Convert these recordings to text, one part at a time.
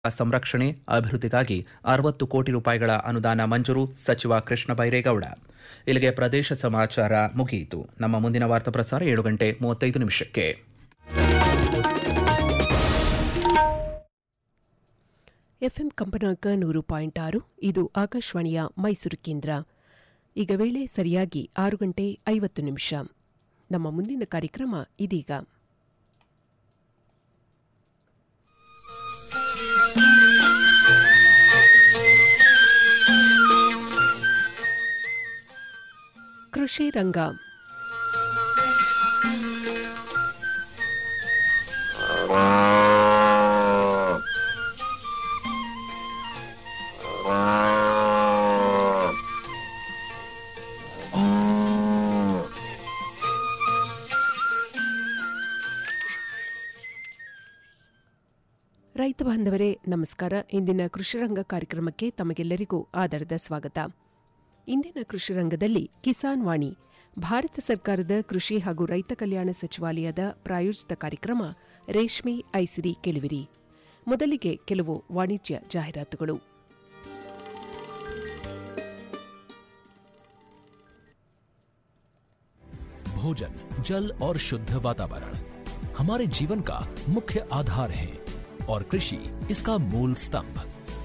ಸಂರಕ್ಷಣೆ ಅಭಿವೃದ್ಧಿಗಾಗಿ ಅರವತ್ತು ಕೋಟಿ ರೂಪಾಯಿಗಳ ಅನುದಾನ ಮಂಜೂರು ಸಚಿವ ಕೃಷ್ಣ ಬೈರೇಗೌಡ ಇಲ್ಲಿಗೆ ಪ್ರದೇಶ ಸಮಾಚಾರ ಮುಗಿಯಿತು ನಮ್ಮ ಮುಂದಿನ ವಾರ್ತಾ ಪ್ರಸಾರ ಏಳು ಗಂಟೆ ಮೂವತ್ತೈದು ನಿಮಿಷಕ್ಕೆ ಎಫ್ಎಂ ಕಂಪನಾಂಕ ನೂರು ಪಾಯಿಂಟ್ ಆರು ಇದು ಆಕಾಶವಾಣಿಯ ಮೈಸೂರು ಕೇಂದ್ರ ಈಗ ವೇಳೆ ಸರಿಯಾಗಿ ಆರು ಗಂಟೆ ಐವತ್ತು ನಿಮಿಷ ನಮ್ಮ ಮುಂದಿನ ಕಾರ್ಯಕ್ರಮ ಇದೀಗ ಕೃಷಿ ರಂಗ ರೈತ ಬಾಂಧವರೇ ನಮಸ್ಕಾರ ಇಂದಿನ ಕೃಷಿರಂಗ ಕಾರ್ಯಕ್ರಮಕ್ಕೆ ತಮಗೆಲ್ಲರಿಗೂ ಆಧಾರದ ಸ್ವಾಗತ ಇಂದಿನ ಕೃಷಿರಂಗದಲ್ಲಿ ಕಿಸಾನ್ ವಾಣಿ ಭಾರತ ಸರ್ಕಾರದ ಕೃಷಿ ಹಾಗೂ ರೈತ ಕಲ್ಯಾಣ ಸಚಿವಾಲಯದ ಪ್ರಾಯೋಜಿತ ಕಾರ್ಯಕ್ರಮ ರೇಷ್ಮೆ ಐಸಿರಿ ಕೆಳುವಿರಿ ಮೊದಲಿಗೆ ಕೆಲವು ವಾಣಿಜ್ಯ ಜಾಹೀರಾತುಗಳು भोजन जल और शुद्ध वातावरण हमारे जीवन का मुख्य आधार है और कृषि इसका मूल स्तंभ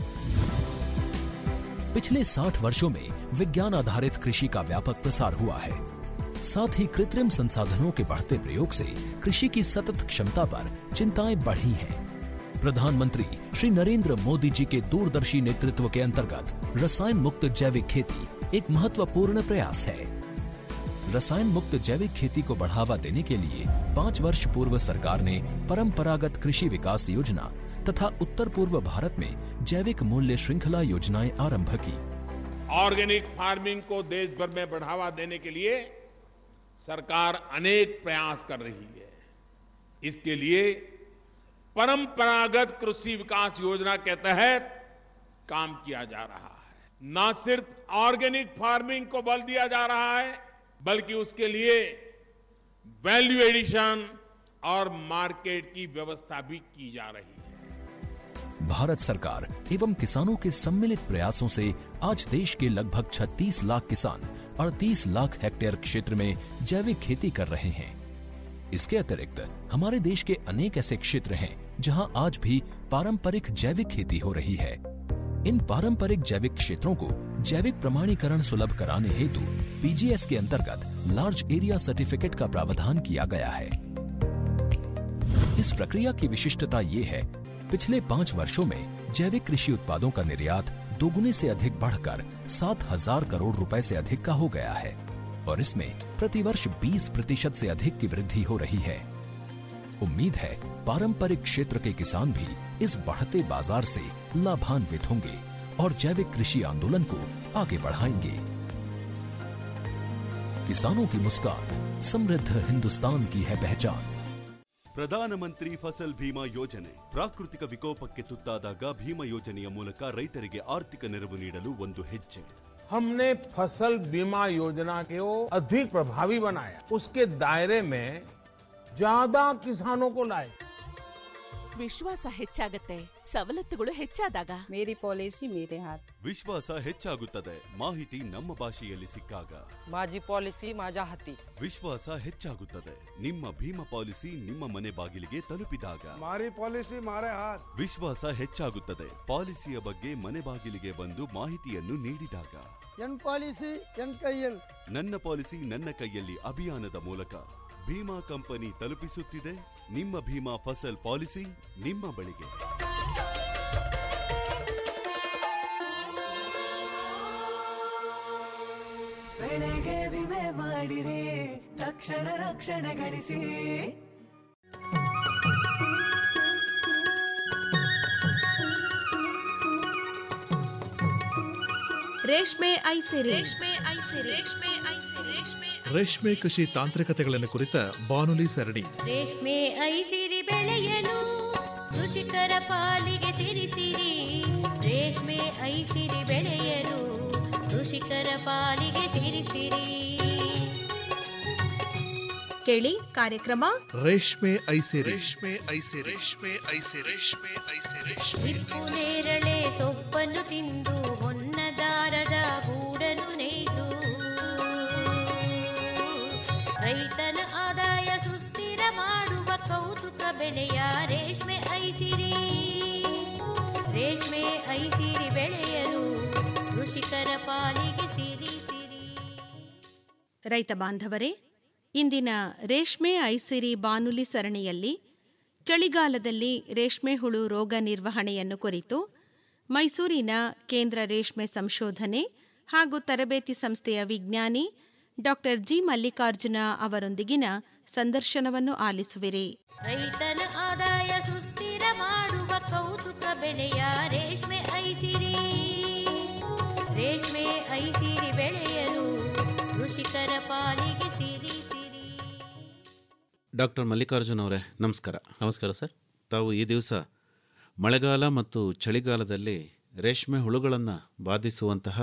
पिछले 60 वर्षों में विज्ञान आधारित कृषि का व्यापक प्रसार हुआ है साथ ही कृत्रिम संसाधनों के बढ़ते प्रयोग से कृषि की सतत क्षमता पर चिंताएं बढ़ी हैं प्रधानमंत्री श्री नरेंद्र मोदी जी के दूरदर्शी नेतृत्व के अंतर्गत रसायन मुक्त जैविक खेती एक महत्वपूर्ण प्रयास है रसायन मुक्त जैविक खेती को बढ़ावा देने के लिए पाँच वर्ष पूर्व सरकार ने परंपरागत कृषि विकास योजना तथा उत्तर पूर्व भारत में जैविक मूल्य श्रृंखला योजनाएं आरंभ की ऑर्गेनिक फार्मिंग को देश भर में बढ़ावा देने के लिए सरकार अनेक प्रयास कर रही है इसके लिए परंपरागत कृषि विकास योजना के तहत काम किया जा रहा है न सिर्फ ऑर्गेनिक फार्मिंग को बल दिया जा रहा है बल्कि उसके लिए वैल्यू एडिशन और मार्केट की व्यवस्था भी की जा रही है भारत सरकार एवं किसानों के सम्मिलित प्रयासों से आज देश के लगभग 36 लाख किसान 38 लाख हेक्टेयर क्षेत्र में जैविक खेती कर रहे हैं इसके अतिरिक्त हमारे देश के अनेक ऐसे क्षेत्र हैं जहां आज भी पारंपरिक जैविक खेती हो रही है इन पारंपरिक जैविक क्षेत्रों को जैविक प्रमाणीकरण सुलभ कराने हेतु पीजीएस के अंतर्गत लार्ज एरिया सर्टिफिकेट का प्रावधान किया गया है इस प्रक्रिया की विशिष्टता ये है पिछले पाँच वर्षों में जैविक कृषि उत्पादों का निर्यात दोगुने से अधिक बढ़कर सात हजार करोड़ रुपए से अधिक का हो गया है और इसमें प्रतिवर्ष 20 प्रतिशत से अधिक की वृद्धि हो रही है उम्मीद है पारंपरिक क्षेत्र के किसान भी इस बढ़ते बाजार से लाभान्वित होंगे और जैविक कृषि आंदोलन को आगे बढ़ाएंगे किसानों की मुस्कान समृद्ध हिंदुस्तान की है पहचान ಪ್ರಧಾನಮಂತ್ರಿ ಫಸಲ್ ಭೀಮಾ ಯೋಜನೆ ಪ್ರಾಕೃತಿಕ ವಿಕೋಪಕ್ಕೆ ತುತ್ತಾದಾಗ ಭೀಮಾ ಯೋಜನೆಯ ಮೂಲಕ ರೈತರಿಗೆ ಆರ್ಥಿಕ ನೆರವು ನೀಡಲು ಒಂದು ಹೆಜ್ಜೆ हमने फसल बीमा योजना को अधिक प्रभावी बनाया उसके दायरे में ज्यादा किसानों को लाए ವಿಶ್ವಾಸ ಹೆಚ್ಚಾಗತ್ತೆ ಸವಲತ್ತುಗಳು ಹೆಚ್ಚಾದಾಗ ಮೇರಿ ಪಾಲಿಸಿ ಮೇರೆ ಹಾತ್ ವಿಶ್ವಾಸ ಹೆಚ್ಚಾಗುತ್ತದೆ ಮಾಹಿತಿ ನಮ್ಮ ಭಾಷೆಯಲ್ಲಿ ಸಿಕ್ಕಾಗ माझी पॉलिसी माझ्या हाती ವಿಶ್ವಾಸ ಹೆಚ್ಚಾಗುತ್ತದೆ ನಿಮ್ಮ ಭೀಮಾ ಪಾಲಿಸಿ ನಿಮ್ಮ ಮನೆ ಬಾಗಿಲಿಗೆ ತಲುಪಿದಾಗ મારી પોલિસી મારે હાથ ವಿಶ್ವಾಸ ಹೆಚ್ಚಾಗುತ್ತದೆ ಪಾಲಿಸಿಯ ಬಗ್ಗೆ ಮನೆ ಬಾಗಿಲಿಗೆ ಬಂದು ಮಾಹಿತಿಯನ್ನು ನೀಡಿದಾಗ ಎನ್ ಪಾಲಿಸಿ ಎನ್ ಕೈಯಲ್ ನನ್ನ ಪಾಲಿಸಿ ನನ್ನ ಕೈಯಲ್ಲಿ ಅಭಿಯಾನದ ಮೂಲಕ ಭೀಮಾ ಕಂಪನಿ ತಲುಪಿಸುತ್ತಿದೆ ನಿಮ್ಮ ಭೀಮಾ ಫಸಲ್ ಪಾಲಿಸಿ ನಿಮ್ಮ ಬಳಿಗೆ ಬೆಳೆಗೆ ವಿಮೆ ಮಾಡಿರಿ ತಕ್ಷಣ ರಕ್ಷಣೆ ಗಳಿಸಿ ರೇಷ್ಮೆ ಐಸಿರಿ ರೇಷ್ಮೆ ಐಸಿರಿ ರೇಷ್ಮೆ ಐಸಿರಿ ರೇಷ್ಮೆ ರೇಷ್ಮೆ ಕೃಷಿ ತಾಂತ್ರಿಕತೆಗಳನ್ನು ಕುರಿತ ಬಾನುಲಿ ಸರಣಿ ರೇಷ್ಮೆ ಐಸಿರಿ ಬೆಳೆಯಲು ಕೃಷಿಕರ ಪಾಲಿಗೆ ಸಿರಿಸಿರಿ ರೇಷ್ಮೆ ಐಸಿರಿ ಬೆಳೆಯಲು ಕೃಷಿಕರ ಪಾಲಿಗೆ ಸಿರಿಸಿರಿ ಕೇಳಿ ಕಾರ್ಯಕ್ರಮ ರೇಷ್ಮೆ ಐಸಿ ರೇಷ್ಮೆ ಐಸಿ ರೇಷ್ಮೆ ಐಸಿ ರೇಷ್ಮೆ ಐಸಿ ರೇಷ್ಮೆ ಹಿಪ್ಪು ನೇರಳೆ ಸೊಪ್ಪನ್ನು ತಿಂದು ಹೊನ್ನದಾರದ ಗೂಡನ್ನು ನೇಯ್ದು ರೈತನ ಆದಾಯ ಸುಸ್ಥಿರ ಮಾಡುವ ಕೌತುಕ ಬೆಳೆಯ ರೇಷ್ಮೆ ಐಸಿರಿ ರೇಷ್ಮೆ ಐಸಿರಿ ಬೆಳೆಯಲು ಕೃಷಿಕರ ಪಾಲಿಗೆ ಸಿರಿ ಸಿರಿ ರೈತ ಬಾಂಧವರೇ ಇಂದಿನ ರೇಷ್ಮೆ ಐಸಿರಿ ಬಾನುಲಿ ಸರಣಿಯಲ್ಲಿ ಚಳಿಗಾಲದಲ್ಲಿ ರೇಷ್ಮೆ ಹುಳು ರೋಗ ನಿರ್ವಹಣೆಯನ್ನು ಕುರಿತು ಮೈಸೂರಿನ ಕೇಂದ್ರ ರೇಷ್ಮೆ ಸಂಶೋಧನೆ ಹಾಗೂ ತರಬೇತಿ ಸಂಸ್ಥೆಯ ವಿಜ್ಞಾನಿ ಡಾಕ್ಟರ್ ಜಿ ಮಲ್ಲಿಕಾರ್ಜುನ ಅವರೊಂದಿಗಿನ ಸಂದರ್ಶನವನ್ನು ಆಲಿಸುವಿರಿ ರೈತನ ಆದಾಯ ಸುಸ್ಥಿರ ಮಾಡುವ ಕೌತುಕ ಬೆಳೆಯ ರೇಷ್ಮೆ ಐಸಿರಿ ರೇಷ್ಮೆ ಐಸಿರಿ ಬೆಳೆಯಲು ಕೃಷಿಕರ ಪಾಲಿಗೆ ಸಿರಿ ಸಿರಿ ಡಾಕ್ಟರ್ ಮಲ್ಲಿಕಾರ್ಜುನ್ ಅವರೇ ನಮಸ್ಕಾರ ನಮಸ್ಕಾರ ಸರ್ ತಾವು ಈ ದಿವಸ ಮಳೆಗಾಲ ಮತ್ತು ಚಳಿಗಾಲದಲ್ಲಿ ರೇಷ್ಮೆ ಹುಳುಗಳನ್ನು ಬಾಧಿಸುವಂತಹ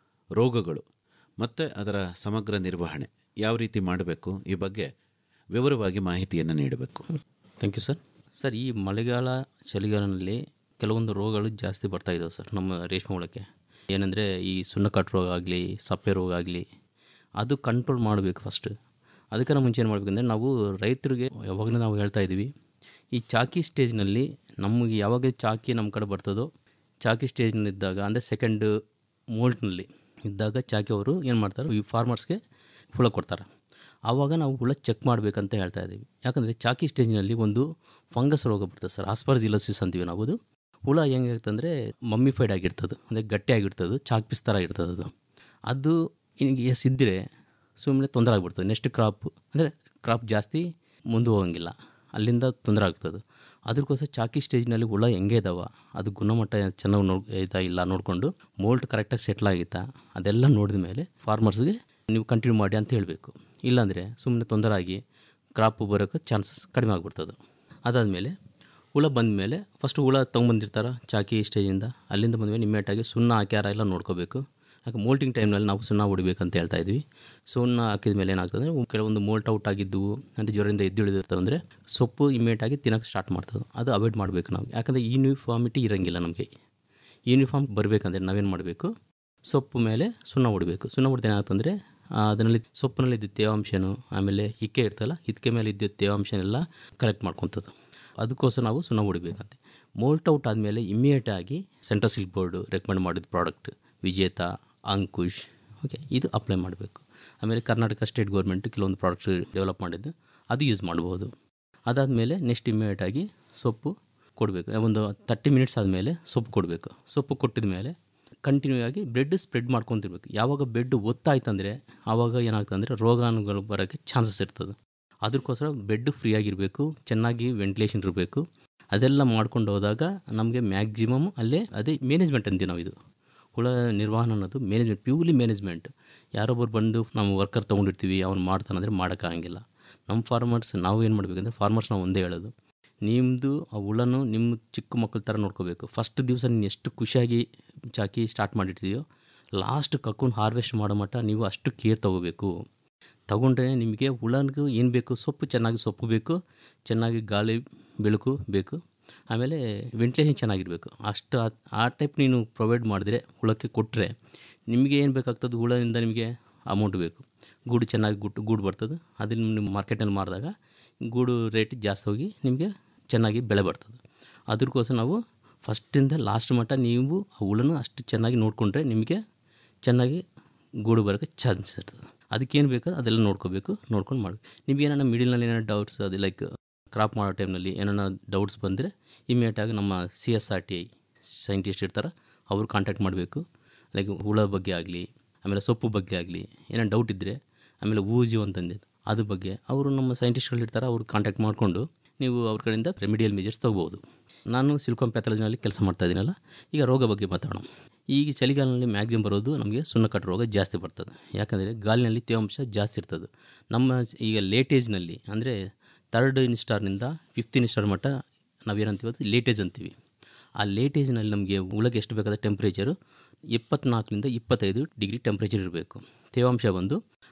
ರೋಗಗಳು ಮತ್ತು ಅದರ ಸಮಗ್ರ ನಿರ್ವಹಣೆ ಯಾವ ರೀತಿ ಮಾಡಬೇಕು ಈ ಬಗ್ಗೆ ವಿವರವಾಗಿ ಮಾಹಿತಿಯನ್ನು ನೀಡಬೇಕು ಥ್ಯಾಂಕ್ ಯು ಸರ್ ಸರ್ ಈ ಮಳೆಗಾಲ ಚಳಿಗಾಲದಲ್ಲಿ ಕೆಲವೊಂದು ರೋಗಗಳು ಜಾಸ್ತಿ ಬರ್ತಾ ಇದ್ದಾವೆ ಸರ್ ನಮ್ಮ ರೇಷ್ಮೆ ಹುಳಕ್ಕೆ ಏನಂದರೆ ಈ ಸುಣ್ಣಕಟ್ಟು ರೋಗ ಆಗಲಿ ಸಪ್ಪೆ ರೋಗ ಆಗಲಿ ಅದು ಕಂಟ್ರೋಲ್ ಮಾಡಬೇಕು ಫಸ್ಟ್ ಅದಕ್ಕಿಂತ ಮುಂಚೆ ಏನು ಮಾಡಬೇಕಂದ್ರೆ ನಾವು ರೈತರಿಗೆ ಯಾವಾಗಲೂ ನಾವು ಹೇಳ್ತಾ ಇದ್ದೀವಿ ಈ ಚಾಕಿ ಸ್ಟೇಜ್ನಲ್ಲಿ ನಮಗೆ ಯಾವಾಗ ಚಾಕಿ ನಮ್ಮ ಕಡೆ ಬರ್ತದೋ ಚಾಕಿ ಸ್ಟೇಜ್ನಲ್ಲಿದ್ದಾಗ ಅಂದರೆ ಸೆಕೆಂಡ್ ಮೋಲ್ಟ್ನಲ್ಲಿ ಇದ್ದಾಗ ಚಾಕಿ ಅವರು ಏನು ಮಾಡ್ತಾರೆ ಈ ಫಾರ್ಮರ್ಸ್ಗೆ ಹುಳ ಕೊಡ್ತಾರೆ ಆವಾಗ ನಾವು ಹುಳ ಚೆಕ್ ಮಾಡಬೇಕಂತ ಹೇಳ್ತಾ ಇದ್ದೀವಿ ಯಾಕಂದರೆ ಚಾಕಿ ಸ್ಟೇಜ್ನಲ್ಲಿ ಒಂದು ಫಂಗಸ್ ರೋಗ ಬರ್ತದೆ ಸರ್ ಆಸ್ಪರ್ಜಿಲಸಿಸ್ ಅಂತೀವಿ ನಾವು ಅದು ಹುಳ ಹೆಂಗಿರುತ್ತೆ ಅಂದರೆ ಮಮ್ಮಿಫೈಡ್ ಆಗಿರ್ತದೆ ಅಂದರೆ ಗಟ್ಟಿ ಆಗಿರ್ತದೆ ಚಾಕ್ ಪೀಸ್ ಥರ ಇರ್ತದೆ ಅದು ಅದು ಹಿಂಗೆ ಎಸ್ ಇದ್ದರೆ ಸುಮ್ಮನೆ ತೊಂದರೆ ಆಗ್ಬಿಡ್ತದೆ ನೆಕ್ಸ್ಟ್ ಕ್ರಾಪ್ ಅಂದರೆ ಕ್ರಾಪ್ ಜಾಸ್ತಿ ಮುಂದೆ ಹೋಗಂಗಿಲ್ಲ ಅಲ್ಲಿಂದ ತೊಂದರೆ ಆಗ್ತದೆ ಅದಕ್ಕೋಸ್ಕರ ಚಾಕಿ ಸ್ಟೇಜ್ನಲ್ಲಿ ಹುಳ ಹೆಂಗೆ ಇದಾವ ಅದು ಗುಣಮಟ್ಟ ಚೆನ್ನಾಗಿ ನೋಡ್ ಐತಾ ಇಲ್ಲ ನೋಡಿಕೊಂಡು ಮೋಲ್ಟ್ ಕರೆಕ್ಟಾಗಿ ಸೆಟ್ಲ್ ಆಗಿತ್ತಾ ಅದೆಲ್ಲ ನೋಡಿದ ಮೇಲೆ ಫಾರ್ಮರ್ಸ್ಗೆ ನೀವು ಕಂಟಿನ್ಯೂ ಮಾಡಿ ಅಂತ ಹೇಳಬೇಕು ಇಲ್ಲಾಂದರೆ ಸುಮ್ಮನೆ ತೊಂದರೆ ಆಗಿ ಕ್ರಾಪ್ ಬರೋಕ್ಕೆ ಚಾನ್ಸಸ್ ಕಡಿಮೆ ಆಗ್ಬಿಡ್ತದೆ ಅದಾದಮೇಲೆ ಹುಳ ಬಂದ ಮೇಲೆ ಫಸ್ಟ್ ಹುಳ ತೊಗೊಂಬಂದಿರ್ತಾರೆ ಚಾಕಿ ಸ್ಟೇಜಿಂದ ಅಲ್ಲಿಂದ ಬಂದಮೇಲೆ ಇಮ್ಮಿಡಿಯೇಟಾಗಿ ಸುಣ್ಣ ಹಾಕ್ಯಾರ ಎಲ್ಲ ನೋಡ್ಕೋಬೇಕು ಯಾಕೆ ಮೋಲ್ಟಿಂಗ್ ಟೈಮ್ನಲ್ಲಿ ನಾವು ಸುಣ್ಣ ಹೊಡಿಬೇಕಂತ ಹೇಳ್ತಾ ಇದ್ವಿ ಸುಣ್ಣ ಹಾಕಿದ ಮೇಲೆ ಏನಾಗ್ತದೆ ಅಂದರೆ ಕೆಲವೊಂದು ಮೋಲ್ಟ್ ಔಟ್ ಆಗಿದ್ದವು ಅಂದರೆ ಜ್ವರದಿಂದ ಎದ್ದುಳಿದಿರ್ತವೆ ಅಂದರೆ ಸೊಪ್ಪು ಇಮ್ಮಿಡಿಯೇಟಾಗಿ ತಿನ್ನೋಕ್ಕೆ ಸ್ಟಾರ್ಟ್ ಮಾಡ್ತದೆ ಅದು ಅವಾಯ್ಡ್ ಮಾಡಬೇಕು ನಾವು ಯಾಕಂದರೆ ಯೂನಿಫಾರ್ಮಿಟಿ ಇರೋಂಗಿಲ್ಲ ನಮಗೆ ಯೂನಿಫಾರ್ಮ್ ಬರಬೇಕಂದ್ರೆ ನಾವೇನು ಮಾಡಬೇಕು ಸೊಪ್ಪು ಮೇಲೆ ಸುಣ್ಣ ಹೊಡಬೇಕು ಸುಣ್ಣ ಹೊಡೆದು ಏನಾಗ್ತಂದರೆ ಅದರಲ್ಲಿ ಸೊಪ್ಪಿನಲ್ಲಿ ಇದ್ದ ತೇವಾಂಶನೂ ಆಮೇಲೆ ಹಿಕ್ಕೆ ಇರ್ತಲ್ಲ ಹಿಕ್ಕೆ ಮೇಲೆ ಇದ್ದ ತೇವಾಂಶನೆಲ್ಲ ಕಲೆಕ್ಟ್ ಮಾಡ್ಕೊತದ್ದು ಅದಕ್ಕೋಸ್ಕರ ನಾವು ಸುಣ್ಣ ಹೊಡಿಬೇಕಂತೆ ಮೋಲ್ಟ್ ಔಟ್ ಆದಮೇಲೆ ಇಮಿಡಿಯೇಟಾಗಿ ಸೆಂಟ್ರಲ್ ಸಿಲ್ಕ್ ಬೋರ್ಡು ರೆಕಮೆಂಡ್ ಮಾಡಿದ ಪ್ರಾಡಕ್ಟ್ ವಿಜೇತ ಅಂಕುಶ್ ಓಕೆ ಇದು ಅಪ್ಲೈ ಮಾಡಬೇಕು ಆಮೇಲೆ ಕರ್ನಾಟಕ ಸ್ಟೇಟ್ ಗೌರ್ಮೆಂಟ್ ಕೆಲವೊಂದು ಪ್ರಾಡಕ್ಟ್ಸ್ ಡೆವಲಪ್ ಮಾಡಿದ್ದು ಅದು ಯೂಸ್ ಮಾಡ್ಬೋದು ಅದಾದಮೇಲೆ ನೆಕ್ಸ್ಟ್ ಇಮಿಡಿಯೇಟಾಗಿ ಸೊಪ್ಪು ಕೊಡಬೇಕು ಒಂದು ತರ್ಟಿ ಮಿನಿಟ್ಸ್ ಆದಮೇಲೆ ಸೊಪ್ಪು ಕೊಡಬೇಕು ಸೊಪ್ಪು ಕೊಟ್ಟಿದ ಮೇಲೆ ಕಂಟಿನ್ಯೂ ಆಗಿ ಬ್ರೆಡ್ ಸ್ಪ್ರೆಡ್ ಮಾಡ್ಕೊತಿರ್ಬೇಕು ಯಾವಾಗ ಬೆಡ್ ಒತ್ತಾಯ್ತಂದರೆ ಆವಾಗ ಏನಾಗ್ತದೆ ಅಂದರೆ ರೋಗಾಣುಗಳು ಬರೋಕ್ಕೆ ಚಾನ್ಸಸ್ ಇರ್ತದೆ ಅದಕ್ಕೋಸ್ಕರ ಬೆಡ್ ಫ್ರೀ ಆಗಿರಬೇಕು ಚೆನ್ನಾಗಿ ವೆಂಟಿಲೇಷನ್ ಇರಬೇಕು ಅದೆಲ್ಲ ಮಾಡ್ಕೊಂಡು ಹೋದಾಗ ನಮಗೆ ಮ್ಯಾಕ್ಸಿಮಮ್ ಅಲ್ಲೇ ಅದೇ ಮ್ಯಾನೇಜ್ಮೆಂಟ್ ಅಂತೀವಿ ನಾವು ಇದು ಹುಳ ನಿರ್ವಹಣೆ ಅನ್ನೋದು ಮ್ಯಾನೇಜ್ಮೆಂಟ್ ಪ್ಯೂರ್ಲಿ ಮ್ಯಾನೇಜ್ಮೆಂಟ್ ಯಾರೊಬ್ಬರು ಬಂದು ನಾವು ವರ್ಕರ್ ತೊಗೊಂಡಿರ್ತೀವಿ ಅವ್ನು ಮಾಡ್ತಾನಂದರೆ ಮಾಡೋಕ್ಕಾಗಂಗಿಲ್ಲ ನಮ್ಮ ಫಾರ್ಮರ್ಸ್ ನಾವು ಏನು ಮಾಡಬೇಕಂದ್ರೆ ಫಾರ್ಮರ್ಸ್ ನಾವು ಒಂದೇ ಹೇಳೋದು ನಿಮ್ಮದು ಆ ಹುಳನು ನಿಮ್ಮ ಚಿಕ್ಕ ಮಕ್ಕಳ ಥರ ನೋಡ್ಕೋಬೇಕು ಫಸ್ಟ್ ದಿವಸ ನೀನು ಎಷ್ಟು ಖುಷಿಯಾಗಿ ಚಾಕಿ ಸ್ಟಾರ್ಟ್ ಮಾಡಿರ್ತೀಯೋ ಲಾಸ್ಟ್ ಕಕ್ಕುನ್ ಹಾರ್ವೆಸ್ಟ್ ಮಾಡೋ ಮಟ್ಟ ನೀವು ಅಷ್ಟು ಕೇರ್ ತೊಗೋಬೇಕು ತಗೊಂಡ್ರೆ ನಿಮಗೆ ಹುಳನಿಗೂ ಏನು ಬೇಕು ಸೊಪ್ಪು ಚೆನ್ನಾಗಿ ಸೊಪ್ಪು ಬೇಕು ಚೆನ್ನಾಗಿ ಗಾಳಿ ಬೆಳಕು ಬೇಕು ಆಮೇಲೆ ವೆಂಟಿಲೇಷನ್ ಚೆನ್ನಾಗಿರಬೇಕು ಅಷ್ಟು ಆ ಟೈಪ್ ನೀನು ಪ್ರೊವೈಡ್ ಮಾಡಿದ್ರೆ ಹುಳಕ್ಕೆ ಕೊಟ್ಟರೆ ನಿಮಗೆ ಏನು ಬೇಕಾಗ್ತದೆ ಹುಳದಿಂದ ನಿಮಗೆ ಅಮೌಂಟ್ ಬೇಕು ಗೂಡು ಚೆನ್ನಾಗಿ ಗುಟ್ಟು ಗೂಡು ಬರ್ತದೆ ಅದನ್ನು ನಿಮ್ಮ ಮಾರ್ಕೆಟಲ್ಲಿ ಮಾರಿದಾಗ ಗೂಡು ರೇಟ್ ಜಾಸ್ತಿ ಹೋಗಿ ನಿಮಗೆ ಚೆನ್ನಾಗಿ ಬೆಳೆ ಬರ್ತದೆ ಅದಕ್ಕೋಸ್ಕರ ನಾವು ಫಸ್ಟಿಂದ ಲಾಸ್ಟ್ ಮಟ್ಟ ನೀವು ಆ ಹುಳನ ಅಷ್ಟು ಚೆನ್ನಾಗಿ ನೋಡಿಕೊಂಡ್ರೆ ನಿಮಗೆ ಚೆನ್ನಾಗಿ ಗೂಡು ಬರೋಕ್ಕೆ ಚಾನ್ಸ್ ಇರ್ತದೆ ಅದಕ್ಕೇನು ಬೇಕೋ ಅದೆಲ್ಲ ನೋಡ್ಕೋಬೇಕು ನೋಡ್ಕೊಂಡು ಮಾಡಬೇಕು ನಿಮ್ಗೆ ಏನಾರ ಮಿಡಿಲ್ನಲ್ಲಿ ಏನಾರ ಡೌಟ್ಸ್ ಅದು ಲೈಕ್ ಕ್ರಾಪ್ ಮಾಡೋ ಟೈಮ್ನಲ್ಲಿ ಏನಾರ ಡೌಟ್ಸ್ ಬಂದರೆ ಇಮಿಡಿಯೇಟಾಗಿ ನಮ್ಮ C S R T I scientist ಇರ್ತಾರೆ ಅವರು ಕಾಂಟ್ಯಾಕ್ಟ್ ಮಾಡಬೇಕು ಲೈಕ್ ಹುಳ ಬಗ್ಗೆ ಆಗಲಿ ಆಮೇಲೆ ಸೊಪ್ಪು ಬಗ್ಗೆ ಆಗಲಿ ಏನೋ ಡೌಟ್ ಇದ್ದರೆ ಆಮೇಲೆ ಊಜು ಅಂತಂದಿದ್ದು ಅದ್ರ ಬಗ್ಗೆ ಅವರು ನಮ್ಮ ಸೈಂಟಿಸ್ಟ್ಗಳು ಇರ್ತಾರೆ ಅವ್ರು ಕಾಂಟ್ಯಾಕ್ಟ್ ಮಾಡಿಕೊಂಡು ನೀವು ಅವ್ರ ಕಡೆಯಿಂದ ರೆಮಿಡಿಯಲ್ ಮೆಜರ್ಸ್ ತೊಗೋಬೋದು ನಾನು ಸಿಲ್ಕಾಮ್ ಪ್ಯಾಥಾಲಜಿನಲ್ಲಿ ಕೆಲಸ ಮಾಡ್ತಾ ಇದ್ದೀನಲ್ಲ ಈಗ ರೋಗ ಬಗ್ಗೆ ಮಾತಾಡೋಣ ಈಗ ಚಳಿಗಾಲದಲ್ಲಿ ಮ್ಯಾಕ್ಸಿಮಮ್ ಬರೋದು ನಮಗೆ ಸುಣ್ಣಕಟ್ಟು ರೋಗ ಜಾಸ್ತಿ ಬರ್ತದೆ ಯಾಕಂದರೆ ಗಾಲಿನಲ್ಲಿ ತೇವಾಂಶ ಜಾಸ್ತಿ ಇರ್ತದೆ ನಮ್ಮ ಈಗ ಲೇಟೇಜ್ನಲ್ಲಿ ಅಂದರೆ ತರ್ಡ್ ಇನ್ಸ್ಟಾರ್ನಿಂದ ಫಿಫ್ತ್ ಇನ್ಸ್ಟಾರ್ ಮಟ್ಟ ನಾವೇನಂತೀವಿ ಅದು ಲೇಟೇಜ್ ಅಂತೀವಿ ಆ ಲೇಟೇಜ್ನಲ್ಲಿ ನಮಗೆ ಉಳಗೆ ಎಷ್ಟು ಬೇಕಾದ ಟೆಂಪ್ರೇಚರು ಇಪ್ಪತ್ನಾಲ್ಕರಿಂದ ಇಪ್ಪತ್ತೈದು ಡಿಗ್ರಿ ಟೆಂಪ್ರೇಚರ್ ಇರಬೇಕು ತೇವಾಂಶ ಬಂದು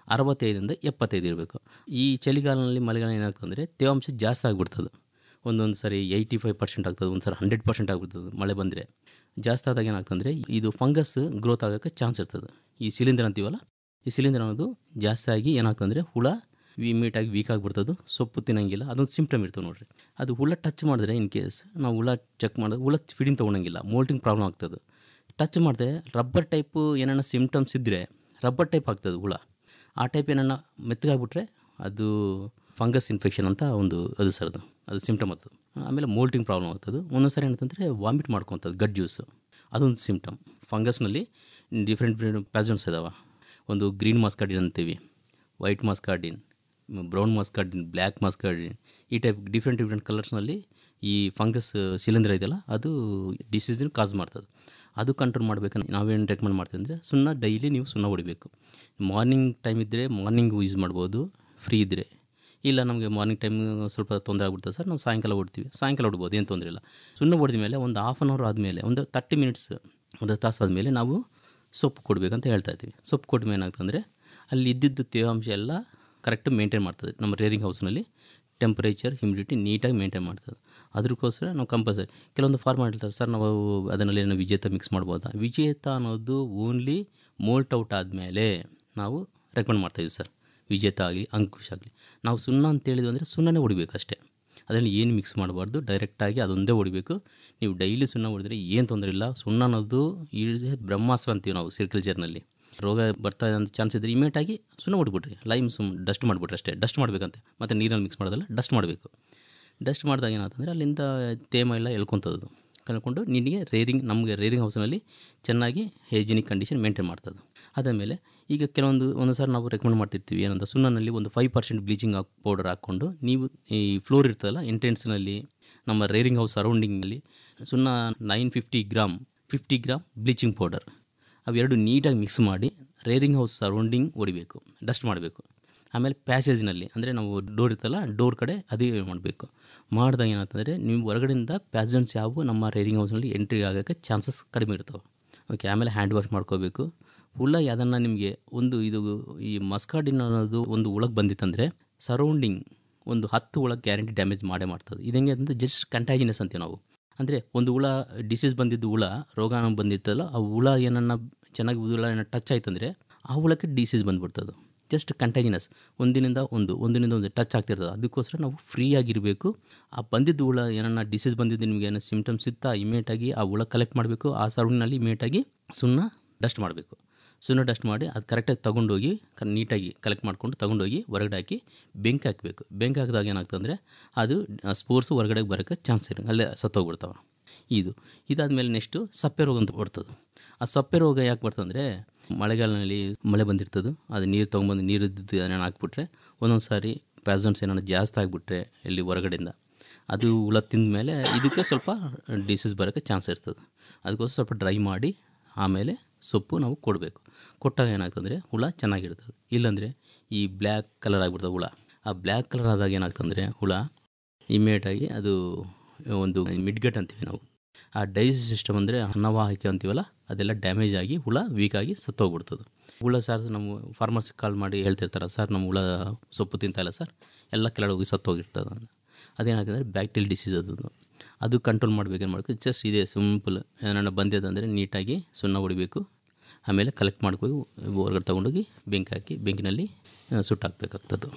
ಅರವತ್ತೈದರಿಂದ ಎಪ್ಪತ್ತೈದು ಇರಬೇಕು ಈ ಚಳಿಗಾಲದಲ್ಲಿ ಮಳೆಗಾಲ ಏನಾಗ್ತದೆ ಅಂದರೆ ತೇವಾಂಶ ಜಾಸ್ತಿ ಆಗಿಬಿಡ್ತದೆ ಒಂದೊಂದು ಸರಿ ಏಯ್ಟಿ ಫೈವ್ ಪರ್ಸೆಂಟ್ ಆಗ್ತದೆ ಒಂದು ಸರಿ ಹಂಡ್ರೆಡ್ ಪರ್ಸೆಂಟ್ ಆಗ್ಬಿಡ್ತದೆ ಮಳೆ ಬಂದರೆ ಜಾಸ್ತಿ ಆದಾಗ ಏನಾಗ್ತಂದರೆ ಇದು ಫಂಗಸ್ ಗ್ರೋತ್ ಆಗೋಕ್ಕೆ ಚಾನ್ಸ್ ಇರ್ತದೆ ಈ ಸಿಲಿಂಡರ್ ಅಂತೀವಲ್ಲ ಈ ಸಿಲಿಂಡರ್ ಅನ್ನೋದು ಜಾಸ್ತಿ ಆಗಿ ಏನಾಗ್ತಂದರೆ ಹುಳ ಇಮಿಡಿಯೇಟಾಗಿ ವೀಕ್ ಆಗಿಬಿಡ್ತದೆ ಸೊಪ್ಪು ತಿನ್ನಂಗಿಲ್ಲ ಅದೊಂದು ಸಿಂಪ್ಟಮ್ ಇರ್ತವೆ ನೋಡ್ರಿ ಅದು ಹುಳ ಟಚ್ ಮಾಡಿದ್ರೆ ಇನ್ ಕೇಸ್ ನಾವು ಹುಳ ಚೆಕ್ ಮಾಡಿದ್ರೆ ಹುಳ ಫಿಡಿಂಗ್ ತೊಗೊಳಂಗಿಲ್ಲ ಮೋಲ್ಟಿಂಗ್ ಪ್ರಾಬ್ಲಮ್ ಆಗ್ತದೆ ಟಚ್ ಮಾಡಿದ್ರೆ ರಬ್ಬರ್ ಟೈಪು ಏನಾರ ಸಿಂಪ್ಟಮ್ಸ್ ಇದ್ದರೆ ರಬ್ಬರ್ ಟೈಪ್ ಆಗ್ತದೆ ಹುಳ ಆ ಟೈಪ್ ಏನಾರ ಮೆತ್ತಗಾಗ್ಬಿಟ್ರೆ ಅದು ಫಂಗಸ್ ಇನ್ಫೆಕ್ಷನ್ ಅಂತ ಒಂದು ಅದು ಸರ್ ಅದು ಅದು ಸಿಂಪ್ಟಮ್ ಅದು ಆಮೇಲೆ ಮೋಲ್ಟಿಂಗ್ ಪ್ರಾಬ್ಲಮ್ ಆಗ್ತದೆ ಒಂದೊಂದು ಸಾರಿ ಏನಂತಂದರೆ ವಾಮಿಟ್ ಮಾಡ್ಕೊತದ್ದು ಗಡ್ ಜ್ಯೂಸು ಅದೊಂದು ಸಿಂಪ್ಟಮ್ ಫಂಗಸ್ನಲ್ಲಿ ಡಿಫ್ರೆಂಟ್ ಡಿಫ್ರೆಂಟ್ ಪ್ಯಾಜನ್ಸ್ ಇದಾವೆ ಒಂದು ಗ್ರೀನ್ ಮಾಸ್ಕಾರ್ಡಿನ್ ಅಂತೀವಿ white muscardine brown muscardine black muscardine ಈ ಟೈಪ್ ಡಿಫ್ರೆಂಟ್ ಡಿಫ್ರೆಂಟ್ ಕಲರ್ಸ್ನಲ್ಲಿ ಈ ಫಂಗಸ್ ಸಿಲಿಂಡರ್ ಇದೆಯಲ್ಲ ಅದು ಡಿಸೀಸನ್ನು ಕಾಸ್ ಮಾಡ್ತದೆ ಅದು ಕಂಟ್ರೋಲ್ ಮಾಡಬೇಕಂದ್ರೆ ನಾವೇನು ರೆಕಮೆಂಡ್ ಮಾಡ್ತೀವಿ ಅಂದರೆ ಸುಣ್ಣ ಡೈಲಿ ನೀವು ಸುಣ್ಣ ಹೊಡಿಬೇಕು ಮಾರ್ನಿಂಗ್ ಟೈಮ್ ಇದ್ದರೆ ಮಾರ್ನಿಂಗ್ ಯೂಸ್ ಮಾಡ್ಬೋದು ಫ್ರೀ ಇದ್ದರೆ ಇಲ್ಲ ನಮಗೆ ಮಾರ್ನಿಂಗ್ ಟೈಮ್ ಸ್ವಲ್ಪ ತೊಂದರೆ ಆಗ್ಬಿಡ್ತದೆ ಸರ್ ನಾವು ಸಾಯಂಕಾಲ ಹೊಡ್ತೀವಿ ಸಾಯಂಕಾಲ ಹೊಡ್ಬೋದು ಏನು ತೊಂದರೆ ಇಲ್ಲ ಸುಣ್ಣ ಹೊಡೆದ ಮೇಲೆ ಒಂದು ಹಾಫ್ ಆನ್ ಅವರ್ ಆದಮೇಲೆ ಒಂದು ತರ್ಟಿ ಮಿನಿಟ್ಸ್ ಒಂದು ತಾಸು ಆದಮೇಲೆ ನಾವು ಸೊಪ್ಪು ಕೊಡಬೇಕಂತ ಹೇಳ್ತಾ ಇದ್ದೀವಿ ಸೊಪ್ಪು ಕೊಟ್ಟ ಮೇಲೆ ಏನಾಗ್ತಂದರೆ ಅಲ್ಲಿ ಇದ್ದಿದ್ದು ತೇವಾಂಶ ಎಲ್ಲ ಕರೆಕ್ಟ್ ಮೇಂಟೈನ್ ಮಾಡ್ತದೆ ನಮ್ಮ ರೇರಿಂಗ್ ಹೌಸ್ನಲ್ಲಿ ಟೆಂಪ್ರೇಚರ್ ಹ್ಯುಮಿಡಿಟಿ ನೀಟಾಗಿ ಮೇಂಟೈನ್ ಮಾಡ್ತದೆ ಅದಕ್ಕೋಸ್ಕರ ನಾವು ಕಂಪಲ್ಸರಿ ಕೆಲವೊಂದು ಫಾರ್ಮ್ ಹೇಳ್ತಾರೆ ಸರ್ ನಾವು ಅದರಲ್ಲಿ ಏನೋ ವಿಜೇತ ಮಿಕ್ಸ್ ಮಾಡ್ಬೋದಾ ವಿಜೇತ ಅನ್ನೋದು ಓನ್ಲಿ ಮೋಲ್ಟ್ ಔಟ್ ಆದಮೇಲೆ ನಾವು ರೆಕಮೆಂಡ್ ಮಾಡ್ತಾಯಿದ್ವಿ ಸರ್ ವಿಜೇತ ಆಗಲಿ ಅಂಕುಶ್ ಆಗಲಿ ನಾವು ಸುಣ್ಣ ಅಂತ ಹೇಳಿದ್ವಿ ಅಂದರೆ ಸುಣ್ಣನೇ ಹೊಡಿಬೇಕು ಅಷ್ಟೇ ಅದರಲ್ಲಿ ಏನು ಮಿಕ್ಸ್ ಮಾಡಬಾರ್ದು ಡೈರೆಕ್ಟಾಗಿ ಅದೊಂದೇ ಹೊಡಿಬೇಕು ನೀವು ಡೈಲಿ ಸುಣ್ಣ ಹೊಡೆದ್ರೆ ಏನು ತೊಂದರೆ ಇಲ್ಲ ಸುಣ್ಣ ಅನ್ನೋದು ಈಸ್ ಬ್ರಹ್ಮಾಸ್ತ್ರ ಅಂತೀವಿ ನಾವು ಸಿರ್ಕಲ್ಚರ್ನಲ್ಲಿ ರೋಗ ಬರ್ತಾ ಇದೆ ಅಂತ ಚಾನ್ಸ್ ಇದ್ದರೆ ಇಮಿಡಿಯೇಟಾಗಿ ಸುಣ್ಣ ಹೊಡ್ಬಿಟ್ರಿ ಲೈಮ್ ಸುಮ್ ಡಸ್ಟ್ ಮಾಡಿಬಿಟ್ರೆ ಅಷ್ಟೇ ಡಸ್ಟ್ ಮಾಡಬೇಕಂತೆ ಮತ್ತು ನೀರಲ್ಲಿ ಮಿಕ್ಸ್ ಮಾಡೋದಲ್ಲ ಡಸ್ಟ್ ಮಾಡಬೇಕು ಡಸ್ಟ್ ಮಾಡಿದಾಗ ಏನಾಗ್ತಂದರೆ ಅಲ್ಲಿಂದ ತೇಮ ಎಲ್ಲ ಎಳ್ಕೊತದ್ದು ಕಳ್ಕೊಂಡು ನಿನಗೆ ರೇರಿಂಗ್ ನಮಗೆ ರೇರಿಂಗ್ ಹೌಸ್ನಲ್ಲಿ ಚೆನ್ನಾಗಿ ಹೈಜಿನಿಕ್ ಕಂಡೀಷನ್ ಮೇಂಟೈನ್ ಮಾಡ್ತದೆ ಅದಾದಮೇಲೆ ಈಗ ಕೆಲವೊಂದು ಒಂದು ಸಾರಿ ನಾವು ರೆಕಮೆಂಡ್ ಮಾಡ್ತಿರ್ತೀವಿ ಏನಂತ ಸುಣ್ಣನಲ್ಲಿ ಒಂದು ಫೈವ್ ಪರ್ಸೆಂಟ್ ಬ್ಲೀಚಿಂಗ್ ಪೌಡರ್ ಹಾಕ್ಕೊಂಡು ನೀವು ಈ ಫ್ಲೋರ್ ಇರ್ತದಲ್ಲ ಎಂಟ್ರೆನ್ಸ್ನಲ್ಲಿ ನಮ್ಮ ರೇರಿಂಗ್ ಹೌಸ್ ಸರೌಂಡಿಂಗಲ್ಲಿ ಸುಣ್ಣ nine fifty gram fifty gram bleaching powder ಅವೆರಡು ನೀಟಾಗಿ ಮಿಕ್ಸ್ ಮಾಡಿ ರೇರಿಂಗ್ ಹೌಸ್ ಸರೌಂಡಿಂಗ್ ಹೊಡಿಬೇಕು ಡಸ್ಟ್ ಮಾಡಬೇಕು ಆಮೇಲೆ ಪ್ಯಾಸೇಜ್ನಲ್ಲಿ ಅಂದರೆ ನಾವು ಡೋರ್ ಇರ್ತಲ್ಲ ಡೋರ್ ಕಡೆ ಅದೇ ಮಾಡಬೇಕು ಮಾಡಿದಾಗ ಏನಾಗ್ತಂದರೆ ನೀವು ಹೊರಗಡೆಯಿಂದ ಪ್ಯಾಸೆಂಟ್ಸ್ ಯಾವ ನಮ್ಮ ರೇರಿಂಗ್ ಹೌಸ್ನಲ್ಲಿ ಎಂಟ್ರಿ ಆಗೋಕ್ಕೆ ಚಾನ್ಸಸ್ ಕಡಿಮೆ ಇರ್ತವೆ ಓಕೆ ಆಮೇಲೆ ಹ್ಯಾಂಡ್ ವಾಶ್ ಮಾಡ್ಕೋಬೇಕು ಹುಳ ಯಾವುದನ್ನು ನಿಮಗೆ ಒಂದು ಇದು ಈ ಮಸ್ಕಾಡಿನ್ ಅನ್ನೋದು ಒಂದು ಹುಳಕ್ಕೆ ಬಂದಿತ್ತಂದರೆ ಸರೌಂಡಿಂಗ್ ಒಂದು ಹತ್ತು ಹುಳ ಗ್ಯಾರಂಟಿ ಡ್ಯಾಮೇಜ್ ಮಾಡೇ ಮಾಡ್ತದೆ ಇದು ಹೆಂಗೆ ಅಂದರೆ ಜಸ್ಟ್ ಕಂಟ್ಯಾಜಿನಸ್ ಅಂತೀವಿ ನಾವು ಅಂದರೆ ಒಂದು ಹುಳ ಡಿಸೀಸ್ ಬಂದಿದ್ದು ಹುಳ ರೋಗ ಬಂದಿತ್ತಲ್ಲ ಆ ಹುಳ ಏನನ್ನ ಚೆನ್ನಾಗಿ ಹುಳ ಏನೋ ಟಚ್ ಆಯ್ತಂದರೆ ಆ ಹುಳಕ್ಕೆ ಡಿಸೀಸ್ ಬಂದ್ಬಿಡ್ತದೆ ಜಸ್ಟ್ ಕಂಟ್ಯಾಜಿನಸ್ ಒಂದಿನಿಂದ ಒಂದು ಒಂದಿನಿಂದ ಒಂದು ಟಚ್ ಆಗ್ತಿರ್ತದೆ ಅದಕ್ಕೋಸ್ಕರ ನಾವು ಫ್ರೀಯಾಗಿರಬೇಕು ಆ ಬಂದಿದ್ದು ಹುಳ ಏನನ್ನ ಡಿಸೀಸ್ ಬಂದಿದ್ದು ನಿಮಗೆ ಏನೋ ಸಿಮ್ಟಮ್ಸ್ ಇತ್ತಾ ಇಮಿಡಿಯೇಟಾಗಿ ಆ ಹುಳ ಕಲೆಕ್ಟ್ ಮಾಡಬೇಕು ಆ ಸರೌಂಡಿನಲ್ಲಿ ಇಮಿಡಿಯೇಟಾಗಿ ಸುಣ್ಣ ಡಸ್ಟ್ ಮಾಡಬೇಕು ಸುಣ್ಣ ಡಸ್ಟ್ ಮಾಡಿ ಅದು ಕರೆಕ್ಟಾಗಿ ತೊಗೊಂಡೋಗಿ ನೀಟಾಗಿ ಕಲೆಕ್ಟ್ ಮಾಡ್ಕೊಂಡು ತೊಗೊಂಡೋಗಿ ಹೊರಗಡೆ ಹಾಕಿ ಬೆಂಕಿ ಹಾಕಬೇಕು ಬೆಂಕಿ ಹಾಕಿದಾಗ ಏನಾಗ್ತದೆ ಅಂದರೆ ಅದು ಸ್ಪೋರ್ಟ್ಸು ಹೊರಗಡೆ ಬರೋಕ್ಕೆ ಚಾನ್ಸ್ ಇರುತ್ತೆ ಅಲ್ಲೇ ಸತ್ತೋಗ್ಬಿಡ್ತಾವೆ ಇದು ಇದಾದಮೇಲೆ ನೆಕ್ಸ್ಟು ಸಪ್ಪೆ ರೋಗ ಅಂತ ಬರ್ತದೆ ಆ ಸಪ್ಪೆ ರೋಗ ಯಾಕೆ ಬರ್ತಂದರೆ ಮಳೆಗಾಲದಲ್ಲಿ ಮಳೆ ಬಂದಿರ್ತದೆ ಅದು ನೀರು ತೊಗೊಂಬಂದು ನೀರು ಇದ್ದಿದ್ದು ಏನೇನು ಹಾಕ್ಬಿಟ್ರೆ ಒಂದೊಂದು ಸಾರಿ ಪ್ಯಾಸೆಂಟ್ಸ್ ಏನಾದ್ರು ಜಾಸ್ತಿ ಆಗಿಬಿಟ್ರೆ ಇಲ್ಲಿ ಹೊರಗಡೆಯಿಂದ ಅದು ಹುಳ ತಿಂದ ಮೇಲೆ ಇದಕ್ಕೆ ಸ್ವಲ್ಪ ಡಿಸೀಸ್ ಬರೋಕ್ಕೆ ಚಾನ್ಸ್ ಇರ್ತದೆ ಅದಕ್ಕೋಸ್ಕರ ಸ್ವಲ್ಪ ಡ್ರೈ ಮಾಡಿ ಆಮೇಲೆ ಸೊಪ್ಪು ನಾವು ಕೊಡಬೇಕು ಕೊಟ್ಟಾಗ ಏನಾಗ್ತಂದರೆ ಹುಳ ಚೆನ್ನಾಗಿರ್ತದೆ ಇಲ್ಲಾಂದರೆ ಈ ಬ್ಲ್ಯಾಕ್ ಕಲರ್ ಆಗಿಬಿಡ್ತದೆ ಹುಳ ಆ ಬ್ಲ್ಯಾಕ್ ಕಲರ್ ಆದಾಗ ಏನಾಗ್ತಂದರೆ ಹುಳ ಇಮಿಡಿಯೇಟಾಗಿ ಅದು ಒಂದು ಮಿಡ್ಗಟ್ ಅಂತೀವಿ ನಾವು ಆ ಡೈಜೆಸ್ ಸಿಸ್ಟಮ್ ಅಂದರೆ ಅನ್ನವಾಹಿಕೆ ಅಂತೀವಲ್ಲ ಅದೆಲ್ಲ ಡ್ಯಾಮೇಜ್ ಆಗಿ ಹುಳ ವೀಕ್ ಆಗಿ ಸತ್ತೋಗ್ಬಿಡ್ತದೆ ಹುಳ ಸರ್ ನಮ್ಮ ಫಾರ್ಮರ್ಸ್ ಕಾಲ್ ಮಾಡಿ ಹೇಳ್ತಿರ್ತಾರೆ ಸರ್ ನಮ್ಮ ಹುಳ ಸೊಪ್ಪು ತಿಂತಾಯಿಲ್ಲ ಸರ್ ಎಲ್ಲ ಕೆಳಗೆ ಹೋಗಿ ಸತ್ತೋಗಿರ್ತದೆ ಅಂತ ಅದೇನಾಗ್ತದೆ ಬ್ಯಾಕ್ಟೀರಿಯಲ್ ಡಿಸೀಸ್ ಅದು ಅದು ಕಂಟ್ರೋಲ್ ಮಾಡಬೇಕೇನು ಮಾಡಬೇಕು ಜಸ್ಟ್ ಇದೆ ಸಿಂಪಲ್ ಏನಾರ ಬಂದಿದೆ ನೀಟಾಗಿ ಸುಣ್ಣ ಹೊಡಿಬೇಕು ಆಮೇಲೆ ಕಲೆಕ್ಟ್ ಮಾಡ್ಕೊಂಡು ಹೊರಗಡೆ ತೊಗೊಂಡೋಗಿ ಬೆಂಕಿ ಹಾಕಿ ಬೆಂಕಿನಲ್ಲಿ ಸುಟ್ಟಾಕಬೇಕಾಗ್ತದೆ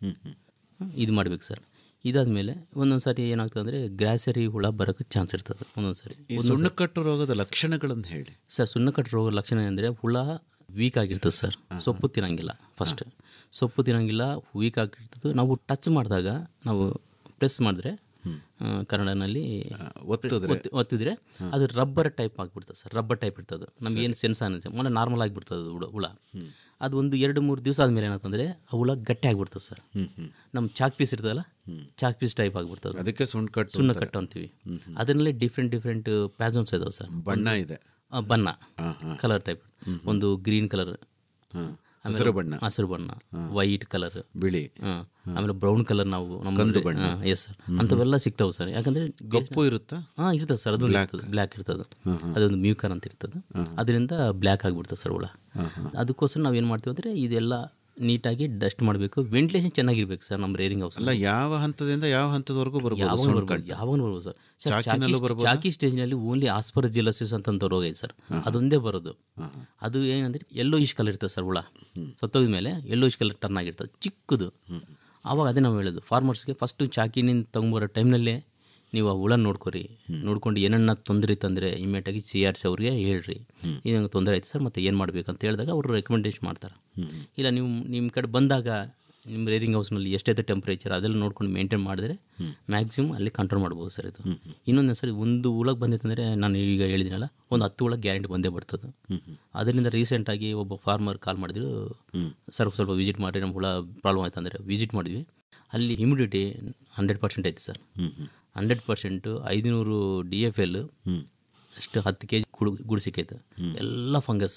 ಇದು ಮಾಡಬೇಕು ಸರ್ ಇದಾದಮೇಲೆ ಒಂದೊಂದು ಸಾರಿ ಏನಾಗ್ತದೆ ಅಂದರೆ ಗ್ರಾಸರಿ ಹುಳ ಬರೋಕ್ಕೆ ಚಾನ್ಸ್ ಇರ್ತದೆ ಒಂದೊಂದು ಸಾರಿ ಈ ಸುಣ್ಣಕಟ್ಟು ರೋಗದ ಲಕ್ಷಣಗಳನ್ನು ಹೇಳಿ ಸರ್ ಸುಣ್ಣಕಟ್ಟು ರೋಗ ಲಕ್ಷಣ ಅಂದರೆ ಹುಳ ವೀಕ್ ಆಗಿರ್ತದೆ ಸರ್ ಸೊಪ್ಪು ತಿನ್ನಂಗಿಲ್ಲ ಫಸ್ಟ್ ಸೊಪ್ಪು ತಿನ್ನಂಗಿಲ್ಲ ವೀಕ್ ಆಗಿರ್ತದೆ ನಾವು ಟಚ್ ಮಾಡಿದಾಗ ನಾವು ಪ್ರೆಸ್ ಮಾಡಿದ್ರೆ ಕನ್ನಡನಲ್ಲಿ ಒತ್ತಿದ್ರೆ? ಒತ್ತಿ- ಒತ್ತಿದ್ರೆ ಅದು ರಬ್ಬರ್ ಟೈಪ್ ಆಗಿಬಿಡ್ತದೆ ಸರ್ ರಬ್ಬರ್ ಟೈಪ್ ಇರ್ತದೆ ನಮ್ಗೆ ಏನು ಸೆನ್ಸ್ ಅನ್ನತ್ತೆ ಮೊನ್ನೆ ನಾರ್ಮಲ್ ಆಗಿಬಿಡ್ತದೆ ಹುಳ ಹುಳ ಅದು ಒಂದು ಎರಡು ಮೂರು ದಿವಸ ಆದಮೇಲೆ ಏನಾಗ್ತಂದ್ರೆ ಆ ಹುಳ ಗಟ್ಟಿ ಆಗಿಬಿಡ್ತದೆ ಸರ್ ನಮ್ಮ ಚಾಕ್ ಪೀಸ್ ಇರ್ತದಲ್ಲ ಚಾಕ್ ಪೀಸ್ ಟೈಪ್ ಆಗಿಬಿಡ್ತದೆ ಅದಕ್ಕೆ ಸುಣ್ಣಕಟ್ಟು ಸುಣ್ಣ ಅಂತಾರೆ. ಕಟ್ಟು ಅಂತೀವಿ ಅದರಲ್ಲಿ ಡಿಫ್ರೆಂಟ್ ಡಿಫ್ರೆಂಟ್ ಪ್ಯಾಸನ್ಸ್ ಇದಾವೆ ಸರ್ ಬಣ್ಣ ಇದೆ. ಆ, ಬಣ್ಣ ಕಲರ್ ಟೈಪ್ ಒಂದು ಗ್ರೀನ್ ಕಲರ್ ಹಸಿರು ಬಣ್ಣ. ಹಸಿರು ಬಣ್ಣ ವೈಟ್ ಕಲರ್ ಬಿಳಿ ಆಮೇಲೆ ಬ್ರೌನ್ ಕಲರ್ ನಾವು ನಮ್ಮ ಕಂದು ಬಣ್ಣ. ಎಸ್ ಸರ್ ಅಂಥವೆಲ್ಲ ಸಿಗ್ತಾವೆ ಸರ್ ಯಾಕಂದ್ರೆ ಕಪ್ಪು ಇರುತ್ತಾ ಹಾಂ ಇರ್ತದೆ ಸರ್ ಅದು ಬ್ಲ್ಯಾಕ್ ಇರ್ತದೆ ಅದೊಂದು ಮ್ಯೂಕರ್ ಅಂತ ಇರ್ತದೆ ಅದರಿಂದ ಬ್ಲ್ಯಾಕ್ ಆಗಿಬಿಡ್ತದೆ ಸರ್ ಹುಳ ಅದಕ್ಕೋಸ್ಕರ ನಾವು ಏನು ಮಾಡ್ತೀವಿ ಅಂದರೆ ಇದೆಲ್ಲ ನೀಟಾಗಿ ಡಸ್ಟ್ ಮಾಡಬೇಕು ವೆಂಟಿಲೇಷನ್ ಚೆನ್ನಾಗಿರ್ಬೇಕು ಸರ್ ನಮ್ಮ ರೇರಿಂಗ್ ಹೌಸ್ ಅಲ್ಲ ಯಾವ ಹಂತದಿಂದ ಯಾವ ಹಂತದವರೆಗೂ ಬರ್ಬೋದು ಯಾವಾಗ ಸುಣ್ಣ ಬರ್ಬೋದು ಕಟ್ಟು? ಯಾವಾಗ ಬರ್ಬೋದು ಸರ್ ಸರ್ ಚಾಕಿನಲ್ಲೂ ಚಾಕಿ- ಬರ್ಬೋದಾ? ಚಾಕಿ ಸ್ಟೇಜ್ನಲ್ಲಿ ಓನ್ಲಿ ಆಸ್ಪರಜಿಲಸಿಸ್ ಅಂತ ರೋಗ ಇದೆ ಸರ್ ಅದೊಂದೇ ಬರೋದು ಅದು ಏನಂದ್ರೆ ಎಲ್ಲೋ ಇಶ್ ಕಲರ್ ಇರ್ತದೆ ಸರ್ ಹುಳ ಸತ್ತೋಗಿದ ಮೇಲೆ ಎಲ್ಲೋ ಇಶ್ ಕಲರ್ ಟರ್ನ್ ಆಗಿರ್ತದೆ ಚಿಕ್ಕದು ಆವಾಗ ಅದೇ ನಾವು ಹೇಳೋದು ಫಾರ್ಮರ್ಸ್ಗೆ ಫಸ್ಟು ಚಾಕಿನಿಂದ ತೊಗೊಂಬರೋ ಟೈಮ್ನಲ್ಲೇ ನೀವು ಆ ಹುಳ ನೋಡ್ಕೊರಿ ನೋಡ್ಕೊಂಡು ಏನನ್ನ ತೊಂದರೆ ಇತ್ತಂದರೆ ಇಮ್ಮಿಡಿಯೇಟಾಗಿ ಸಿ ಆರ್ ಸಿ ಅವ್ರಿಗೆ ಹೇಳ್ರಿ ಇದು ತೊಂದರೆ ಆಯ್ತು ಸರ್ ಮತ್ತೆ ಏನು ಮಾಡಬೇಕು ಅಂತ ಹೇಳಿದಾಗ ಅವರು ರೆಕಮೆಂಡೇಶನ್ ಮಾಡ್ತಾರೆ ಇಲ್ಲ ನೀವು ನಿಮ್ಮ ಕಡೆ ಬಂದಾಗ ನಿಮ್ಮ ರೇರಿಂಗ್ ಹೌಸ್ನಲ್ಲಿ ಎಷ್ಟೈತೆ ಟೆಂಪ್ರೇಚರ್ ಅದೆಲ್ಲ ನೋಡ್ಕೊಂಡು ಮೇಂಟೈನ್ ಮಾಡಿದ್ರೆ ಮ್ಯಾಕ್ಸಿಮಮ್ ಅಲ್ಲಿ ಕಂಟ್ರೋಲ್ ಮಾಡ್ಬೋದು ಸರ್ ಇದು ಇನ್ನೊಂದು ಸರಿ ಒಂದು ಹುಳಕ್ಕೆ ಬಂದಿತ್ತಂದರೆ ನಾನು ಈಗ ಹೇಳಿದಿನಲ್ಲ ಒಂದು ಹತ್ತು ಹುಳಕ್ಕೆ ಗ್ಯಾರಂಟಿ ಬಂದೇ ಬರ್ತದೆ ಅದರಿಂದ ರೀಸೆಂಟಾಗಿ ಒಬ್ಬ ಫಾರ್ಮರ್ ಕಾಲ್ ಮಾಡಿದ್ರು ಸರ್ ಸ್ವಲ್ಪ ವಿಸಿಟ್ ಮಾಡಿ ನಮ್ಮ ಹುಳ ಪ್ರಾಬ್ಲಮ್ ಆಯ್ತು ಅಂದರೆ ವಿಸಿಟ್ ಮಾಡಿದ್ವಿ ಅಲ್ಲಿ ಹ್ಯುಮಿಡಿಟಿ ಹಂಡ್ರೆಡ್ ಪರ್ಸೆಂಟ್ ಐತೆ ಸರ್ ಹಂಡ್ರೆಡ್ ಪರ್ಸೆಂಟು ಐದುನೂರು ಡಿ ಎಫ್ ಎಲ್ ಅಷ್ಟು ಹತ್ತು ಕೆ ಜಿ ಗುಡು ಗುಡು ಸಿಕ್ಕೈತೆ ಎಲ್ಲ ಫಂಗಸ್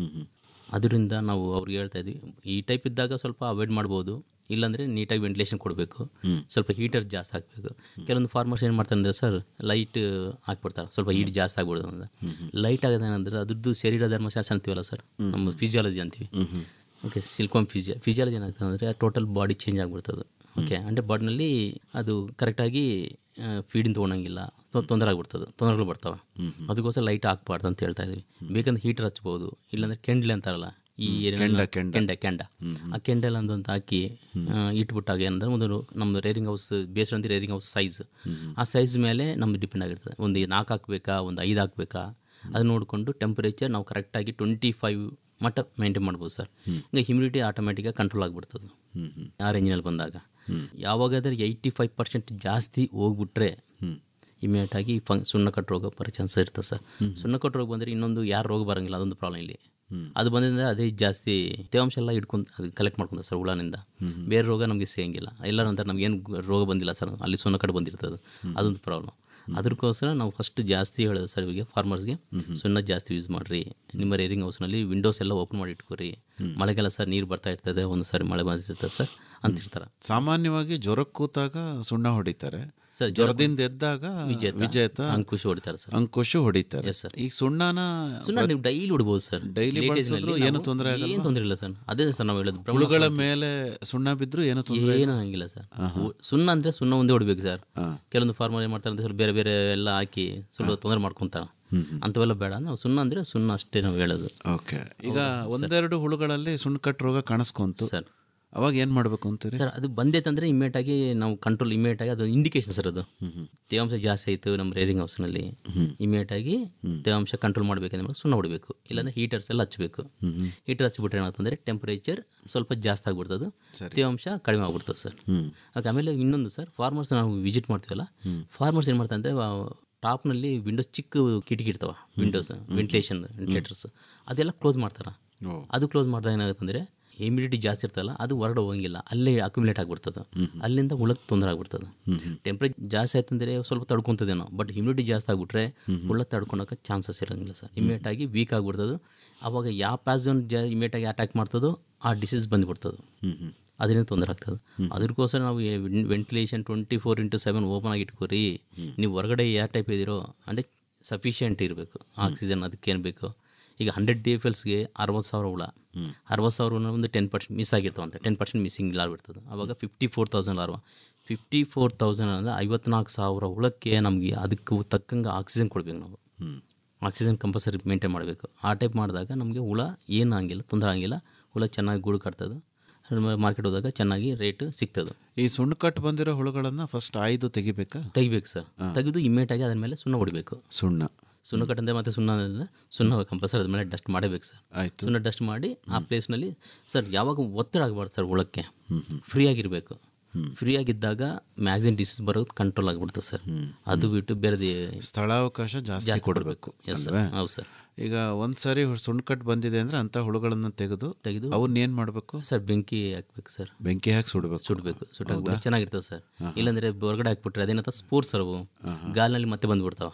ಅದರಿಂದ ನಾವು ಅವ್ರಿಗೆ ಹೇಳ್ತಾ ಇದ್ವಿ ಈ ಟೈಪ್ ಇದ್ದಾಗ ಸ್ವಲ್ಪ ಅವಾಯ್ಡ್ ಮಾಡ್ಬೋದು ಇಲ್ಲಾಂದರೆ ನೀಟಾಗಿ ವೆಂಟಿಲೇಷನ್ ಕೊಡಬೇಕು ಸ್ವಲ್ಪ ಹೀಟರ್ ಜಾಸ್ತಿ ಹಾಕಬೇಕು ಕೆಲವೊಂದು ಫಾರ್ಮರ್ಸ್ ಏನು ಮಾಡ್ತಾರೆ ಅಂದರೆ ಸರ್ ಲೈಟ್ ಹಾಕ್ಬಿಡ್ತಾರೆ ಸ್ವಲ್ಪ ಹೀಟ್ ಜಾಸ್ತಿ ಆಗ್ಬಿಡೋದು ಅಂತ ಲೈಟ್ ಆಗೋದೇನಂದ್ರೆ ಅದ್ರದ್ದು ಶರೀರ ಧರ್ಮಶಾಸ್ತ್ರ ಅಂತೀವಲ್ಲ ಸರ್ ನಮ್ಮ ಫಿಸಿಯಾಲಜಿ ಅಂತೀವಿ ಓಕೆ ಸಿಲ್ಕೋಮ್ ಫಿಸಿಯಾ ಫಿಸಿಯಾಲಜಿ ಏನಾಗ್ತದೆ ಅಂದರೆ ಟೋಟಲ್ ಬಾಡಿ ಚೇಂಜ್ ಆಗಿಬಿಡ್ತದೆ ಓಕೆ ಅಂದರೆ ಬಾಡಿನಲ್ಲಿ ಅದು ಕರೆಕ್ಟಾಗಿ ಫೀಡಿಂಗ್ ತೊಗೊಳಂಗಿಲ್ಲ ತೊಂದರೆ ಆಗ್ಬಿಡ್ತದೆ ತೊಂದರೆಗಳು ಬರ್ತಾವೆ ಅದಕ್ಕೋಸ್ಕರ ಲೈಟ್ ಹಾಕ್ಬಾರ್ದು ಅಂತ ಹೇಳ್ತಾ ಇದ್ವಿ ಬೇಕಂದ್ರೆ ಹೀಟರ್ ಹಚ್ಬೋದು ಇಲ್ಲಾಂದ್ರೆ ಕೆಂಡ್ಲೆ ಅಂತಾರಲ್ಲ ಈ ಏನೇನೋ- ಕೆಂಡ, ಕೆಂಡ. ಕೆಂಡ ಕೆಂಡ ಆ ಕೆಂಡಲ್ ಅಂತ ಹಾಕಿ ಆ, ಇಟ್ಬಿಟ್ಟಾಗ ಏನಂದ್ರೆ ಒಂದು ನಮ್ಮ ರೇರಿಂಗ್ ಹೌಸ್ ಬೇಸ್ಡ್ ಅಂತ ರೇರಿಂಗ್ ಹೌಸ್ ಸೈಜ್ ಆ ಸೈಜ್ ಮೇಲೆ ನಮ್ಗೆ ಡಿಪೆಂಡ್ ಆಗಿರ್ತದೆ ಒಂದು ನಾಲ್ಕು ಹಾಕ್ಬೇಕಾ ಒಂದು ಐದು ಹಾಕ್ಬೇಕಾ ಅದು ನೋಡಿಕೊಂಡು ಟೆಂಪರೇಚರ್ ನಾವು ಕರೆಕ್ಟಾಗಿ ಟ್ವೆಂಟಿ ಫೈವ್ ಮಟ್ಟ ಮೇಂಟೈನ್ ಮಾಡ್ಬೋದು ಸರ್ ಈಗ ಹ್ಯುಮಿಡಿಟಿ ಆಟೋಮೆಟಿಕಾಗಿ ಕಂಟ್ರೋಲ್ ಆಗಿಬಿಡ್ತದೆ ಆ ರೇಂಜಿನಲ್ಲಿ ಬಂದಾಗ ಯಾವಾಗಾದ್ರೆ ಏಯ್ಟಿ ಫೈವ್ ಪರ್ಸೆಂಟ್ ಜಾಸ್ತಿ ಹೋಗ್ಬಿಟ್ರೆ ಇಮಿಡಿಯೇಟ್ ಆಗಿ ಫಂಗ್ ಸುಣ್ಣ ಕಟ್ಟು ರೋಗ ಬರೋ ಚಾನ್ಸ್ ಇರ್ತದೆ ಸರ್ ಸುಣ್ಣ ಕಟ್ಟು ರೋಗ ಬಂದರೆ ಇನ್ನೊಂದು ಯಾರು ರೋಗ ಬರೋಂಗಿಲ್ಲ ಅದೊಂದು ಪ್ರಾಬ್ಲಮ್ ಇಲ್ಲಿ ಅದು ಬಂದಿಂದ ಅದೇ ಜಾಸ್ತಿ ತೇವಾಂಶ ಎಲ್ಲ ಹಿಡ್ಕೊಂಡು ಅದು ಕಲೆಕ್ಟ್ ಮಾಡ್ಕೊಂತ ಸರ್ ಹುಳನಿಂದ ಬೇರೆ ರೋಗ ನಮಗೆ ಸಿಗಂಗಿಲ್ಲ ಎಲ್ಲ ನಂತರ ನಮಗೇನು ರೋಗ ಬಂದಿಲ್ಲ ಸರ್ ಅಲ್ಲಿ ಸುಣ್ಣ ಕಟ್ಟು ಬಂದಿರ್ತದೆ ಅದೊಂದು ಪ್ರಾಬ್ಲಮ್ ಅದಕ್ಕೋಸ್ಕರ ನಾವು ಫಸ್ಟ್ ಜಾಸ್ತಿ ಹೇಳೋದು ಸರ್ ಇವಾಗ ಫಾರ್ಮರ್ಸ್ಗೆ ಸುಣ್ಣ ಜಾಸ್ತಿ ಯೂಸ್ ಮಾಡಿರಿ ನಿಮ್ಮ ರೇರಿಂಗ್ ಹೌಸ್ನಲ್ಲಿ ವಿಂಡೋಸ್ ಎಲ್ಲ ಓಪನ್ ಮಾಡಿ ಇಟ್ಕೋರಿ ಮಳೆಗೆಲ್ಲ ಸರ್ ನೀರು ಬರ್ತಾ ಇರ್ತದೆ ಒಂದು ಸಾರಿ ಮಳೆ ಬಂದಿರ್ತದೆ ಸರ್ ಅಂತಿರ್ತಾರೆ ಸಾಮಾನ್ಯವಾಗಿ ಜ್ವರಕ್ಕೆ ಕೂತಾಗ ಸುಣ್ಣ ಹೊಡಿತಾರೆ ಸರ್, ಜ್ವರದಿಂದ ಎದ್ದಾಗ ವಿಜೇತ, ವಿಜೇತ ಅಂಕುಶ ಹೊಡಿತಾರೆ ಸರ್. ಅಂಕುಶ ಹೊಡಿತಾರೆ Yes, sir. ಈಗ ಸುಣ್ಣನ ಸುಣ್ಣ ನೀವು ಡೈಲಿ ಹೊಡ್ಬೋದು ಸರ್ ಡೈಲಿ Latest ಬಳಸಿದ್ರು ನಲ್ಲಿ ಏನು ನಾವು- ತೊಂದರೆ ಆಗಲ್ಲ ಏನು ತೊಂದರೆ ಇಲ್ಲ ಸರ್ ಅದೇ ಸರ್ ನಾವು ಹೇಳೋದು ಬ್ರಹ್ಮ ಹುಳುಗಳ ಶಾಂತಿ. ಮೇಲೆ ಸುಣ್ಣ ಬಿದ್ರು ಏನು ತೊಂದರೆ ಏನು ಆಗಿಲ್ಲ ಸರ್ ಉ- ಸುಣ್ಣ ಅಂದ್ರೆ ಸುಣ್ಣ ಒಂದೇ ಹೊಡಿಬೇಕು ಸರ್ ಕೆಲವೊಂದು ಫಾರ್ಮರ್ ಏನು ಮಾಡ್ತಾರೆ ಅಂದ್ರೆ ಸ್ವಲ್ಪ ಬೇರೆ ಬೇರೆ ಎಲ್ಲ ಹಾಕಿ ಸ್ವಲ್ಪ ತೊಂದರೆ ಮಾಡ್ಕೊಂತಾರೆ ಅಂಥವೆಲ್ಲ ಬೇಡ ನಾವು ಸುಣ್ಣ ಅಂದ್ರೆ ಸುಣ್ಣ ಅಷ್ಟೇ ನಾವು ಹೇಳೋದು ಓಕೆ ಈಗ ಒಂದೆರಡು ಹುಳುಗಳಲ್ಲಿ ಸುಣ್ಣ ಕಟ್ಟು ರೋಗ ಕಾಣಿಸ್ಕೊಂತು ಸರ್ ಅವಾಗ ಏನ್ ಮಾಡ್ಬೇಕು ಅಂತೀರಿ ಸರ್ ಅದು ಬಂದೈತಂದ್ರೆ ಇಮಿಡಿಯೇಟ್ ಆಗಿ ನಾವು ಕಂಟ್ರೋಲ್ ಇಮಿಡಿಯೇಟ್ ಆಗಿ ಅದು ಇಂಡಿಕೇಶನ್ ಸರ್ ಅದು ತೇವಾಂಶ ಜಾಸ್ತಿ ಆಯಿತು ನಮ್ಮ ರೇರಿಂಗ್ ಹೌಸ್ನಲ್ಲಿ ಇಮಿಡಿಯೇಟ್ ಆಗಿ ತೇವಾಂಶ ಕಂಟ್ರೋಲ್ ಮಾಡಬೇಕಂದ್ರೆ ಸುಣ್ಣ ಹೊಡಬೇಕು ಇಲ್ಲಾಂದ್ರೆ ಹೀಟರ್ಸ್ ಎಲ್ಲ ಹಚ್ಚಬೇಕು ಹೀಟರ್ ಹಚ್ಚಿಬಿಟ್ರೆ ಏನಾಗ್ತಂದ್ರೆ ಟೆಂಪರೇಚರ್ ಸ್ವಲ್ಪ ಜಾಸ್ತಿ ಆಗ್ಬಿಡ್ತದೆ ತೇವಾಂಶ ಕಡಿಮೆ ಆಗ್ಬಿಡ್ತದೆ ಸರ್ ಓಕೆ ಆಮೇಲೆ ಇನ್ನೊಂದು ಸರ್ ಫಾರ್ಮರ್ಸ್ ನಾವು ವಿಸಿಟ್ ಮಾಡ್ತೀವಲ್ಲ ಫಾರ್ಮರ್ಸ್ ಏನು ಮಾಡ್ತಾರೆ ಅಂದರೆ ಟಾಪ್ನಲ್ಲಿ ವಿಂಡೋಸ್ ಚಿಕ್ಕ ಕಿಟಕಿ ಇರ್ತಾವ ವಿಂಡೋಸ್ ವೆಂಟಿಲೇಷನ್ ವೆಂಟಿಲೇಟರ್ಸ್ ಅದೆಲ್ಲ ಕ್ಲೋಸ್ ಮಾಡ್ತಾರೆ ಅದು ಕ್ಲೋಸ್ ಮಾಡಿದಾಗ ಏನಾಗುತ್ತೆ ಅಂದರೆ ಇಮಿಡಿಟಿ ಜಾಸ್ತಿ ಇರ್ತಲ್ಲ ಅದು ಹೊರಡೆ ಹೋಗಂಗಿಲ್ಲ ಅಲ್ಲೇ ಅಕ್ಯುಮುಲೇಟ್ ಆಗ್ಬಿಡ್ತದೆ ಅಲ್ಲಿಂದ ಹುಳಕ್ಕೆ ತೊಂದರೆ ಆಗ್ಬಿಡ್ತದೆ ಟೆಂಪ್ರೇಚರ್ ಜಾಸ್ತಿ ಆಯ್ತಂದ್ರೆ ಸ್ವಲ್ಪ ತಡ್ಕೊಂತದೇನೋ ಬಟ್ ಇಮ್ಯುನಿಟಿ ಜಾಸ್ತಿ ಆಗ್ಬಿಟ್ರೆ ಹುಳ ತಡ್ಕೊಳಕ್ಕೆ ಚಾನ್ಸಸ್ ಇರೋಂಗಿಲ್ಲ ಸರ್ ಇಮಿಡಿಯೇಟ್ ಆಗಿ ವೀಕ್ ಆಗ್ಬಿಡ್ತದೆ ಅವಾಗ ಯಾವ ಪ್ಯಾಸನ್ ಜ ಇಮಿಡಿಯೇಟ್ ಆಗಿ ಅಟ್ಯಾಕ್ ಮಾಡ್ತದೋ ಆ ಡಿಸೀಸ್ ಬಂದ್ಬಿಡ್ತದೆ ಅದರಿಂದ ತೊಂದರೆ ಆಗ್ತದೆ ಅದಕ್ಕೋಸ್ಕರ ನಾವು ventilation twenty four into seven open ಆಗಿ ಇಟ್ಕೋರಿ ನೀವು ಹೊರಗಡೆ ಯಾವ ಟೈಪ್ ಇದ್ದೀರೋ ಅಂದರೆ ಸಫಿಷಿಯೆಂಟ್ ಇರಬೇಕು ಆಕ್ಸಿಜನ್ ಅದಕ್ಕೇನು ಬೇಕು ಈಗ ಹಂಡ್ರೆಡ್ ಡಿ ಎಫ್ ಎಲ್ಸ್ಗೆ ಅರವತ್ತು ಸಾವಿರ ಹುಳ ಅರವತ್ತು ಸಾವಿರ ಒಂದು ಟೆನ್ ಪರ್ಸೆಂಟ್ ಮಿಸ್ ಆಗಿರ್ತಾವಂತೆ ಟೆನ್ ಪರ್ಸೆಂಟ್ ಮಿಸ್ಸಿಂಗ್ ಲಾರ್ವ್ ಇರ್ತದೆ ಅವಾಗ fifty four thousand larva fifty four thousand ಅಂದರೆ ಐವತ್ನಾಲ್ಕು ಸಾವಿರ ಹುಳಕ್ಕೆ ನಮಗೆ ಅದಕ್ಕೆ ತಕ್ಕಂಗೆ ಆಕ್ಸಿಜನ್ ಕೊಡ್ಬೇಕು ನಾವು ಆಕ್ಸಿಜನ್ ಕಂಪಲ್ಸರಿ ಮೇಂಟೈನ್ ಮಾಡಬೇಕು ಆ ಟೈಪ್ ಮಾಡಿದಾಗ ನಮಗೆ ಹುಳ ಏನು ಆಗಿಲ್ಲ ತೊಂದರೆ ಆಗಿಲ್ಲ ಹುಳ ಚೆನ್ನಾಗಿ ಗೂಡು ಕಟ್ತದೆ ಮಾರ್ಕೆಟ್ ಹೋದಾಗ ಚೆನ್ನಾಗಿ ರೇಟ್ ಸಿಗ್ತದೆ ಈ ಸುಣ್ಣ ಕಟ್ಟು ಬಂದಿರೋ ಹುಳುಗಳನ್ನ ಫಸ್ಟ್ ಆಯ್ದು ತೆಗಿಬೇಕಾ ತೆಗಿಬೇಕು ಸರ್ ತೆಗೆದು ಇಮ್ಮಿಡಿಯೇಟಾಗಿ ಅದ್ರ ಮೇಲೆ ಸುಣ್ಣ ಹೊಡಿಬೇಕು ಸುಣ್ಣ ಸುಣ್ಣ ಕಟ್ಟಂದ್ರೆ ಮತ್ತೆ ಸುಣ್ಣ ಅಂದ್ರೆ ಸುಣ್ಣ ಕಂಪಲ್ಸರಿ ಅದ್ರ ಮೇಲೆ ಡಸ್ಟ್ ಮಾಡಬೇಕು ಸರ್ ಆಯ್ತು ಸುಣ್ಣ ಡಸ್ಟ್ ಮಾಡಿ ಆ ಪ್ಲೇಸ್ನಲ್ಲಿ ಸರ್ ಯಾವಾಗ ಒತ್ತಡ ಆಗಬಾರ್ದು ಸರ್ ಹುಳಕ್ಕೆ ಫ್ರೀ ಆಗಿರಬೇಕು ಫ್ರೀ ಆಗಿದ್ದಾಗ ಮ್ಯಾಗ್ಸಿನ್ ಡಿಸೀಸ್ ಬರೋದು ಕಂಟ್ರೋಲ್ ಆಗಿಬಿಡ್ತದೆ ಸರ್ ಅದು ಬಿಟ್ಟು ಬೇರೆ ಸ್ಥಳಾವಕಾಶ ಜಾಸ್ತಿ ಜಾಸ್ತಿ ಕೊಡಬೇಕು ಕೊಡ್ಬೇಕು. Yes, sir. ಅಲ್ವೇ? ಹೌದು ಸರ್. ಈಗ ಒಂದ್ ಸಾರಿ ಸುಣ್ಣ ಕಟ್ಟು ಬಂದಿದೆ ಅಂದ್ರೆ ಅಂತ ಹುಳುಗಳನ್ನ ತೆಗೆದು ತೆಗೆದು ಅವನ್ನ ಏನ್ ಮಾಡ್ಬೇಕು ಸರ್ ಬೆಂಕಿ ಹಾಕ್ಬೇಕು ಸರ್ ಬೆಂಕಿ ಹಾಕಿ ಸುಡ್ಬೇಕು ಸುಡಬೇಕು ಸುಟ್ಟಾಗ ಚೆನ್ನಾಗಿರ್ತದೆ ಸರ್ ಇಲ್ಲಾಂದ್ರೆ ಹೊರಗಡೆ ಹಾಕ್ಬಿಟ್ರೆ ಅದೇನಂತ ಸ್ಪೋರ್ಟ್ಸ್ ಸರ್ ಅವು ಗಾಲಿನಲ್ಲಿ ಮತ್ತೆ ಬಂದ್ಬಿಡ್ತಾವ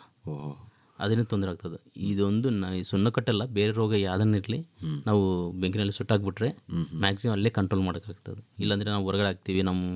ಅದರಿಂದ ತೊಂದರೆ ಆಗ್ತದೆ ಇದೊಂದು ನ- ಈ ಸುಣ್ಣ ಕಟ್ಟಲ್ಲ ಬೇರೆ ರೋಗ ಯಾವ್ದನ್ನಿರಲಿ ನಾವು ಬೆಂಕಿನಲ್ಲಿ ಸುಟ್ಟಾಕ್ಬಿಟ್ರೆ ಮ್ಯಾಕ್ಸಿಮಮ್ ಅಲ್ಲೇ ಕಂಟ್ರೋಲ್ ಮಾಡೋಕ್ಕಾಗ್ತದೆ ಇಲ್ಲಾಂದ್ರೆ ನಾವು ಹೊರಗಡೆ ಹಾಕ್ತೀವಿ ನಮ್ಮ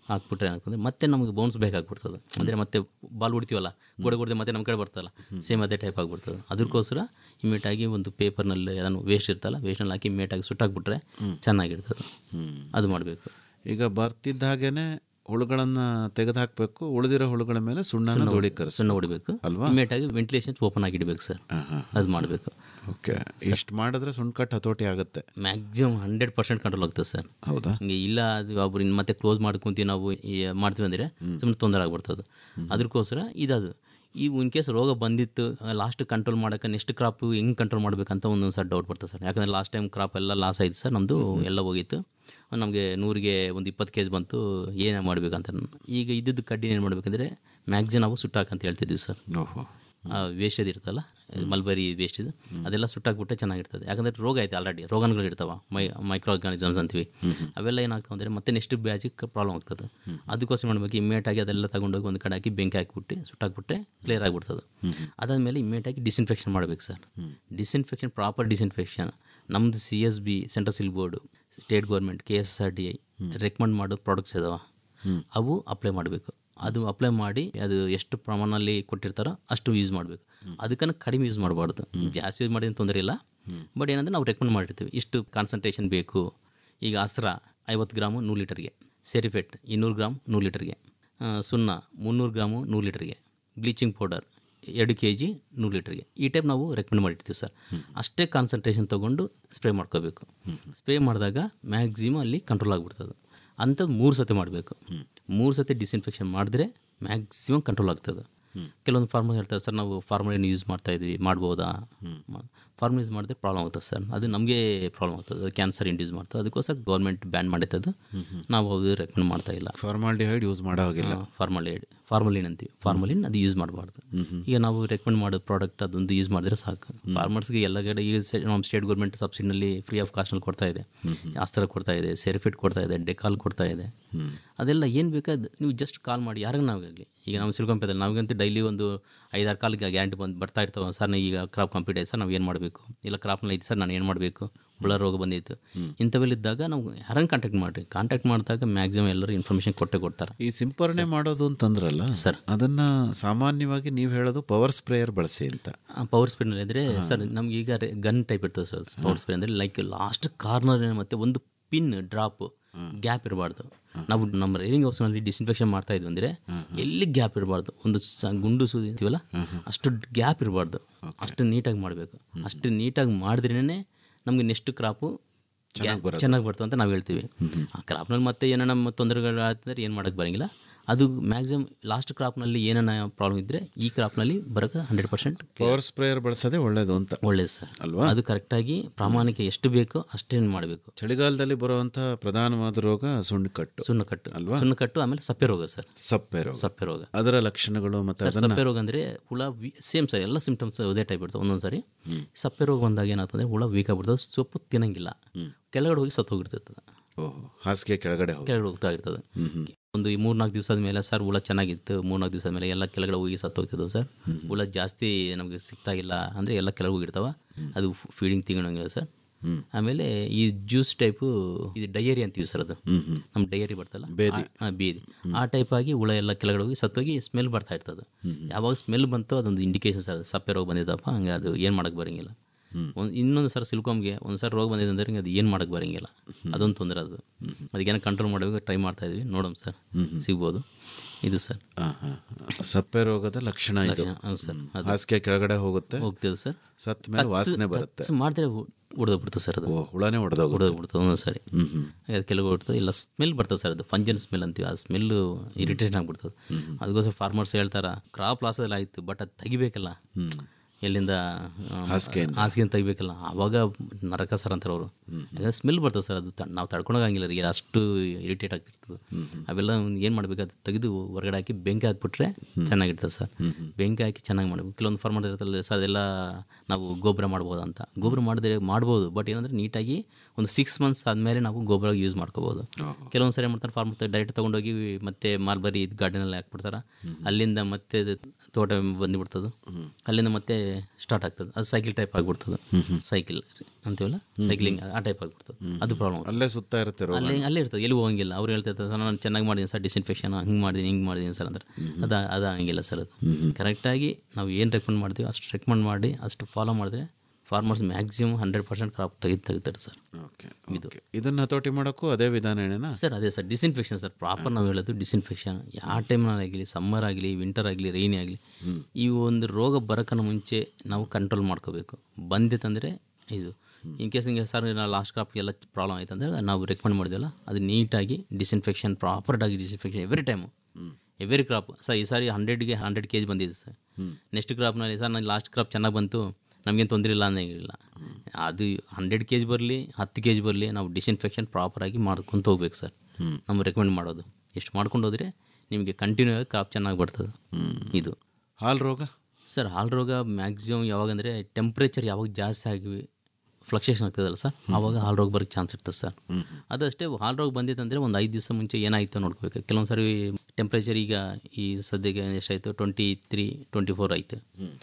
ಹಾಕ್ಬಿಟ್ರೆ ಏನಾಗ್ತದೆ ಮತ್ತೆ ನಮಗೆ ಬೌನ್ಸ್ ಬೇಕಾಗ್ಬಿಡ್ತದೆ ಅಂದರೆ ಮತ್ತೆ ಬಾಲ್ ಹೊಡಿತೀವಲ್ಲ ಗೋಡೆ ಹೊಡೆದು ಮತ್ತೆ ನಮ್ಮ ಕಡೆ ಬರ್ತಲ್ಲ ಸೇಮ್ ಅದೇ ಟೈಪ್ ಆಗಿಬಿಡ್ತದೆ ಅದಕ್ಕೋಸ್ಕರ ಇಮಿಡಿಯೇಟಾಗಿ ಒಂದು ಪೇಪರ್ನಲ್ಲಿ ಅದನ್ನು ವೇಸ್ಟ್ ಇರ್ತಲ್ಲ ವೇಸ್ಟ್ನಲ್ಲಿ ಹಾಕಿ ಇಮಿಡಿಯೇಟಾಗಿ ಸುಟ್ಟಾಕ್ಬಿಟ್ರೆ ಚೆನ್ನಾಗಿರ್ತದೆ ಅದು ಮಾಡಬೇಕು ಈಗ ಬರ್ತಿದ್ದ ಹಾಗೇನೆ ಹುಳುಗಳನ್ನ ತೆಗೆದು ಹಾಕಬೇಕು ಉಳಿದಿರೋ ಹುಳುಗಳ ಮೇಲೆ ಸುಣ್ಣನ ದೂಳೀಕರಿಸಿ ಸುಣ್ಣ ಹೊಡಿಬೇಕು ಅಲ್ವಾ ಇಮಿಡಿಯೇಟಾಗಿ ವೆಂಟಿಲೇಷನ್ ಓಪನ್ ಆಗಿ ಇಡಬೇಕು ಸರ್ ಅದು ಮಾಡಬೇಕು ಓಕೆ ಇಷ್ಟು ಮಾಡಿದ್ರೆ ಸುಣ್ಕಟ್ಟು ಹತೋಟಿ ಆಗುತ್ತೆ ಮ್ಯಾಕ್ಸಿಮಮ್ ಹಂಡ್ರೆಡ್ ಪರ್ಸೆಂಟ್ ಕಂಟ್ರೋಲ್ ಆಗ್ತದೆ ಸರ್ ಹೌದಾ ಹಿಂಗೆ ಇಲ್ಲ ಅದು ಒಬ್ರು ಇನ್ನು ಮತ್ತೆ ಕ್ಲೋಸ್ ಮಾಡ್ಕೊಂತೀವಿ ನಾವು ಈ ಮಾಡ್ತೀವಿ ಅಂದರೆ ಸುಮ್ಮನೆ ತೊಂದರೆ ಆಗ್ಬಿಡ್ತದೆ ಅದಕ್ಕೋಸ್ಕರ ಇದದು ಈ ಇನ್ ಕೇಸ್ ರೋಗ ಬಂದಿತ್ತು ಲಾಸ್ಟ್ ಕಂಟ್ರೋಲ್ ಮಾಡೋಕೆ ನೆಕ್ಸ್ಟ್ ಕ್ರಾಪ್ ಹೆಂಗೆ ಕಂಟ್ರೋಲ್ ಮಾಡಬೇಕಂತ ಒಂದೊಂದು ಸರ್ ಡೌಟ್ ಬರ್ತದೆ ಸರ್ ಯಾಕಂದರೆ ಲಾಸ್ಟ್ ಟೈಮ್ ಕ್ರಾಪ್ ಎಲ್ಲ ಲಾಸ್ ಆಯಿತು ಸರ್ ನಮ್ಮದು ಎಲ್ಲ ಹೋಗಿತ್ತು ನಮಗೆ ನೂರಿಗೆ ಒಂದು ಇಪ್ಪತ್ತು ಕೆ ಜಿ ಬಂತು ಏನೇ ಮಾಡಬೇಕಂತ ಈಗ ಇದ್ದದ್ದು ಕಡ್ಡಿ ಏನು ಮಾಡಬೇಕಂದ್ರೆ ಮ್ಯಾಕ್ಸಿಮಮ್ ನಾವು ಸುಟ್ಟಾಕಂತ ಹೇಳ್ತಿದ್ವಿ ಸರ್ ಓಹೋ ವೇಸ್ಟೇಜ್ ಇರ್ತಲ್ಲ ಮಲ್ಬರಿ ವೇಸ್ಟ್ ಇದು ಅದೆಲ್ಲ ಸುಟ್ಟಾಕ್ಬಿಟ್ರೆ ಚೆನ್ನಾಗಿರ್ತದೆ ಯಾಕಂದರೆ ರೋಗ ಐತೆ ಆಲ್ರೆಡಿ ರೋಗಗಳು ಇರ್ತಾವ ಮೈ ಮೈಕ್ರೋ ಆರ್ಗಾನಿಸಮ್ಸ್ ಅಂತೀವಿ ಅವೆಲ್ಲ ಏನಾಗ್ತಾವೆ ಅಂದರೆ ಮತ್ತೆ ನೆಕ್ಸ್ಟ್ ಬ್ಯಾಚಿಗೆ ಪ್ರಾಬ್ಲಮ್ ಆಗ್ತದೆ ಅದಕ್ಕೋಸ್ಕರ ಮಾಡಬೇಕು ಇಮ್ಮಿಡಿಯೇಟಾಗಿ ಅದೆಲ್ಲ ತಗೊಂಡೋಗಿ ಒಂದು ಕಡೆ ಹಾಕಿ ಬೆಂಕಿ ಹಾಕಿಬಿಟ್ಟು ಸುಟ್ಟಾಕ್ಬಿಟ್ರೆ ಕ್ಲಿಯರ್ ಆಗಿಬಿಡ್ತದೆ ಅದಾದಮೇಲೆ ಇಮ್ಮಿಡಿಯೇಟಾಗಿ ಡಿಸ್ಇನ್ಫೆಕ್ಷನ್ ಮಾಡಬೇಕು ಸರ್ ಡಿಸ್ಇನ್ಫೆಕ್ಷನ್ ಪ್ರಾಪರ್ ಡಿಸ್ಇನ್ಫೆಕ್ಷನ್ ನಮ್ಮದು C S B central silk board state government K S R D I recommend ಮಾಡೋ ಪ್ರಾಡಕ್ಟ್ಸ್ ಇದಾವೆ ಅವು ಅಪ್ಲೈ ಮಾಡಬೇಕು ಅದು ಅಪ್ಲೈ ಮಾಡಿ ಅದು ಎಷ್ಟು ಪ್ರಮಾಣದಲ್ಲಿ ಕೊಟ್ಟಿರ್ತಾರೋ ಅಷ್ಟು ಯೂಸ್ ಮಾಡಬೇಕು ಅದಕ್ಕನ್ನು ಕಡಿಮೆ ಯೂಸ್ ಮಾಡಬಾರ್ದು ಜಾಸ್ತಿ ಯೂಸ್ ಮಾಡಿದ ತೊಂದರೆ ಇಲ್ಲ ಬಟ್ ಏನಂದರೆ ನಾವು ರೆಕಮೆಂಡ್ ಮಾಡಿರ್ತೀವಿ ಇಷ್ಟು ಕಾನ್ಸಂಟ್ರೇಷನ್ ಬೇಕು ಈಗ ಅಸ್ತ್ರ ಐವತ್ತು ಗ್ರಾಮು ನೂರು ಲೀಟರ್ಗೆ ಸೆರಿಫೆಟ್ ಇನ್ನೂರು ಗ್ರಾಮ್ ನೂರು ಲೀಟರ್ಗೆ ಆ, ಸುಣ್ಣ ಮುನ್ನೂರು ಗ್ರಾಮು ನೂರು ಲೀಟರ್ಗೆ ಬ್ಲೀಚಿಂಗ್ ಪೌಡರ್ ಎರಡು ಕೆ ಜಿ ನೂರು ಲೀಟರ್ಗೆ ಈ ಟೈಪ್ ನಾವು ರೆಕಮೆಂಡ್ ಮಾಡಿರ್ತೀವಿ ಸರ್ ಅಷ್ಟೇ ಕಾನ್ಸಂಟ್ರೇಷನ್ ತೊಗೊಂಡು ಸ್ಪ್ರೇ ಮಾಡ್ಕೋಬೇಕು ಸ್ಪ್ರೇ ಮಾಡಿದಾಗ ಮ್ಯಾಕ್ಸಿಮಮ್ ಅಲ್ಲಿ ಕಂಟ್ರೋಲ್ ಆಗಿಬಿಡ್ತದೆ ಅಂಥದ್ದು ಮೂರು ಸತಿ ಮಾಡಬೇಕು ಮೂರು ಸತಿ ಡಿಸ್ಇನ್ಫೆಕ್ಷನ್ ಮಾಡಿದ್ರೆ ಮ್ಯಾಕ್ಸಿಮಮ್ ಕಂಟ್ರೋಲ್ ಆಗ್ತದೆ ಕೆಲವೊಂದು ಫಾರ್ಮರ್ ಹೇಳ್ತಾರೆ ಸರ್ ನಾವು ಫಾರ್ಮಲಿನ್ ಯೂಸ್ ಮಾಡ್ತಾ ಇದ್ವಿ ಮಾಡ್ಬೋದಾ ಫಾರ್ಮಲ್ ಯೂಸ್ ಮಾಡಿದ್ರೆ ಪ್ರಾಬ್ಲಮ್ ಆಗ್ತದೆ ಸರ್ ಅದು ನಮಗೆ ಪ್ರಾಬ್ಲಮ್ ಆಗ್ತದೆ ಕ್ಯಾನ್ಸರ್ ಇಂಡ್ಯೂಸ್ ಮಾಡ್ತದೆ ಅದಕ್ಕೋಸ್ಕರ ಗೌರ್ಮೆಂಟ್ ಬ್ಯಾನ್ ಮಾಡಿತ್ತದು ನಾವು ಅದು ರೆಕಮೆಂಡ್ ಮಾಡ್ತಾ ಇಲ್ಲ ಫಾರ್ಮಾಲ್ಡಿಹೈಡ್ ಯೂಸ್ ಮಾಡೋ ಹಾಗಿಲ್ಲ ಫಾರ್ಮಲಿನ್ ಫಾರ್ಮಲಿನ್ ಅಂತೀವಿ ಫಾರ್ಮಲಿನ್ ಅದು ಯೂಸ್ ಮಾಡಬಾರ್ದು ಈಗ ನಾವು ರೆಕಮೆಂಡ್ ಮಾಡೋ ಪ್ರಾಡಕ್ಟ್ ಅದೊಂದು ಯೂಸ್ ಮಾಡಿದ್ರೆ ಸಾಕು ಫಾರ್ಮರ್ಸ್ಗೆ ಎಲ್ಲ ಕಡೆ ಈಗ ಸೆ- ನಮ್ಮ ಸ್ಟೇಟ್ ಗೌರ್ಮೆಂಟ್ ಸಬ್ಸಿಡಿನಲ್ಲಿ ಫ್ರೀ ಆಫ್ ಕಾಸ್ಟ್ನಲ್ಲಿ ಕೊಡ್ತಾ ಇದೆ ಆಸ್ತ್ರ ಕೊಡ್ತಾ ಇದೆ ಸೆರಿಫಿಟ್ ಕೊಡ್ತಾ ಇದೆ ಡೆಕಾಲ್ ಕೊಡ್ತಾ ಇದೆ ಅದೆಲ್ಲ ಏನು ಬೇಕಾದ ನೀವು ಜಸ್ಟ್ ಕಾಲ್ ಮಾಡಿ ಯಾರಿಗೆ ನಾವಾಗಲಿ ಈಗ ನಾವು ಸಿಲ್ಕೊಂಪದಲ್ಲಿ ನಾವಿಗಂತೂ ಡೈಲಿ ಒಂದು ಐದಾರು ಕಾಲಿಗೆ ಗ್ಯಾರಂಟಿ ಬಂದು ಬರ್ತಾ ಇರ್ತಾವೆ ಸರ್ ನಾವು ಈಗ ಕ್ರಾಪ್ ಕಂಪ್ಲೀಟ್ ಆಯ್ತು ಸರ್ ನಾವು ಏನು ಮಾಡಬೇಕು ಇಲ್ಲ ಕ್ರಾಪ್ನಲ್ಲಿ ಐತೆ ಸರ್ ನಾನು ಏನು ಮಾಡಬೇಕು ಹುಳ ರೋಗ ಬಂದಿತ್ತು ಇಂಥವೆಲ್ಲಿದ್ದಾಗ ನಾವು ಯಾರಂಗೆ ಕಾಂಟ್ಯಾಕ್ಟ್ ಮಾಡಿರಿ ಕಾಂಟ್ಯಾಕ್ಟ್ ಮಾಡಿದಾಗ ಮ್ಯಾಕ್ಸಿಮಮ್ ಎಲ್ಲರೂ ಇನ್ಫಾರ್ಮೇಷನ್ ಕೊಟ್ಟೆ ಕೊಡ್ತಾರೆ ಈ ಸಿಂಪರಣೆ ಮಾಡೋದು ಅಂತಂದ್ರಲ್ಲ ಸರ್ ಅದನ್ನ ಸಾಮಾನ್ಯವಾಗಿ ನೀವು ಹೇಳೋದು ಪವರ್ ಸ್ಪ್ರೇಯರ್ ಬಳಸಿ ಅಂತ ಪವರ್ ಸ್ಪ್ರೇನಲ್ಲಿ ಅಂದರೆ ಸರ್ ನಮ್ಗೆ ಈಗ ಗನ್ ಟೈಪ್ ಇರ್ತದೆ ಸರ್ ಪವರ್ ಸ್ಪ್ರೇ ಅಂದರೆ ಲೈಕ್ ಲಾಸ್ಟ್ ಕಾರ್ನರ್ ಮತ್ತು ಒಂದು ಪಿನ್ ಡ್ರಾಪ್ ಗ್ಯಾಪ್ ಇರಬಾರ್ದು ನಾವು ನಮ್ಮ ರೈಲಿಂಗ್ ಹೌಸ್ನಲ್ಲಿ ಡಿಸ್ಇನ್ಫೆಕ್ಷನ್ ಮಾಡ್ತಾ ಇದ್ವಿ ಅಂದರೆ ಎಲ್ಲಿ ಗ್ಯಾಪ್ ಇರಬಾರ್ದು ಒಂದು ಸ ಗುಂಡು ಸೂದಿ ಅಂತೀವಲ್ಲ ಅಷ್ಟು ಗ್ಯಾಪ್ ಇರಬಾರ್ದು ಅಷ್ಟು ನೀಟಾಗಿ ಮಾಡಬೇಕು ಅಷ್ಟು ನೀಟಾಗಿ ಮಾಡಿದ್ರೇ ನಮಗೆ ನೆಕ್ಸ್ಟ್ ಕ್ರಾಪು ಚೆನ್ನಾಗಿ ಬರ್ತದೆ ಅಂತ ನಾವು ಹೇಳ್ತೀವಿ ಆ ಕ್ರಾಪ್ನಲ್ಲಿ ಮತ್ತೆ ಏನೋ ನಮ್ಮ ತೊಂದರೆಗಳು ಆಗ್ತಂದ್ರೆ ಏನು ಮಾಡೋಕ್ಕೆ ಬರೋಂಗಿಲ್ಲ ಅದು ಮ್ಯಾಕ್ಸಿಮಮ್ ಲಾಸ್ಟ್ ಕ್ರಾಪ್ನಲ್ಲಿ ಏನಾನ ಪ್ರಾಬ್ಲಮ್ ಇದ್ದರೆ ಈ ಕ್ರಾಪ್ನಲ್ಲಿ ಬರೋಕ್ಕೆ ಹಂಡ್ರೆಡ್ ಪರ್ಸೆಂಟ್ ಪವರ್ ಸ್ಪ್ರೇಯರ್ ಬಳಸೋದೇ ಒಳ್ಳೇದು ಅಂತ ಒಳ್ಳೇದು ಸರ್ ಅಲ್ವಾ ಅದು ಕರೆಕ್ಟಾಗಿ ಪ್ರಾಮಾಣಿಕ ಎಷ್ಟು ಬೇಕೋ ಅಷ್ಟೇನು ಮಾಡಬೇಕು ಚಳಿಗಾಲದಲ್ಲಿ ಬರುವಂತಹ ಪ್ರಧಾನವಾದ ರೋಗ ಸುಣ್ಣಕಟ್ಟು ಸುಣ್ಣಕಟ್ಟು ಅಲ್ವಾ ಸುಣ್ಣಕಟ್ಟು ಆಮೇಲೆ ಸಪ್ಪೆ ರೋಗ ಸರ್ ಸಪ್ಪೆ ರೋಗ ಸಪ್ಪೆ ರೋಗ ಅದರ ಲಕ್ಷಣಗಳು ಮತ್ತೆ ಸರ್ ಅದನ್ನ ಸಪ್ಪೆ ರೋಗ ಅಂದರೆ ಹುಳ ಸೇಮ್ ಸರ್ ಎಲ್ಲ ಸಿಂಪ್ಟಮ್ಸ್ ಅದೇ ಟೈಪ್ ಇರ್ತವೆ ಒಂದೊಂದು ಸಾರಿ ಸಪ್ಪೆ ರೋಗ ಬಂದಾಗ ಏನಾಗ್ತದೆ ಹುಳ ವೀಕ್ ಆಗ್ಬಿಡ್ತದೆ ಸೊಪ್ಪು ತಿನ್ನಂಗಿಲ್ಲ ಕೆಳಗಡೆ ಹೋಗಿ ಸತ್ತು ಹೋಗಿರ್ತದೆ ಓಹ್ ಹಾಸಿಗೆ ಕೆಳಗಡೆ ಹೋಗಿ ಕೆಳಗಡೆ ಹೋಗ್ತಾ ಇರ್ತದೆ ಒಂದು ಈ ಮೂರ್ನಾಲ್ಕು ದಿವಸದ ಮೇಲೆ ಸರ್ ಹುಳ ಚೆನ್ನಾಗಿತ್ತು ಮೂರ್ನಾಲ್ಕು ದಿವಸದ ಮೇಲೆ ಎಲ್ಲ ಕೆಳಗಡೆ ಹೋಗಿ ಸತ್ತು ಹೋಗ್ತಿದ್ದವು ಸರ್ ಹುಳ ಜಾಸ್ತಿ ನಮಗೆ ಸಿಗ್ತಾಗಿಲ್ಲ ಅಂದರೆ ಎಲ್ಲ ಕೆಳಗೆ ಹೋಗಿರ್ತಾವ ಅದು ಫೀಡಿಂಗ್ ತಿಂಗಳಂಗಿಲ್ಲ ಸರ್ ಆಮೇಲೆ ಈ ಜ್ಯೂಸ್ ಟೈಪು ಇದು ಡಯರಿ ಅಂತೀವಿ ಸರ್ ಅದು ನಮ್ಮ ಡಯರಿ ಬರ್ತಲ್ಲ ಬೇದಿ. ಆ- ಆ, ಬೇದಿ ಆ ಟೈಪ್ ಆಗಿ ಹುಳ ಎಲ್ಲ ಕೆಳಗಡೆ ಹೋಗಿ ಸತ್ತೋಗಿ ಸ್ಮೆಲ್ ಬರ್ತಾ ಇರ್ತದೆ ಯಾವಾಗ ಸ್ಮೆಲ್ ಬಂತು ಅದೊಂದು ಇಂಡಿಕೇಶನ್ ಸರ್ ಸಪ್ಪೆ ರೋಗ ಬಂದಿದ್ದಪ್ಪ ಹಂಗೆ ಅದು ಏನು ಮಾಡೋಕ್ಕೆ ಬರೋಂಗಿಲ್ಲ ಒಂದು ಇನ್ನೊಂದು ಸರ್ ಸಿಲ್ಕೋಮ್ಗೆ ಒಂದು ಸರ್ ರೋಗ ಬಂದಿದೆ ಅಂದ್ರೆ ಅದು ಏನು ಮಾಡೋಕ್ಕೆ ಬರೋಂಗಿಲ್ಲ ಅದೊಂದು ತೊಂದರೆ ಅದು ಅದಕ್ಕೇನೋ ಕಂಟ್ರೋಲ್ ಮಾಡಬೇಕು ಟ್ರೈ ಮಾಡ್ತಾ ಇದ್ವಿ ನೋಡೋಣ ಸರ್ ಸಿಗ್ಬೋದು ಇದು ಸರ್ ಆ, ಆ, ಆ. ಸಪ್ಪೆ ರೋಗದ ಲಕ್ಷಣ ಇದು ಲಕ್ಷಣ, ಹೌದು ಸರ್, ಅದು. ಹಾಸಿಗೆ ಕೆಳಗಡೆ ಹೋಗುತ್ತೆ ಹೋಗ್ತದೆ ಸರ್ ಸತ್ತ ಮೇಲೆ ವಾಸನೆ ಬರುತ್ತೆ ಮಾಡಿದ್ರೆ ಹೊಡೆದೋಗ್ಬಿಡ್ತದೆ ಸರ್ ಅದು ಓ ಹುಳನೇ ಹೊಡೆದೋಗುತ್ತೆ ಹೊಡೆದೋಗ್ಬಿಡ್ತದೆ ಒಂದೊಂದು ಸರಿ ಹಾಗೆ ಅದು ಕೆಲವು ಹೊಡ್ತದೆ ಇಲ್ಲ ಸ್ಮೆಲ್ ಬರ್ತದೆ ಸರ್ ಅದು ಫಂಜನ್ ಸ್ಮೆಲ್ ಅಂತೀವಿ ಆ ಸ್ಮೆಲ್ಲು ಇರಿಟೇಷನ್ ಆಗ್ಬಿಡ್ತದೆ ಅದಕ್ಕೋಸ್ಕರ ಫಾರ್ಮರ್ಸ್ ಹೇಳ್ತಾರೆ ಕ್ರಾಪ್ ಲಾಸ್ ಎಲ್ಲ ಆಯಿತು ಬಟ್ ಅದು ತೆಗಿಬೇಕಲ್ಲ ಎಲ್ಲಿಂದ ಆ, ಹಾಸಿಗೆಯಿಂದ. ಹಾಸಿಗೆಯಿಂದ ತೆಗಿಬೇಕಲ್ಲ ಆವಾಗ ನರಕ ಸರ್ ಅಂತಾರೆ ಅವರು ಯಾಕಂದ್ರೆ ಸ್ಮೆಲ್ ಬರ್ತದೆ ಸರ್ ಅದು ತ- ನಾವು ತಡ್ಕೊಳಂಗಿಲ್ಲ ರೀ ಅಷ್ಟು ಇರಿಟೇಟ್ ಆಗ್ತಿರ್ತದೆ ಅವೆಲ್ಲ ಏನು ಮಾಡಬೇಕು ಅದು ತೆಗೆದು ಹೊರಗಡೆ ಹಾಕಿ ಬೆಂಕಿ ಹಾಕ್ಬಿಟ್ರೆ ಚೆನ್ನಾಗಿರ್ತದೆ ಸರ್ ಬೆಂಕಿ ಹಾಕಿ ಚೆನ್ನಾಗಿ ಮಾಡಬೇಕು ಕೆಲವೊಂದು ಫಾರ್ಮರ್ ಇರುತ್ತಲ್ಲ ಸರ್ ಅದೆಲ್ಲ ನಾವು ಗೊಬ್ಬರ ಮಾಡ್ಬೋದು ಅಂತ ಗೊಬ್ಬರ ಮಾಡಿದ್ರೆ ಮಾಡ್ಬೋದು ಬಟ್ ಏನಂದರೆ ನೀಟಾಗಿ ಒಂದು ಸಿಕ್ಸ್ ಮಂತ್ಸ್ ಆದಮೇಲೆ ನಾವು ಗೊಬ್ಬರ ಯೂಸ್ ಮಾಡ್ಕೋಬೋದು ಕೆಲವೊಂದು ಸರಿ ಏನು ಮಾಡ್ತಾರೆ ಫಾರ್ಮರ್ ಡೈರೆಕ್ಟ್ ತೊಗೊಂಡೋಗಿ ಮತ್ತೆ ಮಾಲ್ಬರಿ ಇದು ಗಾರ್ಡನಲ್ಲಿ ಹಾಕ್ಬಿಡ್ತಾರೆ ಅಲ್ಲಿಂದ ಮತ್ತೆ ಅದು ತೋಟ ಬಂದುಬಿಡ್ತದೆ ಅಲ್ಲಿಂದ ಮತ್ತೆ ಸ್ಟಾರ್ಟ್ ಆಗ್ತದೆ ಅದು ಸೈಕಲ್ ಟೈಪ್ ಆಗಿಬಿಡ್ತದೆ ಸೈಕಲ್ ಅಂತೀವಲ್ಲ ಸೈಕ್ಲಿಂಗ್ ಆ ಟೈಪ್ ಆಗ್ಬಿಡ್ತದೆ ಅದು ಪ್ರಾಬ್ಲಮ್ ಅಲ್ಲೇ ಸುತ್ತಾ ಇರುತ್ತೆ ರೋಗ ಅಲ್ಲೇ ಅಲ್ಲೇ ಇರ್ತದೆ ಎಲ್ಲಿ ಹೋಗಂಗಿಲ್ಲ ಅವ್ರು ಹೇಳ್ತಿರ್ತಾರೆ ಸರ್ ನಾನು ಚೆನ್ನಾಗಿ ಮಾಡಿದ್ದೀನಿ ಸರ್ ಡಿಸ್ಇನ್ಫೆಕ್ಷನ್ ಹಿಂಗೆ ಮಾಡಿದ್ದೀನಿ ಹಿಂಗೆ ಮಾಡಿದ್ದೀನಿ ಸರ್ ಅಂದ್ರೆ ಅದು ಅದು ಹಂಗಿಲ್ಲ ಸರ್ ಅದು ಕರೆಕ್ಟಾಗಿ ನಾವು ಏನು ರೆಕಮೆಂಡ್ ಮಾಡ್ತೀವಿ ಅಷ್ಟು ರೆಕಮೆಂಡ್ ಮಾಡಿ ಅಷ್ಟು ಫಾಲೋ ಮಾಡಿದ್ರೆ farmers maximum hundred percent crop ತೆಗೆದು ತೆಗಿತಾರೆ ಸರ್ ಓಕೆ ಇದು ಇದನ್ನ ಹತೋಟಿ ಮಾಡೋಕ್ಕೂ ಅದೇ ವಿಧಾನ ಏನೇನಾ ಸರ್ ಅದೇ ಸರ್ ಡಿಸ್ಇನ್ಫೆಕ್ಷನ್ ಸರ್ ಪ್ರಾಪರ್ ನಾವು ಹೇಳೋದು ಡಿಸ್ಇನ್ಫೆಕ್ಷನ್ ಯಾವ ಟೈಮ್ನಾಗಲಿ ಸಮ್ಮರ್ ಆಗಲಿ ವಿಂಟರ್ ಆಗಲಿ ರೈನಿ ಆಗಲಿ ಈ ಒಂದು ರೋಗ ಬರೋಕ್ಕನ ಮುಂಚೆ ನಾವು ಕಂಟ್ರೋಲ್ ಮಾಡ್ಕೋಬೇಕು ಬಂದಿತ್ತಂದರೆ ಇದು ಇನ್ ಕೇಸ್ ಹಿಂಗೆ ಸರ್ ನಾವು ಲಾಸ್ಟ್ ಕ್ರಾಪ್ ಎಲ್ಲ ಪ್ರಾಬ್ಲಮ್ ಆಯ್ತು ಅಂದರೆ ನಾವು ರೆಕಮೆಂಡ್ ಮಾಡಿದ್ವಲ್ಲ ಅದು ನೀಟಾಗಿ ಡಿಸ್ಇನ್ಫೆಕ್ಷನ್ ಪ್ರಾಪರ್ಟಾಗಿ disinfection every time every crop sir ಈ ಸಾರಿ ಹಂಡ್ರೆಡ್ಗೆ ಹಂಡ್ರೆಡ್ ಕೆ ಜಿ ಬಂದಿದೆ ಸರ್ ನೆಕ್ಸ್ಟ್ ಕ್ರಾಪ್ನಲ್ಲಿ ಸರ್ ನಾನು ಲಾಸ್ಟ್ ಕ್ರಾಪ್ ಚೆನ್ನಾಗಿ ಬಂತು ನಮಗೇನು ತೊಂದರೆ ಇಲ್ಲ ಅನ್ನಂಗಿಲ್ಲ ಅದು ಹಂಡ್ರೆಡ್ ಕೆ ಜಿ ಬರಲಿ ಹತ್ತು ಕೆ ಜಿ ಬರಲಿ ನಾವು ಡಿಸ್ಇನ್ಫೆಕ್ಷನ್ ಪ್ರಾಪರಾಗಿ ಮಾಡ್ಕೊತ ಹೋಗ್ಬೇಕು ಸರ್ ನಮ್ಮ ರೆಕಮೆಂಡ್ ಮಾಡೋದು ಎಷ್ಟು ಮಾಡ್ಕೊಂಡು ಹೋದರೆ ನಿಮಗೆ ಕಂಟಿನ್ಯೂ ಆಗಿ ಕ್ರಾಪ್ ಚೆನ್ನಾಗಿ ಬರ್ತದೆ ಇದು ಹಾಲು ರೋಗ ಸರ್ ಹಾಲು ರೋಗ ಮ್ಯಾಕ್ಸಿಮಮ್ ಯಾವಾಗಂದರೆ ಟೆಂಪ್ರೇಚರ್ ಯಾವಾಗ ಜಾಸ್ತಿ ಆಗಿ ಫ್ಲಕ್ಚುಯೇಷನ್ ಆಗ್ತದಲ್ಲ ಸರ್ ಆವಾಗ ಹಾಲು ರೋಗ ಬರೋಕ್ಕೆ ಚಾನ್ಸ್ ಇರ್ತದೆ ಸರ್ ಅದಷ್ಟೇ ಹಾಲು ರೋಗ ಬಂದಿತ್ತಂದರೆ ಒಂದು ಐದು ದಿವಸ ಮುಂಚೆ ಏನಾಯಿತು ನೋಡ್ಕೋಬೇಕು ಕೆಲವೊಂದು ಸಾರಿ ಟೆಂಪ್ರೇಚರ್ ಈಗ ಈ ಸದ್ಯಕ್ಕೆ ಎಷ್ಟಾಯಿತು ಟ್ವೆಂಟಿ ತ್ರೀ ಟ್ವೆಂಟಿ ಫೋರ್ ಆಯಿತು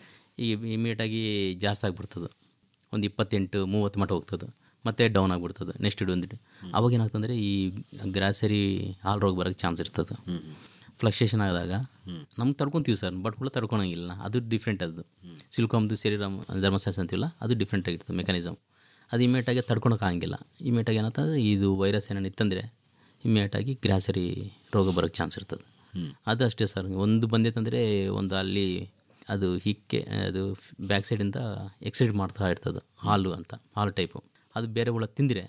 ಈಗ ಇಮಿಡಿಯೇಟಾಗಿ ಜಾಸ್ತಿ ಆಗಿಬಿಡ್ತದೆ ಒಂದು ಇಪ್ಪತ್ತೆಂಟು ಮೂವತ್ತು ಮಟ್ಟ ಹೋಗ್ತದೆ ಮತ್ತೆ ಡೌನ್ ಆಗಿಬಿಡ್ತದೆ ನೆಕ್ಸ್ಟ್ ಇಡೊಂದಿಟ್ಟು ಅವಾಗ ಏನಾಗ್ತಂದರೆ ಈ ಗ್ರಾಸರಿ ಹಾಲು ರೋಗ ಬರೋಕ್ಕೆ ಚಾನ್ಸ್ ಇರ್ತದೆ ಫ್ಲಕ್ಚುಯೇಷನ್ ಆದಾಗ ನಮ್ಗೆ ತಡ್ಕೊತೀವಿ ಸರ್ ಬಟ್ ಹುಳ ತಡ್ಕೊಳಂಗಿಲ್ಲ ಅದು ಡಿಫ್ರೆಂಟ್ ಅದು ಸಿಲ್ಕಾಮ್ದು ಸೇರಿರಾಮ್ ಧರ್ಮಶಾಸ್ತ್ರ ಅಂತೀವಲ್ಲ ಅದು ಡಿಫ್ರೆಂಟ್ ಆಗಿರ್ತದೆ ಮೆಕ್ಯಾನಿಸಮ್ ಅದು ಇಮಿಡಿಯೇಟಾಗಿ ತಡ್ಕೊಳಕ್ಕಾಗಿಲ್ಲ ಇಮಿಡಿಯೇಟಾಗಿ ಏನಾಗ್ತದೆ ಇದು ವೈರಸ್ ಏನಾರು ಇತ್ತಂದರೆ ಇಮಿಡಿಯೇಟಾಗಿ ಗ್ರಾಸರಿ ರೋಗ ಬರೋಕ್ಕೆ ಚಾನ್ಸ್ ಇರ್ತದೆ ಅದು ಅಷ್ಟೇ ಸರ್ ಒಂದು ಬಂದಿತ್ತಂದರೆ ಒಂದು ಅಲ್ಲಿ ಅದು ಹಿಕ್ಕೆ ಅದು ಬ್ಯಾಕ್ ಸೈಡಿಂದ ಎಕ್ಸೈಡ್ ಮಾಡ್ತಾ ಇರ್ತದೆ ಹಾಲು ಅಂತ ಹಾಲು ಟೈಪು ಅದು ಬೇರೆ ಹುಳ ತಿಂದರೆ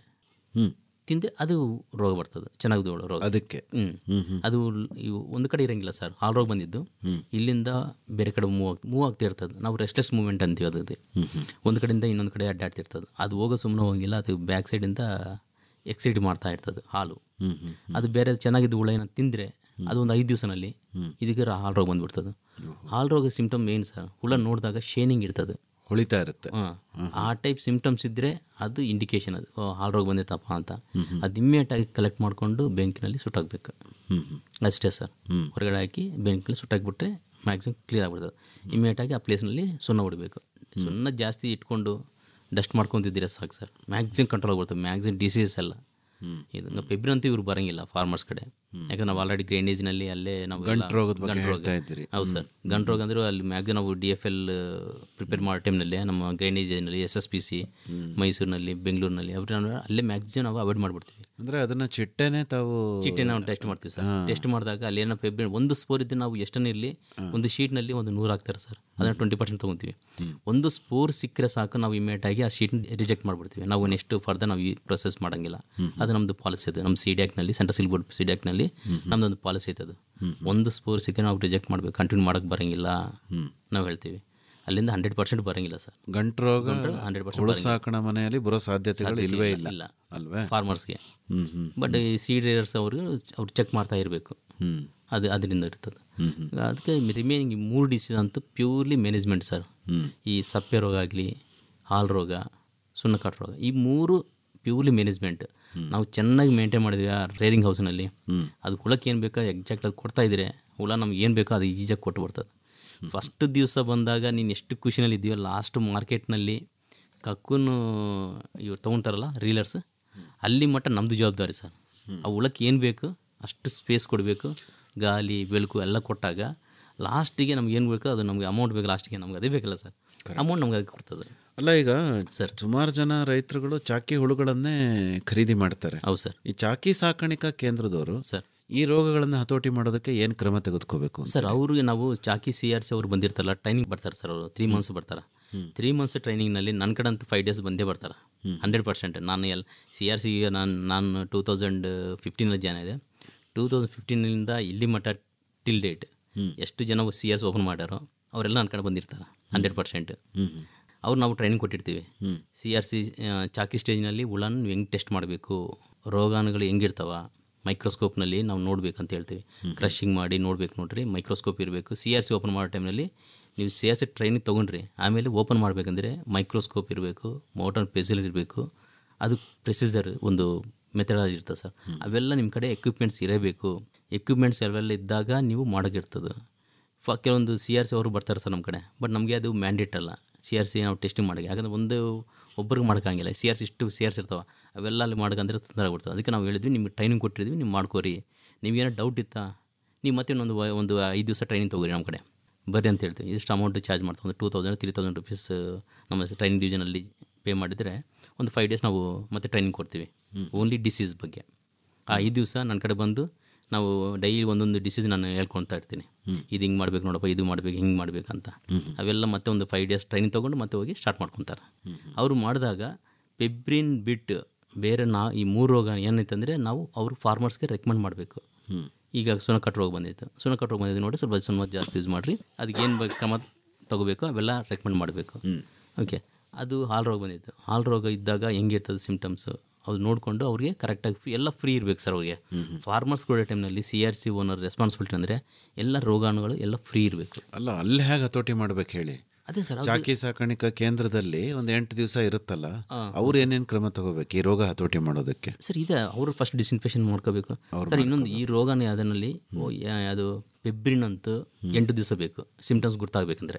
ತಿಂದರೆ ಅದು ರೋಗ ಬರ್ತದೆ ಚೆನ್ನಾಗಿ ರೋಗ ಅದಕ್ಕೆ ಹ್ಞೂ ಅದು ಇವು ಒಂದು ಕಡೆ ಇರಂಗಿಲ್ಲ ಸರ್ ಹಾಲು ರೋಗ ಬಂದಿದ್ದು ಇಲ್ಲಿಂದ ಬೇರೆ ಕಡೆ ಮೂವ್ ಆಗ್ ಮೂವ್ ಆಗ್ತಾ ಇರ್ತದೆ ನಾವು ರೆಸ್ಟ್ಲೆಸ್ ಮೂವ್ಮೆಂಟ್ ಅಂತೀವಿ ಅದು ಒಂದು ಕಡೆಯಿಂದ ಇನ್ನೊಂದು ಕಡೆ ಅಡ್ಡಾಡ್ತಿರ್ತದೆ ಅದು ಹೋಗೋ ಸುಮ್ಮನೆ ಹೋಗಿಲ್ಲ ಅದು ಬ್ಯಾಕ್ ಸೈಡಿಂದ ಎಕ್ಸೈಡ್ ಮಾಡ್ತಾ ಇರ್ತದೆ ಹಾಲು ಅದು ಬೇರೆ ಚೆನ್ನಾಗಿದ್ದು ಹುಳ ಏನೋ ತಿಂದರೆ ಅದು ಒಂದು ಐದು ದಿವಸನಲ್ಲಿ ಇದಕ್ಕೆ ಹಾಲು ರೋಗ ಬಂದ್ಬಿಡ್ತದೆ ಹಾಲು ರೋಗ ಸಿಂಪ್ಟಮ್ ಏನು ಸರ್ ಹುಳ ನೋಡಿದಾಗ ಶೇನಿಂಗ್ ಇರ್ತದೆ ಹೊಳಿತಾ ಇರುತ್ತೆ ಹಾಂ ಆ ಟೈಪ್ ಸಿಂಪ್ಟಮ್ಸ್ ಇದ್ದರೆ ಅದು ಇಂಡಿಕೇಶನ್ ಅದು ಓ, ಹಾಲು ರೋಗ ಬಂದೈತಪ್ಪ ಅಂತ ಅದು ಇಮ್ಮಿಡಿಯೇಟಾಗಿ ಕಲೆಕ್ಟ್ ಮಾಡಿಕೊಂಡು ಬೆಂಕಿನಲ್ಲಿ ಸುಟ್ಟಾಕ್ಬೇಕು ಅಷ್ಟೇ ಸರ್ ಹೊರಗಡೆ ಹಾಕಿ ಬೆಂಕಿನಲ್ಲಿ ಸುಟ್ಟಾಕ್ಬಿಟ್ರೆ ಮ್ಯಾಕ್ಸಿಮಮ್ ಕ್ಲಿಯರ್ ಆಗ್ಬಿಡ್ತದೆ ಇಮ್ಮಿಡಿಯೇಟಾಗಿ ಆ ಪ್ಲೇಸ್ನಲ್ಲಿ ಸುಣ್ಣ ಹೊಡಿಬೇಕು ಸುಣ್ಣ ಜಾಸ್ತಿ ಇಟ್ಕೊಂಡು ಡಸ್ಟ್ ಮಾಡ್ಕೊತಿದ್ದೀರ ಸಾಕು ಸರ್ ಮ್ಯಾಕ್ಸಿಮಮ್ ಕಂಟ್ರೋಲ್ ಆಗ್ಬಿಡ್ತದೆ ಮ್ಯಾಕ್ಸಿಮಮ್ ಡಿಸೀಸ್ ಎಲ್ಲ ಇದು ಪೆಬ್ರಿ ಅಂತೂ ಇವ್ರು ಬರಂಗಿಲ್ಲ ಫಾರ್ಮರ್ಸ್ ಕಡೆ ಯಾಕಂದ್ರೆ ನಾವು ಆಲ್ರೆಡಿ ಗ್ರೇನೇಜ್ನಲ್ಲಿ ಅಲ್ಲೇ ನಾವು ಎಲ್ಲ- ಗಂಟು ರೋಗದ ಬಗ್ಗೆ ಗಂಟು ರೋಗ. ಹೇಳ್ತಾ ಇದ್ದೀರಿ. ಹೌದು ಸರ್ ಗಂಟು ರೋಗ ಅಂದ್ರೆ ಅಲ್ಲಿ ಮ್ಯಾಕ್ಸಿಮಮ್ ನಾವು ಡಿ ಎಫ್ ಎಲ್ ಪ್ರಿಪೇರ್ ಮಾಡೋ ಟೈಮ್ನಲ್ಲಿ ನಮ್ಮ ಗ್ರೇನೇಜ್ನಲ್ಲಿ ಎಸ್ ಎಸ್ ಪಿ ಸಿ ಮೈಸೂರಿನಲ್ಲಿ ಬೆಂಗಳೂರಿನಲ್ಲಿ ಅವ್ರ ಅಲ್ಲೇ ಮ್ಯಾಕ್ಸಿಮಮ್ ನಾವು ಅವಾಯ್ಡ್ ಮಾಡಿಬಿಡ್ತೀವಿ ಅಂದ್ರೆ ಅದನ್ನ ಚಿಟ್ಟೆನೆ ತಾವು ಚೀಟಿ ನಾವು ಟೆಸ್ಟ್ ಮಾಡ್ತೀವಿ ಸರ್ ಟೆಸ್ಟ್ ಮಾಡಿದಾಗ ಅಲ್ಲಿ ಏನೋ ಫೆಬ್ರಿ ಒಂದು ಸ್ಪೋರ್ ಇದ್ದು ನಾವು ಎಷ್ಟನೇ ಇರಲಿ ಒಂದು ಶೀಟ್ನಲ್ಲಿ ಒಂದು ನೂರು ಹಾಕ್ತಾರೆ ಸರ್ ಅದನ್ನು ಟ್ವೆಂಟಿ ಪರ್ಸೆಂಟ್ ತೊಗೊತೀವಿ ಒಂದು ಸ್ಪೋರ್ ಸಿಕ್ಕರೆ ಸಾಕು ನಾವು ಇಮಿಡಿಯೇಟ್ ಆಗಿ ಆ ಶೀಟ್ ರಿಜೆಕ್ಟ್ ಮಾಡಿಬಿಡ್ತೀವಿ ನಾವು ನೆಕ್ಸ್ಟ್ ಫರ್ದರ್ ನಾವು ಈ ಪ್ರೊಸೆಸ್ ಮಾಡಂಗಿಲ್ಲ ಅದು ನಮ್ಮದು ಪಾಲಿಸಿ ಅದು ನಮ್ಮ ಸಿ ನಲ್ಲಿ ಸೆಂಟ್ರಲ್ ಸಿಲ್ ಬೋರ್ಡ್ ಸಿ ನಲ್ಲಿ ನಮ್ದೊಂದು ಪಾಲಿಸಿ ಐತೆ ಅದು ಒಂದು ಸ್ಪೋರ್ ಸಿಕ್ಕರೆ ನಾವು ರಿಜೆಕ್ಟ್ ಮಾಡಬೇಕು ಕಂಟಿನ್ಯೂ ಮಾಡೋಕ್ಕೆ ಬರಂಗಿಲ್ಲ ನಾವು ಹೇಳ್ತೀವಿ ಅಲ್ಲಿಂದ ಹಂಡ್ರೆಡ್ ಪರ್ಸೆಂಟ್ ಬರಂಗಿಲ್ಲ ಸರ್ ಗಂಟು ರೋಗ ಹಂಡ್ರೆಡ್ ಹುಳು ಪರ್ಸೆಂಟ್ ಸಾಕಣ ಮನೆಯಲ್ಲಿ ಬರೋ ಸಾಧ್ಯತೆಗಳು ಇಲ್ವೇ ಇಲ್ಲ ಇಲ್ಲ ಅಲ್ವೇ ಫಾರ್ಮರ್ಸ್ಗೆ ಹ್ಮ್ ಹ್ಮ್ ಬಟ್ ಈ ಸೀಡರ್ಸ್ ಅವ್ರಿಗೆ ಅವ್ರು ಚೆಕ್ ಮಾಡ್ತಾ ಇರಬೇಕು ಅದು ಅದರಿಂದ ಇರ್ತದೆ ಅದಕ್ಕೆ ರಿಮೈನಿಂಗ್ ಮೂರು ಡಿಸೀಸ್ ಅಂತೂ ಪ್ಯೂರ್ಲಿ ಮ್ಯಾನೇಜ್ಮೆಂಟ್ ಸರ್ ಈ ಸಪ್ಪೆ ರೋಗ ಆಗಲಿ ಹಾಲು ರೋಗ ಸುಣ್ಣಕಾಟು ರೋಗ ಈ ಮೂರು ಪ್ಯೂರ್ಲಿ ಮ್ಯಾನೇಜ್ಮೆಂಟ್ ನಾವು ಚೆನ್ನಾಗಿ ಮೇಂಟೈನ್ ಮಾಡಿದ್ವಿ ಆ ರೇರಿಂಗ್ ಹೌಸ್ನಲ್ಲಿ ಅದು ಹುಳಕ್ಕೆ ಏನು ಬೇಕೋ ಎಕ್ಸಾಕ್ಟ್ ಅದು ಕೊಡ್ತಾ ಇದ್ರೆ ಹುಳ ನಮ್ಗೆ ಏನು ಬೇಕೋ ಅದು ಈಜಾಗಿ ಕೊಟ್ಟು ಬರ್ತದೆ ಫಸ್ಟ್ ದಿವಸ ಬಂದಾಗ ನೀನು ಎಷ್ಟು ಖುಷಿನಲ್ಲಿ ಇದೆಯೋ ಲಾಸ್ಟ್ ಮಾರ್ಕೆಟ್ನಲ್ಲಿ ಕಕ್ಕುನು ಇವ್ರು ತೊಗೊತಾರಲ್ಲ ರೀಲರ್ಸ್ ಅಲ್ಲಿ ಮಟ್ಟ ನಮ್ಮದು ಜವಾಬ್ದಾರಿ ಸರ್ ಆ ಹುಳಕ್ಕೆ ಏನು ಬೇಕು ಅಷ್ಟು ಸ್ಪೇಸ್ ಕೊಡಬೇಕು ಗಾಳಿ ಬೆಳಕು ಎಲ್ಲ ಕೊಟ್ಟಾಗ ಲಾಸ್ಟಿಗೆ ನಮ್ಗೆ ಏನು ಬೇಕೋ ಅದು ನಮಗೆ ಅಮೌಂಟ್ ಬೇಕು ಲಾಸ್ಟಿಗೆ ನಮ್ಗೆ ಅದೇ ಬೇಕಲ್ಲ ಸರ್ ಅಮೌಂಟ್ ನಮ್ಗೆ ಅದಕ್ಕೆ ಕೊಡ್ತದೆ ಅಲ್ಲ ಈಗ ಸುಮಾರು ಜನ ರೈತರುಗಳು ಚಾಕಿ ಹುಳುಗಳನ್ನೇ ಖರೀದಿ ಮಾಡ್ತಾರೆ ಹೌದು ಸರ್ ಈ ಚಾಕಿ ಸಾಕಾಣಿಕಾ ಕೇಂದ್ರದವರು ಸರ್ ಈ ರೋಗಗಳನ್ನು ಹತೋಟಿ ಮಾಡೋದಕ್ಕೆ ಏನು ಕ್ರಮ ತೆಗೆದುಕೋಬೇಕು ಸರ್ ಅವ್ರಿಗೆ ನಾವು ಚಾಕಿ ಸಿ ಆರ್ ಸಿ ಅವ್ರು ಬಂದಿರ್ತಾರಲ್ಲ ಟ್ರೈನಿಂಗ್ ಬರ್ತಾರೆ ಸರ್ ಅವರು ತ್ರೀ ಮಂತ್ಸ್ ಬರ್ತಾರೆ ತ್ರೀ ಮಂತ್ಸ್ ಟ್ರೈನಿಂಗ್ನಲ್ಲಿ ನನ್ನ ಕಡೆ ಅಂತೂ ಫೈವ್ ಡೇಸ್ ಬಂದೇ ಬರ್ತಾರೆ ಹಂಡ್ರೆಡ್ ಪರ್ಸೆಂಟ್ ನಾನು ಎಲ್ ಸಿ ಆರ್ ಸಿ ನಾನು ನಾನು ಟೂ ತೌಸಂಡ್ ಫಿಫ್ಟೀನಲ್ಲಿ ಜಾಯ್ನ್ ಇದೆ ಟೂ ತೌಸಂಡ್ ಫಿಫ್ಟೀನಿಂದ ಇಲ್ಲಿ ಮಟ್ಟ ಟಿಲ್ ಡೇಟ್ ಎಷ್ಟು ಜನ ಸಿ ಆರ್ ಸಿ ಓಪನ್ ಮಾಡ್ಯಾರೋ ಅವರೆಲ್ಲ ನನ್ನ ಕಡೆ ಬಂದಿರ್ತಾರೆ ಹಂಡ್ರೆಡ್ ಪರ್ಸೆಂಟ್ ಅವ್ರು ನಾವು ಟ್ರೈನಿಂಗ್ ಕೊಟ್ಟಿರ್ತೀವಿ ಸಿ ಆರ್ ಸಿ ಚಾಕಿ ಸ್ಟೇಜ್ನಲ್ಲಿ ಹುಳನ ನೀವು ಹೆಂಗೆ ಟೆಸ್ಟ್ ಮಾಡಬೇಕು ರೋಗಾಣುಗಳು ಹೆಂಗಿರ್ತಾವ ಮೈಕ್ರೋಸ್ಕೋಪ್ನಲ್ಲಿ ನಾವು ನೋಡ್ಬೇಕಂತ ಹೇಳ್ತೀವಿ ಕ್ರಷಿಂಗ್ ಮಾಡಿ ನೋಡ್ಬೇಕು ನೋಡ್ರಿ ಮೈಕ್ರೋಸ್ಕೋಪ್ ಇರಬೇಕು ಸಿ ಆರ್ ಸಿ ಓಪನ್ ಮಾಡೋ ಟೈಮ್ನಲ್ಲಿ ನೀವು ಸಿ ಆರ್ ಸಿ ಟ್ರೈನಿಂಗ್ ತೊಗೊಂಡ್ರಿ ಆಮೇಲೆ ಓಪನ್ ಮಾಡಬೇಕಂದ್ರೆ ಮೈಕ್ರೋಸ್ಕೋಪ್ ಇರಬೇಕು ಮೋಟರ್ ಪೆಸಿಲ್ ಇರಬೇಕು ಅದು ಪ್ರೊಸೀಜರ್ ಒಂದು ಮೆಥಡಾಲಜಿ ಇರ್ತದೆ ಸರ್ ಅವೆಲ್ಲ ನಿಮ್ಮ ಕಡೆ ಎಕ್ವಿಪ್ಮೆಂಟ್ಸ್ ಇರಬೇಕು ಎಕ್ವಿಪ್ಮೆಂಟ್ಸ್ ಅವೆಲ್ಲ ಇದ್ದಾಗ ನೀವು ಮಾಡೋಕ್ಕಿರ್ತದೆ ಫ ಕೆಲವೊಂದು ಸಿ ಆರ್ ಸಿ ಅವರು ಬರ್ತಾರೆ ಸರ್ ನಮ್ಮ ಕಡೆ ಬಟ್ ನಮಗೆ ಅದು ಮ್ಯಾಂಡೇಟ್ ಅಲ್ಲ ಸಿ ಆರ್ ಸಿ ನಾವು ಟೆಸ್ಟಿಂಗ್ ಮಾಡಿ ಯಾಕಂದರೆ ಒಂದು ಒಬ್ಬರಿಗೆ ಮಾಡೋಕ್ಕಾಗಿಲ್ಲ ಸಿ ಆರ್ ಸಿ ಇಷ್ಟು ಸಿ ಆರ್ ಸಿ ಇರ್ತಾವೆ ಅವೆಲ್ಲ ಅಲ್ಲಿ ಮಾಡ್ಕಂದ್ರೆ ತೊಂದರೆ ಆಗ್ಬಿಡ್ತದೆ ಅದಕ್ಕೆ ನಾವು ಹೇಳಿದ್ವಿ ನಿಮ್ಗೆ ಟ್ರೈನಿಂಗ್ ಕೊಟ್ಟಿದ್ವಿ ನೀವು ಮಾಡ್ಕೋರಿ ನಿಮ್ಗೇನೋ ಡೌಟ್ ಇತ್ತಾ ನೀವು ಮತ್ತೆ ಇನ್ನೊಂದು ವ- ಒಂದು ಐದು ದಿವಸ ಟ್ರೈನಿಂಗ್ ತೊಗೊರಿ ನಮ್ಮ ಕಡೆ ಬರ್ರಿ ಅಂತ ಹೇಳ್ತೀವಿ ಇಷ್ಟು ಅಮೌಂಟ್ ಚಾರ್ಜ್ ಮಾಡ್ತೀವಿ ಒಂದು two thousand three thousand rupees ನಮ್ಮ ಟ್ರೈನಿಂಗ್ ಡಿವಿಷನಲ್ಲಿ ಪೇ ಮಾಡಿದರೆ ಒಂದು ಫೈವ್ ಡೇಸ್ ನಾವು ಮತ್ತೆ ಟ್ರೈನಿಂಗ್ ಕೊಡ್ತೀವಿ ಓನ್ಲಿ ಡಿಸೀಸ್ ಬಗ್ಗೆ ಆ ಐದು ದಿವಸ ನನ್ನ ಕಡೆ ಬಂದು ನಾವು ಡೈಲಿ ಒಂದೊಂದು ಡಿಸೀಸ್ ನಾನು ಹೇಳ್ಕೊಳ್ತಾ ಇರ್ತೀನಿ ಇದು ಹಿಂಗೆ ಮಾಡ್ಬೇಕು ನೋಡಪ್ಪ ಇದು ಮಾಡ್ಬೇಕು ಹಿಂಗೆ ಮಾಡ್ಬೇಕು ಅಂತ ಅವೆಲ್ಲ ಮತ್ತೆ ಒಂದು ಫೈವ್ ಡೇಸ್ ಟ್ರೈನಿಂಗ್ ತೊಗೊಂಡು ಮತ್ತೆ ಹೋಗಿ ಸ್ಟಾರ್ಟ್ ಮಾಡ್ಕೊತಾರೆ ಅವರು ಮಾಡಿದಾಗ ಪೆಬ್ರಿನ್ ಬಿಟ್ಟು ಬೇರೆ ನಾ ಈ ಮೂರು ರೋಗ ಏನೈತಂದರೆ ನಾವು ಅವ್ರು ಫಾರ್ಮರ್ಸ್ಗೆ ರೆಕಮೆಂಡ್ ಮಾಡಬೇಕು ಈಗ ಸುನಕಟ್ಟು ರೋಗ ಬಂದಿತ್ತು ಸುನಕಟ್ಟು ರೋಗ ಬಂದಿದ್ದು ನೋಡಿ ಸ್ವಲ್ಪ ಸುಣ್ಣ ಜಾಸ್ತಿ ಯೂಸ್ ಮಾಡಿರಿ ಅದಕ್ಕೆ ಏನು ಬೇಕು ಕ್ರಮ ತಗೋಬೇಕು ಅವೆಲ್ಲ ರೆಕಮೆಂಡ್ ಮಾಡಬೇಕು ಓಕೆ ಅದು ಹಾಲು ರೋಗ ಬಂದಿತ್ತು ಹಾಲು ರೋಗ ಇದ್ದಾಗ ಹೆಂಗಿರ್ತದೆ ಸಿಮ್ಟಮ್ಸು ಅದು ನೋಡಿಕೊಂಡು ಅವ್ರಿಗೆ ಕರೆಕ್ಟಾಗಿ ಫ್ರೀ ಎಲ್ಲ ಫ್ರೀ ಇರಬೇಕು ಸರ್ ಅವ್ರಿಗೆ ಫಾರ್ಮರ್ಸ್ ಕೊಡೋ ಟೈಮ್ನಲ್ಲಿ C R C owner responsibility ಅಂದರೆ ಎಲ್ಲ ರೋಗಾಣುಗಳು ಎಲ್ಲ ಫ್ರೀ ಇರಬೇಕು ಅಲ್ಲ ಅಲ್ಲಿ ಹೇಗೆ ಹತೋಟಿ ಮಾಡ್ಬೇಕು ಹೇಳಿ ಅದೇ ಸರ್ ಅದು- ಚಾಕಿ ಸಾಕಾಣಿಕಾ ಕೇಂದ್ರದಲ್ಲಿ ಒಂದು ಎಂಟು ದಿವಸ ಇರುತ್ತಲ್ಲ ಅವ್ರು ಏನೇನು ಕ್ರಮ ತಗೋಬೇಕು ಈ ರೋಗ ಹತೋಟಿ ಮಾಡೋದಕ್ಕೆ ಸರ್ ಇದೆ ಅವರು ಫಸ್ಟ್ ಡಿಸ್ಇನ್ಫೆಕ್ಷನ್ ಮಾಡ್ಕೋಬೇಕು ಸರ್ ಇನ್ನೊಂದು ಈ ರೋಗನೇ ಅದರಲ್ಲಿ ಅದು ಪೆಬ್ರಿನ್ ಅಂತೂ ಎಂಟು ದಿವಸ ಬೇಕು ಸಿಮ್ಟಮ್ಸ್ ಗೊತ್ತಾಗಬೇಕಂದ್ರೆ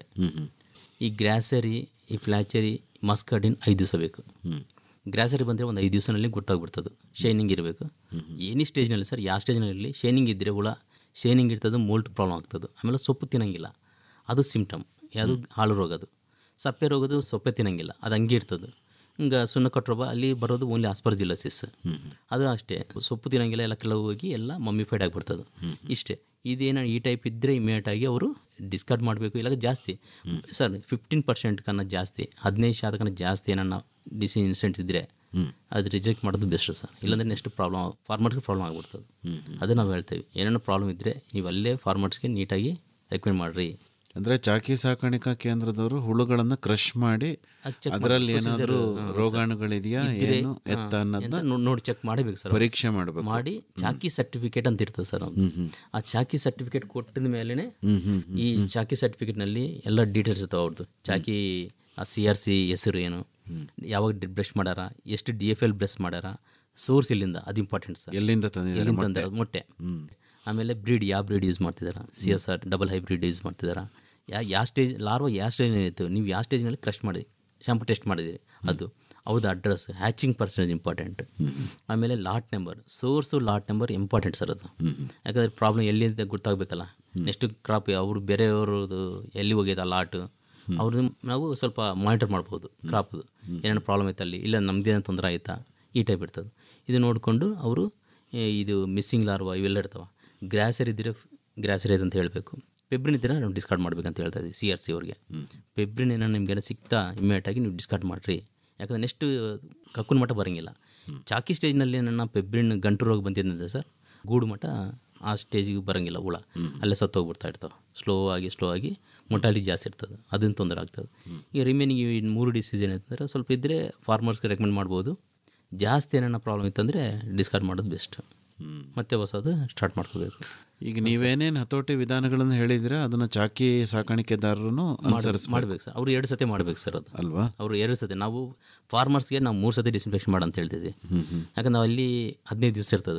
ಈ ಗ್ರಾಸರಿ ಈ ಫ್ಲ್ಯಾಚರಿ ಮಸ್ಕಡಿನ್ ಐದು ದಿವಸ ಬೇಕು ಗ್ರಾಸರಿ ಬಂದರೆ ಒಂದು ಐದು ದಿವಸನಲ್ಲಿ ಗೊತ್ತಾಗ್ಬಿಡ್ತದೆ ಶೈನಿಂಗ್ ಇರಬೇಕು ಏನಿ ಸ್ಟೇಜ್ನಲ್ಲಿ ಸರ್ ಯಾವ ಸ್ಟೇಜ್ನಲ್ಲಿ ಶೈನಿಂಗ್ ಇದ್ದರೆ ಹುಳ ಶೈನಿಂಗ್ ಇರ್ತದೆ ಮೋಲ್ಟ್ ಪ್ರಾಬ್ಲಮ್ ಆಗ್ತದೆ ಆಮೇಲೆ ಸೊಪ್ಪು ತಿನ್ನಂಗಿಲ್ಲ ಅದು ಸಿಮ್ಟಮ್ ಯಾವುದು ಹಾಳು ರೋಗ ಅದು ಸಪ್ಪೆ ರೋಗದು ಸೊಪ್ಪೆ ತಿನ್ನಂಗಿಲ್ಲ ಅದು ಹಂಗೆ ಇರ್ತದೆ ಹಿಂಗೆ ಸುಣ್ಣಕಟ್ಟು ರೋಗ ಅಲ್ಲಿ ಬರೋದು ಓನ್ಲಿ ಆಸ್ಪರ್ಜಿಲಸಿಸ್ ಅದು ಅಷ್ಟೇ ಸೊಪ್ಪು ತಿನ್ನಂಗಿಲ್ಲ ಎಲ್ಲ ಕೆಲವು ಹೋಗಿ ಎಲ್ಲ ಮಮ್ಮಿಫೈಡ್ ಆಗಿಬಿಡ್ತದೆ ಇಷ್ಟೇ ಇದೇನೋ ಈ ಟೈಪ್ ಇದ್ದರೆ ಇಮಿಡಿಯೇಟ್ ಆಗಿ ಅವರು ಡಿಸ್ಕಾರ್ಡ್ ಮಾಡಬೇಕು ಇಲ್ಲ ಜಾಸ್ತಿ ಸರ್ ಫಿಫ್ಟೀನ್ ಪರ್ಸೆಂಟ್ ಕನ್ನ ಜಾಸ್ತಿ ಹದಿನೈದು ಶಾತಕನ ಜಾಸ್ತಿ ಏನನ್ನ ಡಿಸಿ ಇನ್ಸಿಡೆಂಟ್ ಇದ್ದರೆ ಅದು ರಿಜೆಕ್ಟ್ ಮಾಡೋದು ಬೆಸ್ಟ್ ಸರ್ ಇಲ್ಲಾಂದರೆ ನೆಕ್ಸ್ಟ್ ಪ್ರಾಬ್ಲಮ್ ಫಾರ್ಮರ್ಸ್ಗೆ ಪ್ರಾಬ್ಲಮ್ ಆಗ್ಬಿಡ್ತದೆ ಅದು ನಾವು ಹೇಳ್ತೇವೆ ಏನೇನೋ ಪ್ರಾಬ್ಲಮ್ ಇದ್ದರೆ ನೀವು ಅಲ್ಲೇ ಫಾರ್ಮರ್ಸ್ಗೆ ನೀಟಾಗಿ ರೆಕಮೆಂಡ್ ಮಾಡಿರಿ ಅಂದ್ರೆ ಚಾಕಿ ಸಾಕಾಣಿಕಾ ಕೇಂದ್ರದವರು ಹುಳುಗಳನ್ನ ಕ್ರಶ್ ಮಾಡಿ ಅದು check ಅದರಲ್ಲಿ ಮಾಡಿ, ಏನಾದರೂ procedure, ಹಾ, ರೋಗಾಣುಗಳಿದೆಯಾ ಇದ್ರೆ, ಏನು ಎತ್ತ ಹಾ, ಅನ್ನೋದನ್ನ ಎಂತ ನೋ- ನೋಡಿ ಚೆಕ್ ಮಾಡಬೇಕು ಸರ್ ಪರೀಕ್ಷೆ ಮಾಡಬೇಕು ಮಾಡಿ ಚಾಕಿ ಸರ್ಟಿಫಿಕೇಟ್ ಅಂತ ಇರ್ತದೆ ಸರ್ ಅದು ಆ ಚಾಕಿ ಸರ್ಟಿಫಿಕೇಟ್ ಕೊಟ್ಟಿದ ಮೇಲೇ ಈ ಚಾಕಿ ಸರ್ಟಿಫಿಕೇಟ್ನಲ್ಲಿ ಎಲ್ಲ ಡೀಟೇಲ್ಸ್ ಇರ್ತಾವೆ ಅವ್ರದ್ದು ಚಾಕಿ ಆ ಸಿ ಆರ್ ಸಿ ಹೆಸರು ಏನು ಯಾವಾಗ ಬ್ರಷ್ ಮಾಡ್ಯಾರ ಎಷ್ಟು ಡಿ ಎಫ್ ಎಲ್ ಬ್ರಷ್ ಮಾಡ್ಯಾರ ಸೋರ್ಸ್ ಇಲ್ಲಿಂದ ಅದು ಇಂಪಾರ್ಟೆಂಟ್ ಸರ್ ಎಲ್ಲಿಂದ ತಂದಿದ್ದಾರೆ ಎಲ್ಲಿಂದ ಮೊಟ್ಟೆ? ತಂದಿದ್ದಾರೆ ಮೊಟ್ಟೆ ಆಮೇಲೆ ಬ್ರೀಡ್ ಯಾವ ಬ್ರೀಡ್ ಯೂಸ್ ಮಾಡ್ತಿದ್ದಾರೆ C S R double hybrid use ಮಾಡ್ತಿದ್ದಾರೆ ಯಾ ಯಾವ ಸ್ಟೇಜ್ ಲಾರ್ವಾ ಯಾವ ಸ್ಟೇಜ್ನಲ್ಲಿ ಇತ್ತು ನೀವು ಯಾವ ಸ್ಟೇಜ್ನಲ್ಲಿ ಕ್ರಶ್ ಮಾಡಿ ಶಾಂಪು ಟೆಸ್ಟ್ ಮಾಡಿದಿರಿ ಅದು ಅವ್ರದ್ದು ಅಡ್ರೆಸ್ ಹ್ಯಾಚಿಂಗ್ ಪರ್ಸೆಂಟೇಜ್ ಇಂಪಾರ್ಟೆಂಟ್ ಆಮೇಲೆ lot number source lot number important sir ಅದು ಯಾಕಂದರೆ ಪ್ರಾಬ್ಲಮ್ ಎಲ್ಲಿ ಅಂತ ಗೊತ್ತಾಗಬೇಕಲ್ಲ ನೆಕ್ಸ್ಟ್ ಕ್ರಾಪ್ ಅವರು ಬೇರೆಯವ್ರದ್ದು ಎಲ್ಲಿ ಹೋಗ್ಯದ ಲಾಟ್ ಅವ್ರದ್ದು ನಾವು ಸ್ವಲ್ಪ ಮಾನಿಟರ್ ಮಾಡ್ಬೋದು ಕ್ರಾಪ್ದು ಏನೇನು ಪ್ರಾಬ್ಲಮ್ ಐತೆ ಅಲ್ಲಿ ಇಲ್ಲ ನಮ್ಮದೇನು ತೊಂದರೆ ಆಯ್ತಾ ಈ ಟೈಪ್ ಇರ್ತದೆ ಇದು ನೋಡಿಕೊಂಡು ಅವರು ಇದು ಮಿಸ್ಸಿಂಗ್ ಲಾರ್ವಾ ಇವೆಲ್ಲ ಇರ್ತಾವೆ ಗ್ರಾಸರ್ ಇದ್ದರೆ ಗ್ರಾಸರ್ ಇದೆ ಅಂತ ಹೇಳಬೇಕು ಪೆಬ್ರಿನ್ ಇದ್ದರೆ ನಾವು ಡಿಸ್ಕಾರ್ಡ್ ಮಾಡ್ಬೇಕಂತ ಹೇಳ್ತಾ ಇದ್ದೀವಿ ಸಿ ಆರ್ ಸಿ ಅವ್ರಿಗೆ ಪೆಬ್ರಿನ್ ಏನೋ ನಿಮ್ಗೆ ಸಿಗ್ತಾ ಇಮಿಡಿಯೇಟಾಗಿ ನೀವು ಡಿಸ್ಕಾರ್ಡ್ ಮಾಡಿರಿ ಯಾಕಂದರೆ ನೆಕ್ಸ್ಟ್ ಕಕ್ಕುನ ಮಟ್ಟ ಬರೋಂಗಿಲ್ಲ ಚಾಕಿ ಸ್ಟೇಜ್ನಲ್ಲಿ ನನ್ನ ಪೆಬ್ರಿನ್ ಗಂಟು ರೋಗ ಬಂದಿದ್ದಂತೆ ಸರ್ ಗೂಡು ಮಟ್ಟ ಆ ಸ್ಟೇಜಿಗೆ ಬರೋಂಗಿಲ್ಲ ಹುಳ ಅಲ್ಲೇ ಸತ್ತೋಗ್ಬಿಡ್ತಾ ಇರ್ತಾವೆ ಸ್ಲೋ ಆಗಿ ಸ್ಲೋ ಆಗಿ ಮೊಟಾಲಿಟಿ ಜಾಸ್ತಿ ಇರ್ತದೆ ಅದನ್ನು ತೊಂದರೆ ಆಗ್ತದೆ ಈ ರಿಮೈನಿಂಗ್ ಈ ಮೂರು ಡಿಸೀಸ್ ಏನಂತಂದರೆ ಸ್ವಲ್ಪ ಇದ್ದರೆ ಫಾರ್ಮರ್ಸ್ಗೆ ರೆಕಮೆಂಡ್ ಮಾಡ್ಬೋದು ಜಾಸ್ತಿ ಏನೇನೋ ಪ್ರಾಬ್ಲಮ್ ಇತ್ತಂದರೆ ಡಿಸ್ಕಾರ್ಡ್ ಮಾಡೋದು ಬೆಸ್ಟ್ ಮತ್ತೆ ಹೊಸದು ಸ್ಟಾರ್ಟ್ ಮಾಡ್ಕೋಬೇಕು ಈಗ ನೀವೇನೇನು ಹತೋಟಿ ವಿಧಾನಗಳನ್ನು ಹೇಳಿದ್ರೆ ಅದನ್ನ ಚಾಕಿ ಸಾಕಾಣಿಕೆದಾರರು ಅನುಸರಿಸ ಮಾಡ್ಬೇಕು ಸರ್ ಅವ್ರು ಎರಡು ಸತಿ ಮಾಡ್ಬೇಕು ಸರ್ ಅದು ಅಲ್ವಾ ಅವರು ಎರಡು ಸತಿ ನಾವು ಫಾರ್ಮರ್ಸ್ಗೆ ನಾವು ಮೂರು ಸತಿ ಡಿಸ್ಇನ್ಫೆಕ್ಷನ್ ಮಾಡು ಅಂತ ಹೇಳ್ತಿದ್ವಿ ಯಾಕಂದ್ರೆ ನಾವು ಅಲ್ಲಿ ಹದಿನೈದು ದಿವಸ ಇರ್ತದೆ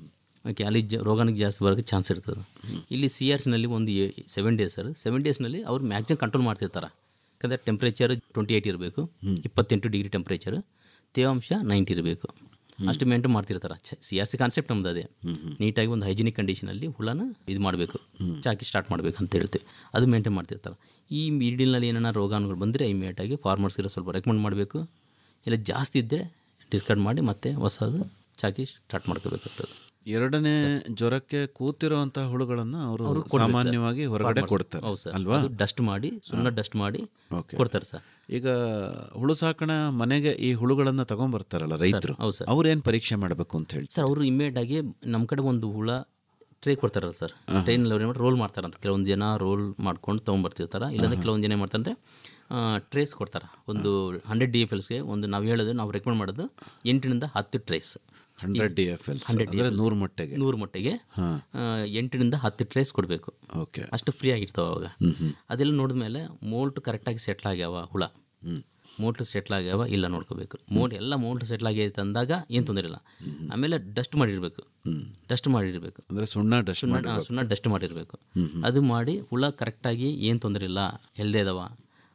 ಓಕೆ ಅಲ್ಲಿ ಜ ರೋಗಾನಿಗೆ ಜಾಸ್ತಿ ಬರೋಕ್ಕೆ ಚಾನ್ಸ್ ಇರ್ತದೆ ಇಲ್ಲಿ ಸಿ ಆರ್ಸ್ನಲ್ಲಿ ಒಂದು ಸೆವೆನ್ ಡೇಸ್ ಸರ್ ಸೆವೆನ್ ಡೇಸ್ನಲ್ಲಿ ಅವ್ರು ಮ್ಯಾಕ್ಸಿಮಮ್ ಕಂಟ್ರೋಲ್ ಮಾಡ್ತಿರ್ತಾರೆ ಯಾಕಂದರೆ ಟೆಂಪ್ರೇಚರ್ ಟ್ವೆಂಟಿ ಏಯ್ಟ್ ಇರಬೇಕು ಇಪ್ಪತ್ತೆಂಟು ಡಿಗ್ರಿ ಟೆಂಪ್ರೇಚರ್ ತೇವಾಂಶ ನೈಂಟಿ ಇರಬೇಕು ಅಷ್ಟು ಮೇಂಟೈನ್ ಮಾಡ್ತಿರ್ತಾರೆ ಸಿ ಆರ್ ಸಿ ಕಾನ್ಸೆಪ್ಟ್ ನಮ್ದು ಅದೇ ನೀಟಾಗಿ ಒಂದು ಹೈಜಿನಿಕ್ ಕಂಡೀಷನಲ್ಲಿ ಹುಳನ ಇದು ಮಾಡಬೇಕು ಚಾಕಿ ಸ್ಟಾರ್ಟ್ ಮಾಡಬೇಕು ಅಂತ ಹೇಳ್ತೀವಿ ಅದು ಮೇಂಟೈನ್ ಮಾಡ್ತಿರ್ತಾರೆ ಈ ಮಿಡಿಲ್ನಲ್ಲಿ ಏನಾರ ರೋಗಾಣುಗಳು ಬಂದರೆ ಇಮಿಡಿಯೇಟಾಗಿ ಫಾರ್ಮರ್ಸ್ಗೆ ಸ್ವಲ್ಪ ರೆಕಮೆಂಡ್ ಮಾಡಬೇಕು ಇಲ್ಲ ಜಾಸ್ತಿ ಇದ್ದರೆ ಡಿಸ್ಕಾರ್ಡ್ ಮಾಡಿ ಮತ್ತೆ ಹೊಸದು ಚಾಕಿ ಸ್ಟಾರ್ಟ್ ಮಾಡ್ಕೋಬೇಕಾಗ್ತದೆ ಎರಡನೇ ಜ್ವರಕ್ಕೆ ಕೂತಿರುವಂತ ಹುಳುಗಳನ್ನ ಅವರು ಅವ್ರು ಕೊಡ್ಬೇಕು ಸರ್. ಸಾಮಾನ್ಯವಾಗಿ ಹೊರಗಡೆ Farmers. ಕೊಡ್ತಾರೆ ಹೌದು ಸರ್. ಅಲ್ವಾ ಅದು ಡಸ್ಟ್ ಮಾಡಿ ಸುಣ್ಣ ಡಸ್ಟ್ ಮಾಡಿ Okay. ಕೊಡ್ತಾರೆ ಸರ್ ಈಗ ಹುಳು ಸಾಕಣ ಮನೆಗೆ ಈ ಹುಳುಗಳನ್ನ ತಗೊಂಡ್ಬರ್ತಾರಲ್ಲ ಸರ್, ರೈತರು ಹೌದು ಸರ್. ಅವ್ರೇನ್ ಪರೀಕ್ಷೆ ಮಾಡಬೇಕು ಅಂತ ಹೇಳಿ ಸರ್ ಅವರು ಇಮಿಡಿಯೇಟ್ ಆಗಿ ನಮ್ಮ ಕಡೆ ಒಂದು ಹುಳ ಟ್ರೇ ಕೊಡ್ತಾರಲ್ಲ ಸರ್ ಟ್ರೈನಲ್ಲಿ ಅವ್ರು ರೋಲ್ ಮಾಡ್ತಾರಂತ ಕೆಲವೊಂದು ಜನ ರೋಲ್ ಮಾಡ್ಕೊಂಡು ತೊಗೊಂಬರ್ತಿರ್ತಾರೆ ಇಲ್ಲಾಂದ್ರೆ ಕೆಲವೊಂದು ಜನ ಏನು ಮಾಡ್ತಾರೆ ಟ್ರೇಸ್ ಕೊಡ್ತಾರೆ ಒಂದು ಹಂಡ್ರೆಡ್ ಡಿ ಎಫ್ ಎಲ್ಸ್ಗೆ ಒಂದು ನಾವು ಹೇಳೋದು ನಾವು ರೆಕಮೆಂಡ್ ಮಾಡೋದು ಎಂಟರಿಂದ ಹತ್ತು trays hundred D F L ಅಂದ್ರೆ ನೂರು ಮೊಟ್ಟೆಗೆ ನೂರು ಮೊಟ್ಟೆಗೆ ಆ, ಎಂಟರಿಂದ ಹತ್ತು ಟ್ರೇಸ್ ಕೊಡಬೇಕು ಓಕೆ ಅಷ್ಟು ಫ್ರೀ ಆಗಿರ್ತಾವೆ ಅವಾಗ ಅದೆಲ್ಲ ನೋಡಿದ್ಮೇಲೆ ಮೋಲ್ಟ್ ಕರೆಕ್ಟಾಗಿ ಸೆಟ್ಲ್ ಆಗ್ಯಾವ ಹುಳ ಮೋಟ್ರ್ ಸೆಟ್ಲ್ ಆಗ್ಯಾವ ಇಲ್ಲ ನೋಡ್ಕೋಬೇಕು ಮೋಟ್ ಎಲ್ಲ ಮೋಟ್ರ್ ಸೆಟ್ಲ್ ಆಗೈತೆ ಅಂದಾಗ ಏನು ತೊಂದರೆ ಇಲ್ಲ ಆಮೇಲೆ ಡಸ್ಟ್ ಮಾಡಿರಬೇಕು ಡಸ್ಟ್ ಮಾಡಿರಬೇಕು ಅಂದ್ರೆ ಸುಣ್ಣ ಡಸ್ಟ್ ಸುಣ್ಣ ಸುಣ್ಣ ಡಸ್ಟ್ ಮಾಡಿರಬೇಕು ಅದು ಮಾಡಿ ಹುಳ ಕರೆಕ್ಟಾಗಿ ಏನು ತೊಂದರೆ ಇಲ್ಲ ಹೆಲ್ದೇ ಅದಾವ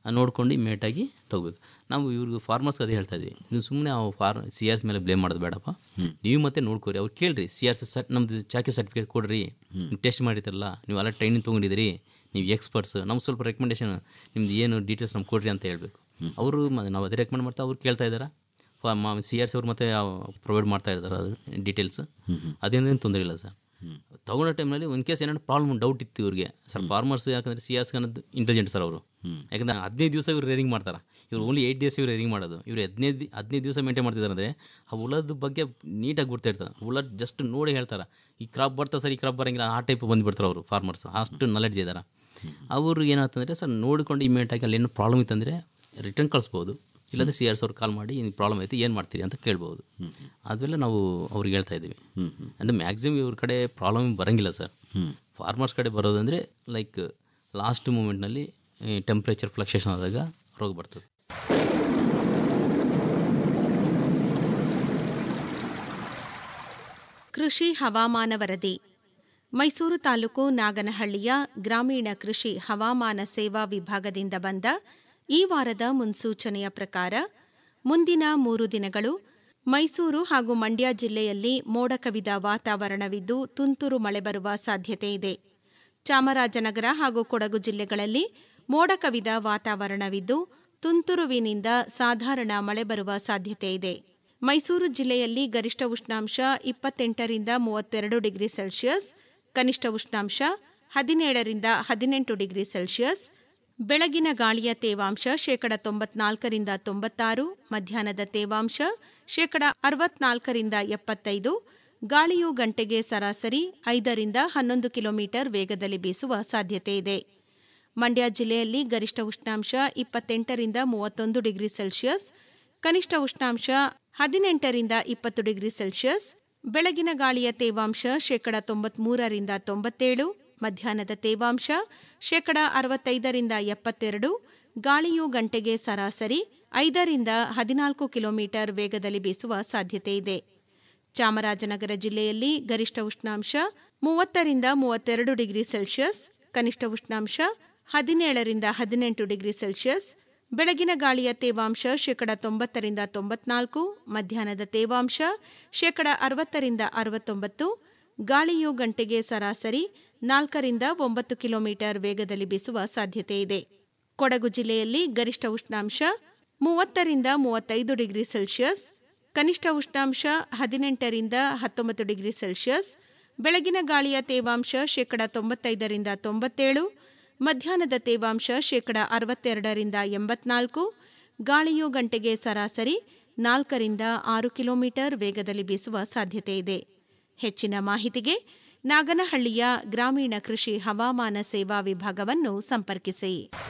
ನೋಡ್ಕೊಂಡು ಇಮ್ಮಿಡಿಯೇಟಾಗಿ ತಗೋಬೇಕು ನಾವು ಇವ್ರಿಗೆ ಫಾರ್ಮರ್ಸ್ ಅದೇ ಹೇಳ್ತಾ ಇದ್ವಿ ನೀವು ಸುಮ್ಮನೆ ಆ ಫಾರ್ ಸಿ ಆರ್ ಸಿ ಮೇಲೆ ಬ್ಲೇಮ್ ಮಾಡೋದು ಬೇಡಪ್ಪ ನೀವು ಮತ್ತೆ ನೋಡ್ಕೊರಿ ಅವ್ರು ಕೇಳ್ರಿ ಸಿ ಆರ್ ಸಿ ಸಟ್ ನಮ್ದು ಚಾಕಿ ಸರ್ಟಿಫಿಕೇಟ್ ಕೊಡ್ರಿ ಟೆಸ್ಟ್ ಮಾಡಿರ್ತಾರಲ್ಲ ನೀವು ಎಲ್ಲ ಟ್ರೈನಿಂಗ್ ತೊಗೊಂಡಿದ್ದೀರಿ ನೀವು ಎಕ್ಸ್ಪರ್ಟ್ಸ್ ನಮ್ಗೆ ಸ್ವಲ್ಪ ರೆಕಮೆಂಡೇಷನ್ ನಿಮ್ದು ಏನು ಡೀಟೇಲ್ಸ್ ನಮ್ಗೆ ಕೊಡ್ರಿ ಅಂತ ಹೇಳಬೇಕು ಅವರು ನಾವು ಅದೇ ರೆಕಮೆಂಡ್ ಮಾಡ್ತಾ ಅವ್ರು ಕೇಳ್ತಾ ಇದ್ದಾರೆ ಸಿ ಆರ್ ಸಿ ಅವ್ರು ಮತ್ತೆ ಪ್ರೊವೈಡ್ ಮಾಡ್ತಾ ಇದ್ದಾರೆ ಅದು ಡೀಟೇಲ್ಸ್ ಅದೇನೇನು ತೊಂದರೆ ಇಲ್ಲ ಸರ್ ತಗೊಂಡ ಟೈಮ್ನಲ್ಲಿ ಒಂದು ಕೇಸ್ ಏನಾದ್ರು ಪ್ರಾಬ್ಲಮ್ ಡೌಟ್ ಇತ್ತು ಇವ್ರಿಗೆ ಸರ್ ಫಾರ್ಮರ್ಸ್ ಯಾಕಂದರೆ ಸಿ ಆರ್ಸ್ ಅನ್ನೋದು ಇಂಟೆಲಿಜೆಂಟ್ ಸರ್ ಅವರು ಯಾಕಂದ್ರೆ ಹದಿನೈದು ದಿವಸ ಇವ್ರು ರೇರಿಂಗ್ ಮಾಡ್ತಾರೆ ಇವ್ರು ಓನ್ಲಿ ಏಯ್ಟ್ ಡೇಸ್ ಇವ್ರು ರೇರಿಂಗ್ ಮಾಡೋದು ಇವ್ರು ಹದಿನೈದು ಹದಿನೈದು ದಿವಸ ಮೇಂಟೈನ್ ಮಾಡ್ತಿದ್ದಾರೆ ಅಂದರೆ ಆ ಹುಳದ ಬಗ್ಗೆ ನೀಟಾಗಿ ಗುರ್ತಾ ಇರ್ತಾರೆ ಹುಳ ಜಸ್ಟ್ ನೋಡಿ ಹೇಳ್ತಾರೆ ಈ ಕ್ರಾಪ್ ಬರ್ತಾ ಸರ್ ಈ ಕ್ರಾಪ್ ಬರೋಂಗಿಲ್ಲ ಆ ಟೈಪ್ ಬಂದುಬಿಡ್ತಾರೆ ಅವರು ಫಾರ್ಮರ್ಸ್ ಅಷ್ಟು ನಾಲೆಡ್ಜ್ ಇದ್ದಾರೆ ಅವರು ಏನಾಗ್ತಂದರೆ ಸರ್ ನೋಡಿಕೊಂಡು ಇಮಿಡಿಯೇಟಾಗಿ ಅಲ್ಲಿ ಏನು ಪ್ರಾಬ್ಲಮ್ ಇತ್ತಂದರೆ ರಿಟರ್ನ್ ಕಳಿಸ್ಬೋದು ಇಲ್ಲಾಂದರೆ ಸಿ ಆರ್ ಸಿ ಅವ್ರು ಕಾಲ್ ಮಾಡಿ ಈ ಪ್ರಾಬ್ಲಮ್ ಐತೆ ಏನು ಮಾಡ್ತೀರಿ ಅಂತ ಕೇಳ್ಬೋದು ಅದೆಲ್ಲ ನಾವು ಅವ್ರಿಗೆ ಹೇಳ್ತಾ ಇದ್ದೀವಿ ಅಂದರೆ ಮ್ಯಾಕ್ಸಿಮಮ್ ಇವ್ರ ಕಡೆ ಪ್ರಾಬ್ಲಮ್ ಬರೋಂಗಿಲ್ಲ ಸರ್ ಫಾರ್ಮರ್ಸ್ ಕಡೆ ಬರೋದಂದರೆ ಲೈಕ್ ಲಾಸ್ಟ್ ಮೂಮೆಂಟ್ನಲ್ಲಿ ಟೆಂಪ್ರೇಚರ್ ಫ್ಲಕ್ಚುಯೇಷನ್ ಆದಾಗ ರೋಗ ಬರ್ತದೆ ಕೃಷಿ ಹವಾಮಾನ ವರದಿ ಮೈಸೂರು ತಾಲೂಕು ನಾಗನಹಳ್ಳಿಯ ಗ್ರಾಮೀಣ ಕೃಷಿ ಹವಾಮಾನ ಸೇವಾ ವಿಭಾಗದಿಂದ ಬಂದ ಈ ವಾರದ ಮುನ್ಸೂಚನೆಯ ಪ್ರಕಾರ ಮುಂದಿನ ಮೂರು ದಿನಗಳು ಮೈಸೂರು ಹಾಗೂ ಮಂಡ್ಯ ಜಿಲ್ಲೆಯಲ್ಲಿ ಮೋಡ ಕವಿದ ವಾತಾವರಣವಿದ್ದು ತುಂತುರು ಮಳೆ ಬರುವ ಸಾಧ್ಯತೆ ಇದೆ ಚಾಮರಾಜನಗರ ಹಾಗೂ ಕೊಡಗು ಜಿಲ್ಲೆಗಳಲ್ಲಿ ಮೋಡ ಕವಿದ ವಾತಾವರಣವಿದ್ದು ತುಂತುರುವಿನಿಂದ ಸಾಧಾರಣ ಮಳೆ ಬರುವ ಸಾಧ್ಯತೆ ಇದೆ ಮೈಸೂರು ಜಿಲ್ಲೆಯಲ್ಲಿ ಗರಿಷ್ಠ ಉಷ್ಣಾಂಶ ಇಪ್ಪತ್ತೆಂಟರಿಂದ ಮೂವತ್ತೆರಡು ಡಿಗ್ರಿ ಸೆಲ್ಸಿಯಸ್ ಕನಿಷ್ಠ ಉಷ್ಣಾಂಶ ಹದಿನೇಳರಿಂದ ಹದಿನೆಂಟು ಡಿಗ್ರಿ ಸೆಲ್ಸಿಯಸ್ ಬೆಳಗಿನ ಗಾಳಿಯ ತೇವಾಂಶ ಶೇಕಡ ತೊಂಬತ್ನಾಲ್ಕರಿಂದ ತೊಂಬತ್ತಾರು ಮಧ್ಯಾಹ್ನದ ತೇವಾಂಶ ಶೇಕಡ ಅರವತ್ನಾಲ್ಕರಿಂದ ಎಪ್ಪತ್ತೈದು ಗಾಳಿಯು ಗಂಟೆಗೆ ಸರಾಸರಿ ಐದರಿಂದ ಹನ್ನೊಂದು ಕಿಲೋಮೀಟರ್ ವೇಗದಲ್ಲಿ ಬೀಸುವ ಸಾಧ್ಯತೆ ಇದೆ ಮಂಡ್ಯ ಜಿಲ್ಲೆಯಲ್ಲಿ ಗರಿಷ್ಠ ಉಷ್ಣಾಂಶ ಇಪ್ಪತ್ತೆಂಟರಿಂದ ಮೂವತ್ತೊಂದು ಡಿಗ್ರಿ ಸೆಲ್ಸಿಯಸ್ ಕನಿಷ್ಠ ಉಷ್ಣಾಂಶ ಹದಿನೆಂಟರಿಂದ ಇಪ್ಪತ್ತು ಡಿಗ್ರಿ ಸೆಲ್ಸಿಯಸ್ ಬೆಳಗಿನ ಗಾಳಿಯ ತೇವಾಂಶ ಶೇಕಡ ತೊಂಬತ್ಮೂರರಿಂದ ತೊಂಬತ್ತೇಳು ಮಧ್ಯಾಹ್ನದ ತೇವಾಂಶ ಶೇಕಡ ಅರವತ್ತೈದರಿಂದ ಎಪ್ಪತ್ತೆರಡು ಗಾಳಿಯು ಗಂಟೆಗೆ ಸರಾಸರಿ ಐದರಿಂದ ಹದಿನಾಲ್ಕು ಕಿಲೋಮೀಟರ್ ವೇಗದಲ್ಲಿ ಬೀಸುವ ಸಾಧ್ಯತೆ ಇದೆ ಚಾಮರಾಜನಗರ ಜಿಲ್ಲೆಯಲ್ಲಿ ಗರಿಷ್ಠ ಉಷ್ಣಾಂಶ ಮೂವತ್ತರಿಂದ ಮೂವತ್ತೆರಡು ಡಿಗ್ರಿ ಸೆಲ್ಸಿಯಸ್ ಕನಿಷ್ಠ ಉಷ್ಣಾಂಶ ಹದಿನೇಳರಿಂದ ಹದಿನೆಂಟು ಡಿಗ್ರಿ ಸೆಲ್ಸಿಯಸ್ ಬೆಳಗಿನ ಗಾಳಿಯ ತೇವಾಂಶ ಶೇಕಡ ತೊಂಬತ್ತರಿಂದ ತೊಂಬತ್ನಾಲ್ಕು ಮಧ್ಯಾಹ್ನದ ತೇವಾಂಶ ಶೇಕಡ ಅರವತ್ತರಿಂದ ಅರವತ್ತೊಂಬತ್ತು ಗಾಳಿಯು ಗಂಟೆಗೆ ಸರಾಸರಿ ನಾಲ್ಕರಿಂದ ಒಂಬತ್ತು ಕಿಲೋಮೀಟರ್ ವೇಗದಲ್ಲಿ ಬೀಸುವ ಸಾಧ್ಯತೆ ಇದೆ ಕೊಡಗು ಜಿಲ್ಲೆಯಲ್ಲಿ ಗರಿಷ್ಠ ಉಷ್ಣಾಂಶ ಮೂವತ್ತರಿಂದ ಮೂವತ್ತೈದು ಡಿಗ್ರಿ ಸೆಲ್ಸಿಯಸ್ ಕನಿಷ್ಠ ಉಷ್ಣಾಂಶ ಹದಿನೆಂಟರಿಂದ ಹತ್ತೊಂಬತ್ತು ಡಿಗ್ರಿ ಸೆಲ್ಸಿಯಸ್ ಬೆಳಗಿನ ಗಾಳಿಯ ತೇವಾಂಶ ಶೇಕಡ ತೊಂಬತ್ತೈದರಿಂದ ತೊಂಬತ್ತೇಳು ಮಧ್ಯಾಹ್ನದ ತೇವಾಂಶ ಶೇಕಡ ಅರವತ್ತೆರಡರಿಂದ ಎಂಬತ್ನಾಲ್ಕು ಗಾಳಿಯು ಗಂಟೆಗೆ ಸರಾಸರಿ ನಾಲ್ಕರಿಂದ ಆರು ಕಿಲೋಮೀಟರ್ ವೇಗದಲ್ಲಿ ಬೀಸುವ ಸಾಧ್ಯತೆ ಇದೆ ಹೆಚ್ಚಿನ ಮಾಹಿತಿಗೆ ನಾಗನಹಳ್ಳಿಯ ಗ್ರಾಮೀಣ ಕೃಷಿ ಹವಾಮಾನ ಸೇವಾ ವಿಭಾಗವನ್ನು ಸಂಪರ್ಕಿಸಿ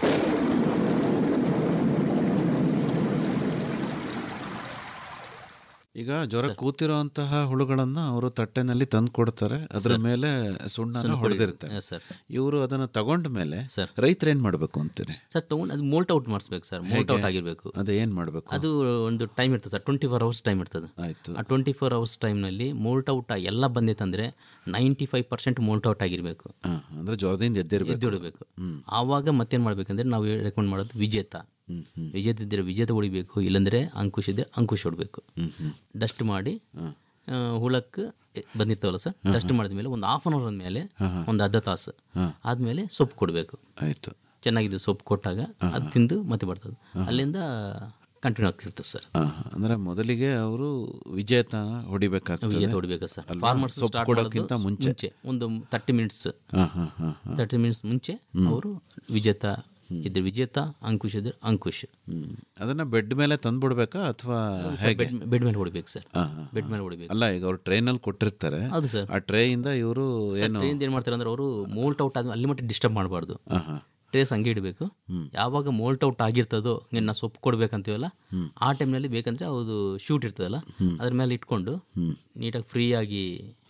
ಈಗ ಜ್ವರ ಕೂತಿರುವಂತಹ ಹುಳುಗಳನ್ನ ಅವರು ತಟ್ಟೆನಲ್ಲಿ ತಂದು ಕೊಡ್ತಾರೆ ಅದರ ಸರ್. ಮೇಲೆ ಸುಣ್ಣನ ಸುಣ್ಣ ಹೊಡೆದಿರ್ತಾರೆ Yes, sir. ಇವರು ಅದನ್ನ ತಗೊಂಡ ಮೇಲೆ ಸರ್. ರೈತರು ಏನ್ ಮಾಡ್ಬೇಕು ಅಂತೀರಿ ಸರ್ ತೊಗೊಂಡು ಅದು ಮೋಲ್ಟ್ ಔಟ್ ಮಾಡಿಸ್ಬೇಕು ಸರ್ ಮೋಲ್ಟ್ ಔಟ್ ಹೇಗೆ? ಆಗಿರಬೇಕು ಅದು ಏನ್ ಮಾಡ್ಬೇಕು ಅದು ಒಂದು ಟೈಮ್ ಇರ್ತದೆ sir twenty four hours time ಇರ್ತದೆ ಆಯ್ತು ಆ ಟ್ವೆಂಟಿ ಫೋರ್ ಅವರ್ಸ್ ಟೈಮ್ನಲ್ಲಿ ಮೋಲ್ಟ್ ಔಟ್ ಎಲ್ಲ ಬಂದಿತ್ತಂದರೆ ninety five percent molt out ಆಗಿರಬೇಕು ಹಾ, ಅಂದ್ರೆ ಜ್ವರದಿಂದ ಎದ್ದಿರ್ಬೇಕು ಎದ್ದಿಡಬೇಕು ಆವಾಗ ಮತ್ತೇನು ಮಾಡ್ಬೇಕಂದ್ರೆ ನಾವು ರೆಕಮೆಂಡ್ ಮಾಡೋದು ವಿಜೇತ ವಿಜೇತ ಇದ್ದರೆ ವಿಜೇತ ಹೊಡಿಬೇಕು ಇಲ್ಲಾಂದರೆ ಅಂಕುಶ ಇದ್ದರೆ ಅಂಕುಶ ಹೊಡಬೇಕು ಡಸ್ಟ್ ಮಾಡಿ ಆ, ಹುಳಕ್ಕೆ ಬಂದಿರ್ತಾವಲ್ಲ ಸರ್ ಡಸ್ಟ್ ಮಾಡಿದ ಮೇಲೆ ಒಂದು ಹಾಫ್ ಅನ್ ಅವರ್ ಮೇಲೆ ಒಂದು ಅರ್ಧ ತಾಸು ಆದಮೇಲೆ ಸೊಪ್ಪು ಕೊಡಬೇಕು ಆಯ್ತು ಚೆನ್ನಾಗಿದೆ ಸೊಪ್ಪು ಕೊಟ್ಟಾಗ ಅದು ತಿಂದು ಮತ್ತೆ ಬರ್ತದೆ ಅಲ್ಲಿಂದ ಕಂಟಿನ್ಯೂ ಆಗ್ತಿರ್ತದೆ ಸರ್ ಆ, ಅಂದ್ರೆ ಮೊದಲಿಗೆ ಅವರು ವಿಜೇತ ಹೊಡಿಬೇಕಾಗ್ತದೆ ವಿಜೇತ ಹೊಡಿಬೇಕು ಸರ್ ಅಲ್ವಾ? ಫಾರ್ಮರ್ಸ್ ಸೊಪ್ಪು ಸ್ಟಾರ್ಟ್ ಕೊಡೋಕ್ಕಿಂತ ಮುಂಚೆ ಮುಂಚೆ ಒಂದು ತರ್ಟಿ ಮಿನಿಟ್ಸ್ ಹಾ, ಹಾ, ಹಾ, ಹಾ. ತರ್ಟಿ ಮಿನಿಟ್ಸ್ ಮುಂಚೆ ಅವರು ವಿಜೇತ ಇದ್ರೆ ವಿಜೇತ ಅಂಕುಶ್ ಇದ್ರೆ ಅಂಕುಶ್ ಹ್ಮ್. ಅದನ್ನ ಬೆಡ್ ಮೇಲೆ ತಂದ್ಬಿಡ್ಬೇಕಾ ಅಥವಾ ಹೇಗೆ ಬೆಡ್ ಬೆಡ್ ಮೇಲೆ ಹೊಡಿಬೇಕು ಸರ್ ಹಾ, ಹಾ, ಬೆಡ್ ಹಾ. ಮೇಲೆ ಹೊಡಿಬೇಕು ಅಲ್ಲ ಈಗ ಅವ್ರು ಟ್ರೈನಲ್ಲಿ ಕೊಟ್ಟಿರ್ತಾರೆ ಹೌದು ಸರ್. ಆ ಟ್ರೇಯಿಂದ ಇವರು ಏನು ಟ್ರೈನ್ ಏನು ಮಾಡ್ತಾರೆ ಅಂದ್ರೆ ಅವರು ಮೋಲ್ಟ್ ಔಟ್ ಆದ್ಮೇಲೆ ಅಲ್ಲಿ ಮಟ್ಟ ಡಿಸ್ಟರ್ಬ್ ಮಾಡಬಾರ್ದು ಹಾ, ಹಾ. ಟ್ರೇಸ್ ಹಂಗೆ ಇಡಬೇಕು ಯಾವಾಗ ಮೋಲ್ಟ್ ಔಟ್ ಆಗಿರ್ತದೋ ಹಂಗೆ ನಾವು ಸೊಪ್ಪು ಕೊಡ್ಬೇಕಂತೀವಲ್ಲ ಆ ಟೈಮ್ನಲ್ಲಿ ಬೇಕಂದ್ರೆ ಅದು ಶೂಟ್ ಇರ್ತದಲ್ಲ ಅದ್ರ ಮೇಲೆ ಇಟ್ಕೊಂಡು ನೀಟಾಗಿ ಫ್ರೀಯಾಗಿ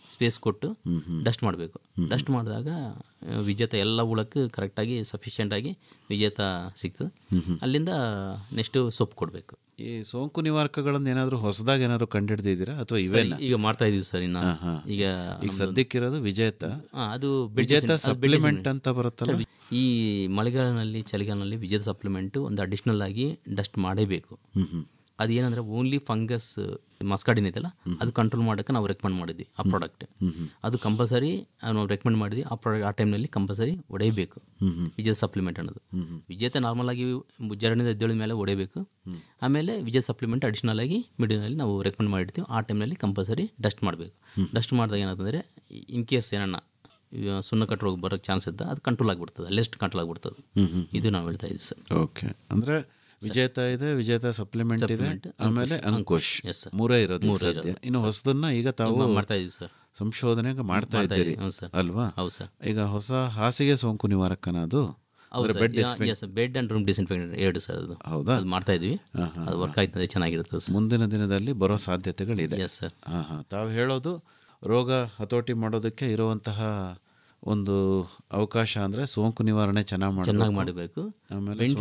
ಸ್ಪೇಸ್ ಕೊಟ್ಟು ಡಸ್ಟ್ ಮಾಡಬೇಕು ಡಸ್ಟ್ ಮಾಡಿದಾಗ ಆ, ವಿಜೇತ ಎಲ್ಲ ಹುಳಕ್ಕೆ ಕರೆಕ್ಟಾಗಿ ಸಫಿಷಿಯೆಂಟಾಗಿ ವಿಜೇತ ಸಿಗ್ತದೆ ಅಲ್ಲಿಂದ ನೆಕ್ಸ್ಟು ಸೊಪ್ಪು ಕೊಡಬೇಕು ಈ ಸೋಂಕು ನಿವಾರಕಗಳನ್ನ ಏನಾದರೂ ಹೊಸದಾಗಿ ಏನಾದರೂ ಕಂಡುಹಿಡಿದಿದ್ದೀರಾ ಅಥವಾ ಇವೇನ ಈಗ ಮಾಡ್ತಾ ಇದೀವಿ ಸರ್ ಇನ್ನು ಹಾ, ಹಾ. ಈಗ ಈಗ ಸದ್ಯಕ್ಕಿರೋದು ವಿಜೇತ ಆ, ಅದು ವಿಜೇತ ಬೆಡ್ ಡಿಸೆಂಟ್- ಅದು ಬೆಡ್ ಸಪ್ಲಿಮೆಂಟ್ ಡಿಸೆಂಟ್. ಅಂತ ಬರುತ್ತಲ್ಲ ಸರ್, ಈ ಮಳೆಗಾಲನಲ್ಲಿ ಚಳಿಗಾಲದಲ್ಲಿ ವಿಜೇತ ಸಪ್ಲಿಮೆಂಟು ಒಂದು ಅಡಿಷ್ನಲ್ ಆಗಿ ಡಸ್ಟ್ ಮಾಡೇಬೇಕು ಅದೇನಂದ್ರೆ ಓನ್ಲಿ ಫಂಗಸ್ ಮಸ್ಕಾಡಿನ್ ಇದೆಯಲ್ಲ ಅದು ಕಂಟ್ರೋಲ್ ಮಾಡೋಕ್ಕೆ ನಾವು ರೆಕಮೆಂಡ್ ಮಾಡಿದ್ವಿ ಆ ಪ್ರಾಡಕ್ಟ್ ಅದು ಕಂಪಲ್ಸರಿ ನಾವು ರೆಕಮೆಂಡ್ ಮಾಡಿದ್ವಿ ಆ ಪ್ರಾಡಕ್ಟ್ ಆ ಟೈಮ್ನಲ್ಲಿ ಕಂಪಲ್ಸರಿ ಹೊಡೆಯಬೇಕು ವಿಜೇತ ಸಪ್ಲಿಮೆಂಟ್ ಅನ್ನೋದು ವಿಜೇತ ನಾರ್ಮಲ್ ಆಗಿ ಜರಡಿದ ಎದ್ದೇಳಿದ ಮೇಲೆ ಹೊಡೆಯಬೇಕು ಆಮೇಲೆ ವಿಜೇತ ಸಪ್ಲಿಮೆಂಟ್ ಅಡಿಷನಲ್ ಆಗಿ ಮಿಡಿನಲ್ಲಿ ನಾವು ರೆಕಮೆಂಡ್ ಮಾಡಿರ್ತೀವಿ ಆ ಟೈಮ್ನಲ್ಲಿ ಕಂಪಲ್ಸರಿ ಡಸ್ಟ್ ಮಾಡಬೇಕು ಡಸ್ಟ್ ಮಾಡಿದಾಗ ಏನಾಗ್ತಂದರೆ ಇನ್ ಕೇಸ್ ಏನನ್ನ ಈಗ ಸುಣ್ಣ ಕಟ್ಟು ರೋಗ ಬರೋಕ್ಕೆ ಚಾನ್ಸ್ ಇದ್ದ ಅದು ಕಂಟ್ರೋಲ್ ಆಗಿಬಿಡ್ತದೆ ಅಲ್ಲೆಸ್ಟ್ ಕಂಟ್ರೋಲ್ ಆಗಿಬಿಡ್ತದೆ ಇದು ನಾವು ಹೇಳ್ತಾ ಇದ್ದೀವಿ ಸರ್ ಓಕೆ ಅಂದ್ರೆ ವಿಜೇತ ಇದೆ ವಿಜೇತ ಸಪ್ಲಿಮೆಂಟ್ ಇದೆ Supplement, ಆಮೇಲೆ ಅಂಕುಶ್. ಅಂಕುಶ್ Yes, sir. ಮೂರೇ ಇರೋದು ಈಗ ಮೂರೇ ಸದ್ಯ ಇರೋದು. ಇನ್ನು ಹೊಸದನ್ನ ಈಗ ತಾವು ಇವಾಗ ಮಾಡ್ತಾ ಇದೀವಿ ಸರ್. ಸಂಶೋಧನೆಗೆ ಮಾಡ್ತಾ ಮಾಡ್ತಾ ಇದ್ದೀರಿ ಇದೀವಿ, ಹೌದು ಸರ್. ಅಲ್ವಾ ಹೌದು ಸರ್. ಈಗ ಹೊಸ ಹಾಸಿಗೆ ಸೋಂಕು ನಿವಾರಕನ ಅದು ಹೌದು ಅಂದ್ರೆ bed disinfect- sir bed and room disinfectant ಎರಡು ಸರ್ ಅದು ಹೌದಾ? ಅದು ಮಾಡ್ತಾ ಇದ್ವಿ ಹಾ, ಹಾ, ಅದು ವರ್ಕ್ ಆಯ್ತಂದ್ರೆ ಚೆನ್ನಾಗಿರುತ್ತೆ ಸರ್ ಮುಂದಿನ ದಿನದಲ್ಲಿ ಬರೋ ಸಾಧ್ಯತೆಗಳಿದೆ ಎಸ್ ಸರ್ ಹಾ ಹಾ ತಾವು ಹೇಳೋದು ರೋಗ ಹತೋಟಿ ಮಾಡೋದಕ್ಕೆ ಇರುವಂತಹ ಒಂದು ಅವಕಾಶ ಅಂದ್ರೆ ಸೋಂಕು ನಿವಾರಣೆ ಚೆನ್ನಾಗಿ ಚೆನ್ನಾಗಿ ಮಾಡಬೇಕು ಆಮೇಲೆ